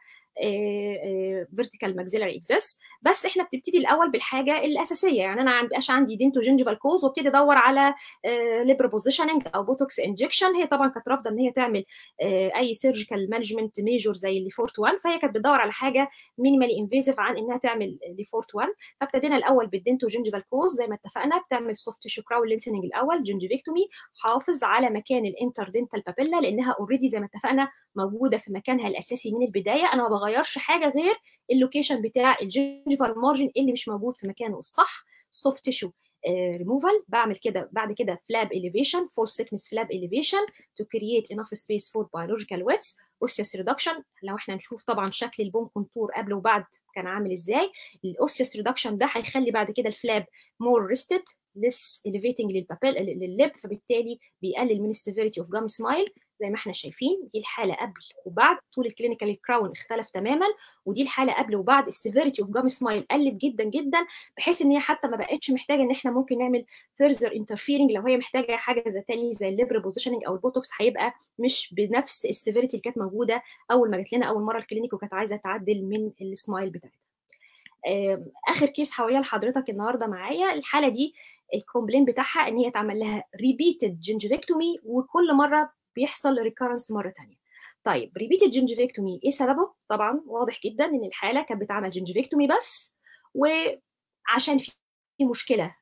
فيرتيكال ماكسيلاري اكزيس بس احنا بتبتدي الاول بالحاجه الاساسيه يعني انا ما بقاش عندي دينتو جينجيفال كوز وابتدي ادور على ليبر بوزيشننج او بوتوكس انجكشن هي طبعا كانت رافضه ان هي تعمل اي سيرجيكال مانجمنت ميجور زي اللي فورت 1 فهي كانت بتدور على حاجه مينيمالي انفيزيف عن انها تعمل لفورت 1 فابتدينا الاول بالدينتو جينجيفال كوز زي ما اتفقنا بتعمل سوفت تيشو كراون لينسننج الاول جنجيفيكتومي حافظ على مكان الانتردنتال بابيلا لانها اوريدي زي ما اتفقنا موجوده في مكانها الاساسي من البدايه انا ما بغيرش حاجه غير اللوكيشن بتاع الجنجيفال مارجن اللي مش موجود في مكانه الصح سوفت تيشو ريموفال بعمل كده بعد كده فلاب elevation full thickness flap elevation to create enough space for biological wets اوسيس ريدكشن لو احنا نشوف طبعا شكل البون كونتور قبل وبعد كان عامل ازاي الاوسيس ريدكشن ده هيخلي بعد كده الفلاب مور ريستد ليس elevating للبابيل لللب فبالتالي بيقلل من السيفيريتي اوف جامي سمايل زي ما احنا شايفين دي الحاله قبل وبعد طول الكلينيكال كراون اختلف تماما ودي الحاله قبل وبعد السيفيريتي اوف جامي سمايل قلت جدا جدا بحيث ان هي حتى ما بقتش محتاجه ان احنا ممكن نعمل فيرذر انترفيرنج لو هي محتاجه حاجه زي تاني زي الليبر بوزيشننج او البوتوكس هيبقى مش بنفس السيفيريتي اللي كانت موجوده اول ما جت لنا اول مره الكلينيك وكانت عايزه تعدل من السمايل بتاعتها اخر كيس هوريها لحضرتك النهارده معايا الحاله دي الكومبلين بتاعها ان هي اتعمل لها ريبيتد جنجفيكتومي وكل مره بيحصل ريكارنس مره ثانيه طيب ريبيتد جنجفيكتومي ايه سببه طبعا واضح جدا ان الحاله كانت بتعمل جنجفيكتومي بس وعشان في مشكله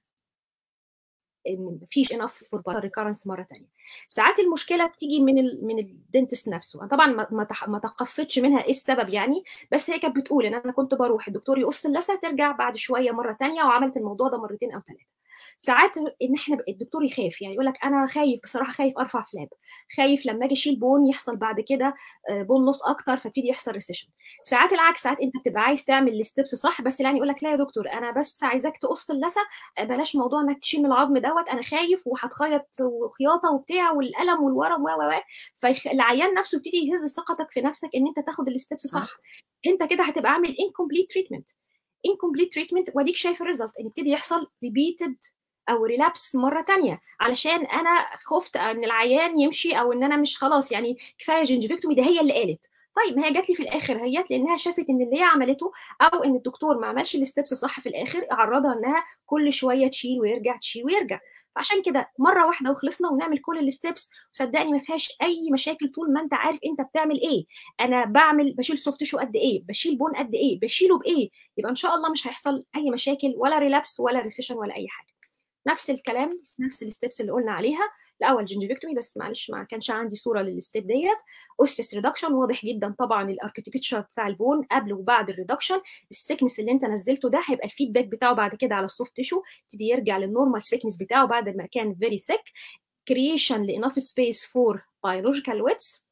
ان مفيش انف فور ريكارنس مره ثانيه ساعات المشكله بتيجي من ال من الدنتست نفسه انا طبعا ما ما تقصتش منها ايه السبب يعني بس هي كانت بتقول ان انا كنت بروح الدكتور يقص اللثه ترجع بعد شويه مره ثانيه وعملت الموضوع ده مرتين او ثلاثه ساعات ان احنا الدكتور يخاف يعني يقول لك انا خايف بصراحه خايف ارفع فلاب خايف لما اجي اشيل بون يحصل بعد كده بون لوس اكتر فابتدي يحصل ريسيشن ساعات العكس ساعات انت بتبقى عايز تعمل الستبس صح بس يعني يقول لك لا يا دكتور انا بس عايزاك تقص اللثه بلاش موضوع انك تشيل من العظم دوت انا خايف وهتخيط وخياطه وبتاع والقلم والورم و و فالعيان نفسه يبتدي يهز ثقتك في نفسك ان انت تاخد الستبس صح انت كده هتبقى عامل انكمبليت تريتمنت انكمبليت تريتمنت واديك شايف الريزلت ان يبتدي يحصل ريبيتد او ريلابس مره تانية علشان انا خفت ان العيان يمشي او ان انا مش خلاص يعني كفايه جنجفيكتومي ده هي اللي قالت طيب ما هي جات لي في الاخر هيت لانها شافت ان اللي هي عملته او ان الدكتور ما عملش الستبس صح في الاخر عرضها انها كل شويه تشيل ويرجع تشيل ويرجع فعشان كده مره واحده وخلصنا ونعمل كل الستبس وصدقني ما فيهاش اي مشاكل طول ما انت عارف انت بتعمل ايه انا بعمل بشيل سوفت تيشو قد ايه بشيل بون قد ايه بشيله بايه يبقى ان شاء الله مش هيحصل اي مشاكل ولا ريلابس ولا ريسيشن ولا اي حاجه نفس الكلام نفس الستبس اللي قلنا عليها الاول جنجفيكتومي بس معلش ما كانش عندي صوره للستيب ديت اوسيس ريدكشن واضح جدا طبعا الاركتكتشر بتاع البون قبل وبعد الريدكشن السكنس اللي انت نزلته ده هيبقى الفيدباك بتاعه بعد كده على السوفت تيشو يبتدي يرجع للنورمال سكنس بتاعه بعد ما كان فيري ثيك كرييشن لانف سبيس فور بيولوجيكال ويتس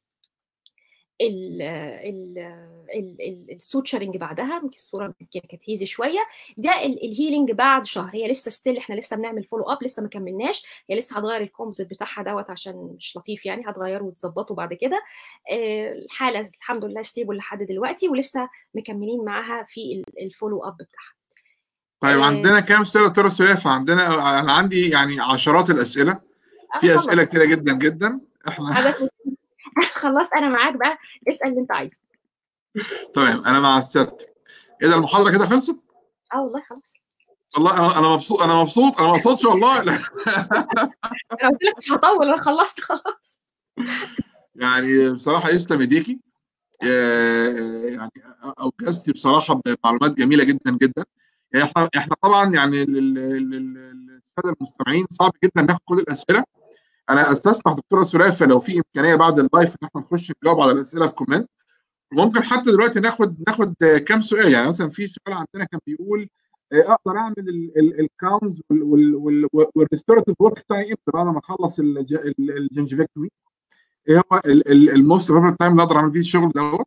السوتشرنج بعدها الصوره كانت هيزي شويه ده الهيلينج بعد شهر هي لسه ستيل احنا لسه بنعمل فولو اب لسه ما كملناش هي لسه هتغير الكومبوزيت بتاعها دوت عشان مش لطيف يعني هتغيره وتظبطه بعد كده الحاله الحمد لله ستيبل لحد دلوقتي ولسه مكملين معاها في الفولو اب بتاعها طيب عندنا كام سؤال دكتوره سلافه عندنا انا عندي يعني عشرات الاسئله في اسئله كتيره جدا جدا احنا خلاص انا معاك بقى اسال اللي انت عايزه تمام انا مع الست ايه ده المحاضره كده خلصت؟ اه والله خلاص والله انا انا مبسوط انا مبسوط انا ما مبسوطش والله انا قلت لك مش هطول انا خلصت خلاص يعني بصراحه يسلم ايديكي يعني اوجزتي بصراحه بمعلومات جميله جدا جدا يعني احنا احنا طبعا يعني للساده المستمعين صعب جدا ناخد كل الاسئله انا استسمح دكتوره سلافه لو في امكانيه بعد اللايف ان احنا نخش نجاوب على الاسئله في كومنت وممكن حتى دلوقتي ناخد ناخد كام سؤال يعني مثلا في سؤال عندنا كان بيقول اقدر اعمل الكراونز والريستوراتيف ورك بتاعي امتى بعد ما اخلص الجنجفكتومي ايه هو الموست فيفرت تايم اللي اقدر اعمل فيه الشغل دوت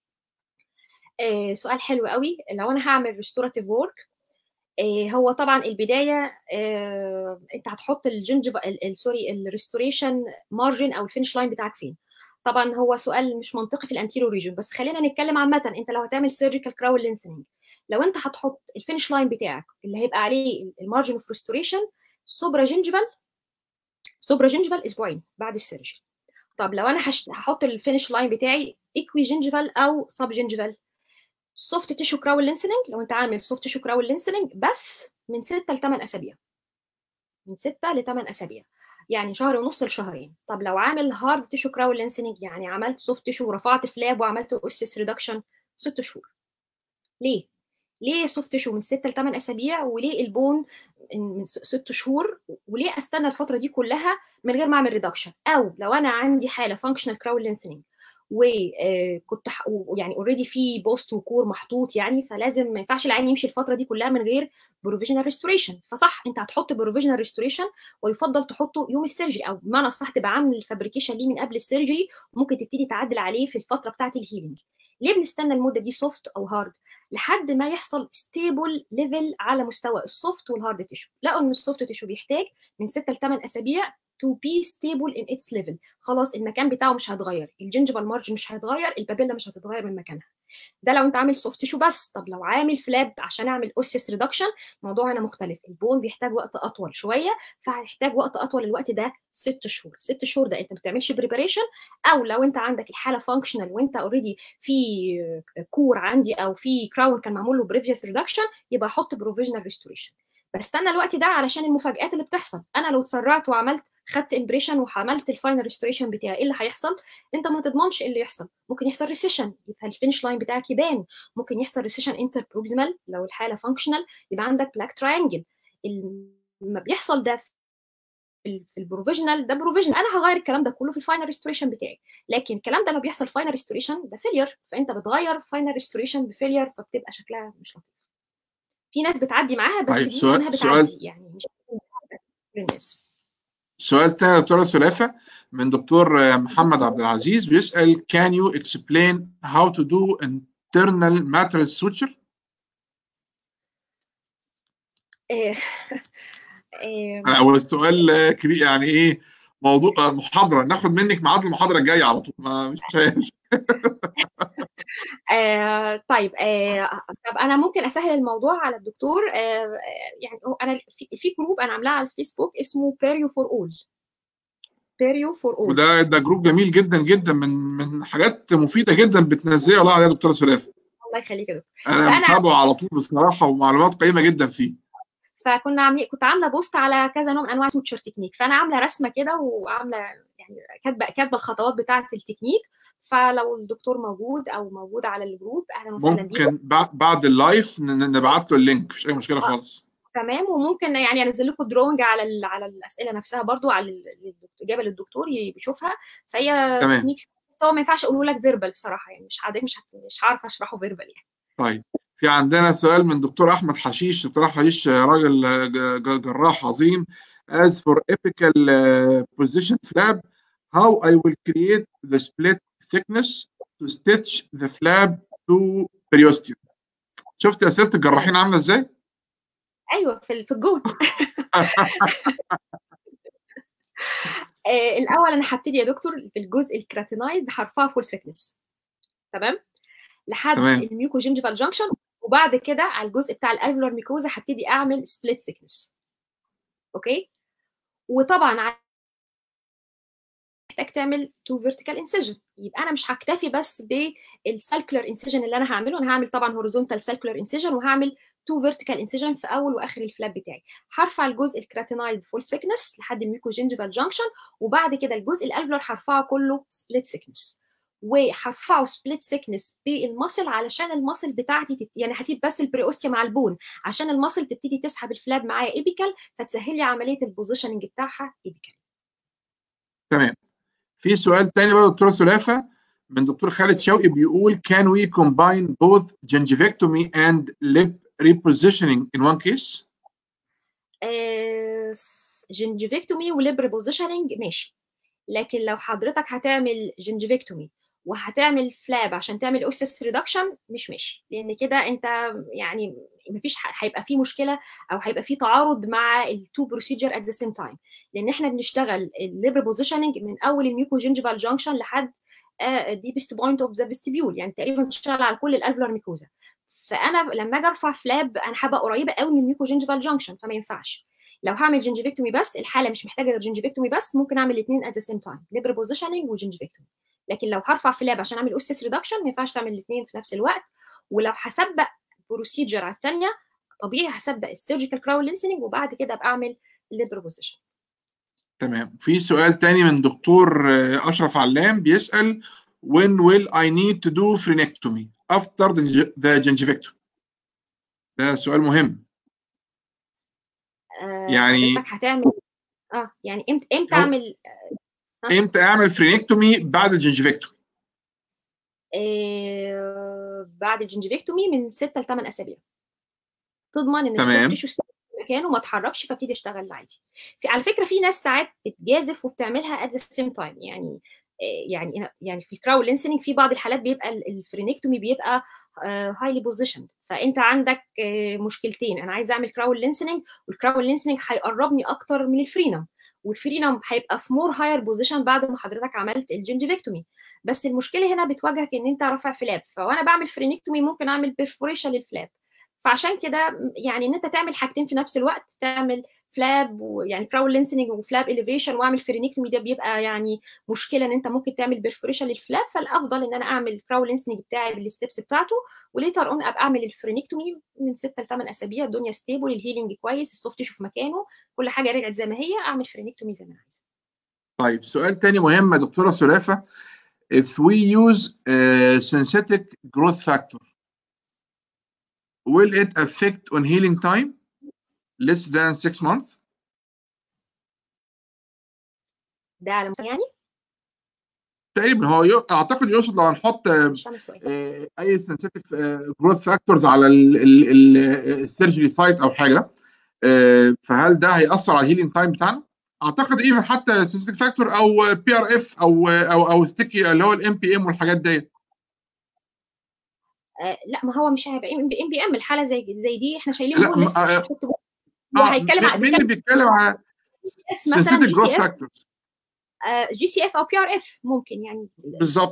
آه سؤال حلو قوي لو انا هعمل ريستوراتيف ورك آه هو طبعا البدايه آه انت هتحط الجنجف سوري الريستوريشن مارجن او الفينش لاين بتاعك فين طبعا هو سؤال مش منطقي في الانتيريور ريجن بس خلينا نتكلم عامه انت لو هتعمل سيرجيكال كراول لينسنج لو انت هتحط الفينش لاين بتاعك اللي هيبقى عليه المارجن اوف ريستوريشن سوبرا جنجفال سوبرا جنجفال اسبوعين بعد السيرجري طب لو انا هحط الفينش لاين بتاعي ايكوي جنجفال او سب جنجفال سوفت تيشو كراول لينسنج لو انت عامل سوفت تيشو كراول لينسنج بس من 6 ل 8 اسابيع من 6 ل 8 اسابيع يعني شهر ونص لشهرين طب لو عامل هارد تيشو كراول لينسنج يعني عملت سوفت تيشو ورفعت فلاب وعملت اوسيس ريدكشن 6 شهور ليه ليه سوفت تيشو من 6 ل 8 اسابيع وليه البون من 6 شهور وليه استنى الفتره دي كلها من غير ما اعمل ريدكشن او لو انا عندي حاله فانكشنال كراول لينسنج وكنت يعني اوريدي في بوست وكور محطوط يعني فلازم ما ينفعش العين يمشي الفتره دي كلها من غير بروفيجنال ريستوريشن فصح انت هتحط بروفيجنال ريستوريشن ويفضل تحطه يوم السيرجري او بمعنى اصح تبقى عامل الفابريكيشن ليه من قبل السيرجري وممكن تبتدي تعدل عليه في الفتره بتاعه الهيلينج ليه بنستنى المده دي سوفت او هارد لحد ما يحصل ستيبل ليفل على مستوى السوفت والهارد تيشو لقوا ان السوفت تيشو بيحتاج من 6 ل 8 اسابيع to be stable in its level خلاص المكان بتاعه مش هيتغير الجنجفال مارجن مش هيتغير البابيلا مش هتتغير من مكانها ده لو انت عامل سوفت تيشو بس طب لو عامل فلاب عشان اعمل اوسيس ريدكشن الموضوع هنا مختلف البون بيحتاج وقت اطول شويه فهيحتاج وقت اطول الوقت ده ست شهور ست شهور ده انت ما بتعملش بريباريشن او لو انت عندك الحاله فانكشنال وانت اوريدي في كور عندي او في كراون كان معمول له بريفيوس ريدكشن يبقى احط بروفيجنال ريستوريشن بستنى الوقت ده علشان المفاجآت اللي بتحصل انا لو اتسرعت وعملت خدت امبريشن وعملت الفاينل ريستوريشن بتاعي ايه اللي هيحصل انت ما تضمنش ايه اللي يحصل ممكن يحصل ريسيشن يبقى الفينش لاين بتاعك يبان ممكن يحصل ريسيشن انتر بروكسيمال لو الحاله فانكشنال يبقى عندك بلاك تراينجل لما بيحصل ده في البروفيجنال ده بروفيجن انا هغير الكلام ده كله في الفاينل ريستوريشن بتاعي لكن الكلام ده لما بيحصل فاينل ريستوريشن ده فيلير فانت بتغير فاينل ريستوريشن بفيلير فبتبقى شكلها مش لطيف في ناس بتعدي معاها بس طيب دي سؤال اسمها سؤال بتعدي يعني مش الناس سؤال تاني دكتورة سلافة من دكتور محمد عبد العزيز بيسأل can you explain how to do internal mattress suture إيه إيه أنا أول سؤال كبير يعني إيه موضوع محاضرة ناخد منك ميعاد المحاضرة الجاية على طول ما مش عارف آه طيب آه طب انا ممكن اسهل الموضوع على الدكتور آه يعني هو انا في, في جروب انا عاملاه على الفيسبوك اسمه بيريو فور اول بيريو فور اول وده ده جروب جميل جدا جدا من من حاجات مفيدة جدا بتنزلها الله عليها دكتورة سلافة الله يخليك يا دكتور أنا فانا متابعه على طول بصراحة ومعلومات قيمة جدا فيه فكنا عاملين كنت عامله بوست على كذا نوع من انواع سوتشر تكنيك فانا عامله رسمه كده وعامله يعني كاتبه كاتبه الخطوات بتاعه التكنيك فلو الدكتور موجود او موجود على الجروب اهلا وسهلا بيه ممكن بع- بعد اللايف ن- نبعت له اللينك مفيش أي مشكلة خالص تمام وممكن يعني انزل لكم دروينج على ال- على الاسئله نفسها برضو على ال- الاجابه للدكتور ي- بيشوفها فهي تمام تكنيك بس هو ما ينفعش اقوله لك فيربال بصراحه يعني مش حضرتك مش هت- مش هعرف اشرحه فيربال يعني طيب في عندنا سؤال من دكتور احمد حشيش دكتور أحمد حشيش راجل ج- ج- جراح عظيم as for epical uh, position flap how I will create the split thickness to stitch the flap to periosteum شفت اسئله الجراحين عامله ازاي ايوه في ال- في الجون آه الاول انا هبتدي يا دكتور بالجزء الكراتينايزد هرفعه فول سيكنس تمام لحد تمام الميوكوجينجيفال جانكشن وبعد كده على الجزء بتاع الالفولار ميكوزا هبتدي اعمل سبليت سيكنس اوكي وطبعا محتاج تعمل تو فيرتيكال انسيجن يبقى انا مش هكتفي بس بالسالكولار انسيجن اللي انا هعمله انا هعمل طبعا هوريزونتال سالكولار انسيجن وهعمل تو فيرتيكال انسيجن في اول واخر الفلاب بتاعي هرفع الجزء الكراتينايد فول سيكنس لحد الميوكوجينجيفال جانكشن وبعد كده الجزء الالفولار هرفعه كله سبليت سيكنس وهرفعه سبليت سيكنس بالمصل علشان المصل بتاعتي تت... يعني هسيب بس البريوستيا مع البون عشان المصل تبتدي تسحب الفلاب معايا ايبيكال فتسهل لي عمليه البوزيشننج بتاعها ايبيكال تمام في سؤال تاني بقى دكتوره سلافه من دكتور خالد شوقي بيقول can we combine both gingivectomy and lip repositioning in one case جنجيفكتومي وليب ريبوزيشننج ماشي لكن لو حضرتك هتعمل جنجيفكتومي وهتعمل فلاب عشان تعمل اوسس ريدكشن مش ماشي لان كده انت يعني مفيش هيبقى في مشكله او هيبقى في تعارض مع التو بروسيجر ات ذا سيم تايم لان احنا بنشتغل الليبر بوزيشننج من اول الميوكو جينجيفال جانكشن لحد ديبست بوينت اوف ذا فيستيبيول يعني تقريبا بنشتغل على كل الالفلر ميكوزا فانا لما اجي ارفع فلاب انا هبقى قريبه قوي من الميوكو جينجيفال جانكشن فما ينفعش لو هعمل جنجيفكتومي بس الحاله مش محتاجه غير جنجيفكتومي بس ممكن اعمل الاثنين ات ذا سيم تايم ليبر بوزيشننج وجنجيفكتومي لكن لو هرفع فلاب عشان اعمل اوسس ريدكشن ما ينفعش تعمل الاثنين في نفس الوقت ولو هسبق بروسيجر على الثانيه طبيعي هسبق السيرجيكال كراول لينسنج وبعد كده ابقى اعمل الليبر بوزيشن تمام في سؤال تاني من دكتور اشرف علام بيسال when will I need to do frenectomy after the, the gingivectomy ده سؤال مهم آه يعني حضرتك هتعمل اه يعني امتى امتى هو- اعمل امتى اعمل فرينكتومي بعد الجنجيفكتومي آه بعد الجنجيفكتومي من 6 ل 8 اسابيع تضمن ان تمام. السوفت تيشو في مكانه ما اتحركش فابتدي اشتغل عادي في على فكره في ناس ساعات بتجازف وبتعملها ات ذا سيم تايم يعني آه، يعني يعني في الكراول لينسنينج في بعض الحالات بيبقى ال- الفرينكتومي بيبقى هايلي بوزيشند فانت عندك آه، مشكلتين انا عايزه اعمل كراول لينسنينج والكراول لينسنينج هيقربني اكتر من الفرينم والفرينم هيبقى في مور هاير بوزيشن بعد ما حضرتك عملت الجنجيفكتومي بس المشكله هنا بتواجهك ان انت رافع فلاب فوانا بعمل فرينكتومي ممكن اعمل بيرفوريشن للفلاب فعشان كده يعني ان انت تعمل حاجتين في نفس الوقت تعمل فلاب ويعني كراول لينسنج وفلاب اليفيشن واعمل فرينكتومي ده بيبقى يعني مشكله ان انت ممكن تعمل بيرفوريشن للفلاب فالافضل ان انا اعمل كراول لينسنج بتاعي بالستبس بتاعته وليتر اون ابقى اعمل الفرينكتومي من 6 ل 8 اسابيع الدنيا ستيبل الهيلينج كويس السوفت تيشو في مكانه كل حاجه رجعت زي ما هي اعمل فرينكتومي زي ما انا عايزه طيب سؤال تاني مهم يا دكتوره سلافه if we use uh, synthetic growth factor will it affect on healing time less than 6 months ده على يعني تقريبا هو ي- اعتقد يقصد لو هنحط آه، مش فاهم السؤال آه، اي سنسيتيف جروث فاكتورز على السيرجري سايت او حاجه آه، فهل ده هياثر على الهيلينج تايم بتاعنا؟ اعتقد ايفن حتى سنسيتيف فاكتور او بي ار اف او او او ستيكي اللي هو الام بي ام والحاجات ديت آه لا ما هو مش هيبقى ام بي ام الحاله زي زي دي احنا شايلين لا، بول لسه ما- مش آه، هنحط بول هو هيتكلم مين عن مين اللي بيتكلم على مثلا سنسيتيف جي جروث سي اف فاكتورز جي سي اف او بي ار اف ممكن يعني بالظبط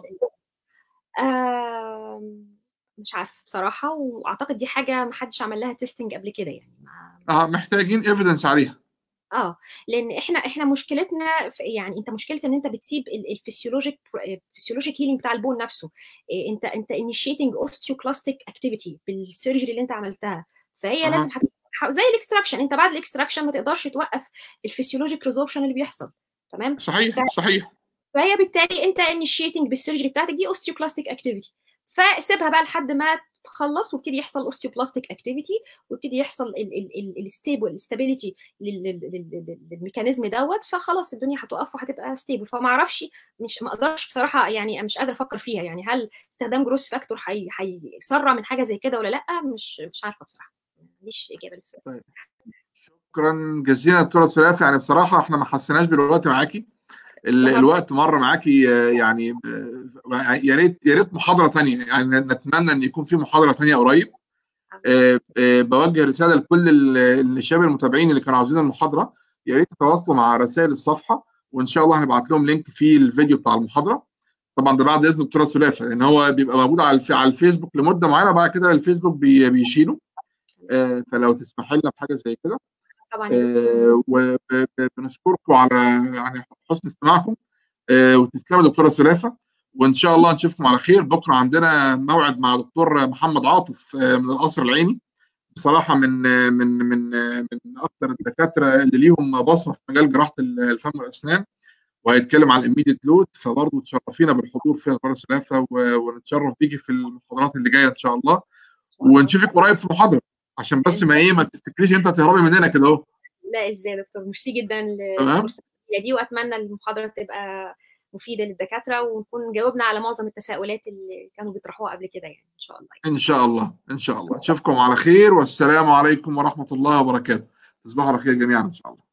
آم، مش عارفه بصراحه واعتقد دي حاجه ما حدش عمل لها تيستنج قبل كده يعني ما اه محتاجين ايفيدنس عليها اه لان احنا احنا مشكلتنا في يعني انت مشكله ان انت بتسيب الفسيولوجيك الفسيولوجيك هيلينج بتاع البون نفسه إيه، انت انت انيشيتنج اوستيوكلاستيك اكتيفيتي بالسيرجري اللي انت عملتها فهي أها. لازم هت... زي الاكستراكشن انت بعد الاكستراكشن ما تقدرش توقف الفسيولوجيك ريزوربشن اللي بيحصل تمام صحيح ف- صحيح فهي بالتالي انت انيشيتنج بالسيرجري بتاعتك دي اوستيوكلاستيك اكتيفيتي فسيبها بقى لحد ما تخلص وابتدي يحصل اوستيوبلاستيك اكتيفيتي وابتدي يحصل الستيبل الستابيليتي للميكانيزم دوت فخلاص الدنيا هتقف وهتبقى ستيبل فما اعرفش مش ما اقدرش بصراحه يعني مش قادره افكر فيها يعني هل استخدام جروس فاكتور هيسرع من حاجه زي كده ولا لا مش مش عارفه بصراحه ما عنديش اجابه للسؤال شكرا جزيلا دكتوره سلافه يعني بصراحه احنا ما حسيناش بالوقت معاكي ال- تمام. الوقت مر معاكي آه، يعني آه، يا ريت يا ريت محاضره ثانيه يعني نتمنى ان يكون في محاضره ثانيه قريب آه، آه، بوجه رساله لكل ال- الشباب المتابعين اللي كانوا عاوزين المحاضره يا ريت تتواصلوا مع رسائل الصفحه وان شاء الله هنبعت لهم لينك في الفيديو بتاع المحاضره طبعا ده بعد اذن دكتوره سلافه لان هو بيبقى موجود على الف- على الفيسبوك لمده معينه بعد كده الفيسبوك بي- بيشيله آه، فلو تسمح لنا بحاجه زي كده طبعا آه، وبنشكركم على يعني حسن استماعكم آه، وتسلموا يا دكتوره سلافه وان شاء الله نشوفكم على خير بكره عندنا موعد مع دكتور محمد عاطف آه، من القصر العيني بصراحه من آه، من من آه، من اكثر الدكاتره اللي ليهم بصمه في مجال جراحه الفم والاسنان وهيتكلم عن الاميديت لود فبرضه تشرفينا بالحضور فيها دكتوره سلافه و- ونتشرف بيكي في المحاضرات اللي جايه ان شاء الله ونشوفك قريب في محاضره عشان بس ما ايه ما تفتكريش انت تهربي مننا كده اهو لا ازاي يا دكتور ميرسي جدا تمام. للفرصه هي دي واتمنى المحاضره تبقى مفيده للدكاتره ونكون جاوبنا على معظم التساؤلات اللي كانوا بيطرحوها قبل كده يعني ان شاء الله ان شاء الله ان شاء الله نشوفكم على خير والسلام عليكم ورحمه الله وبركاته تصبحوا على خير جميعا ان شاء الله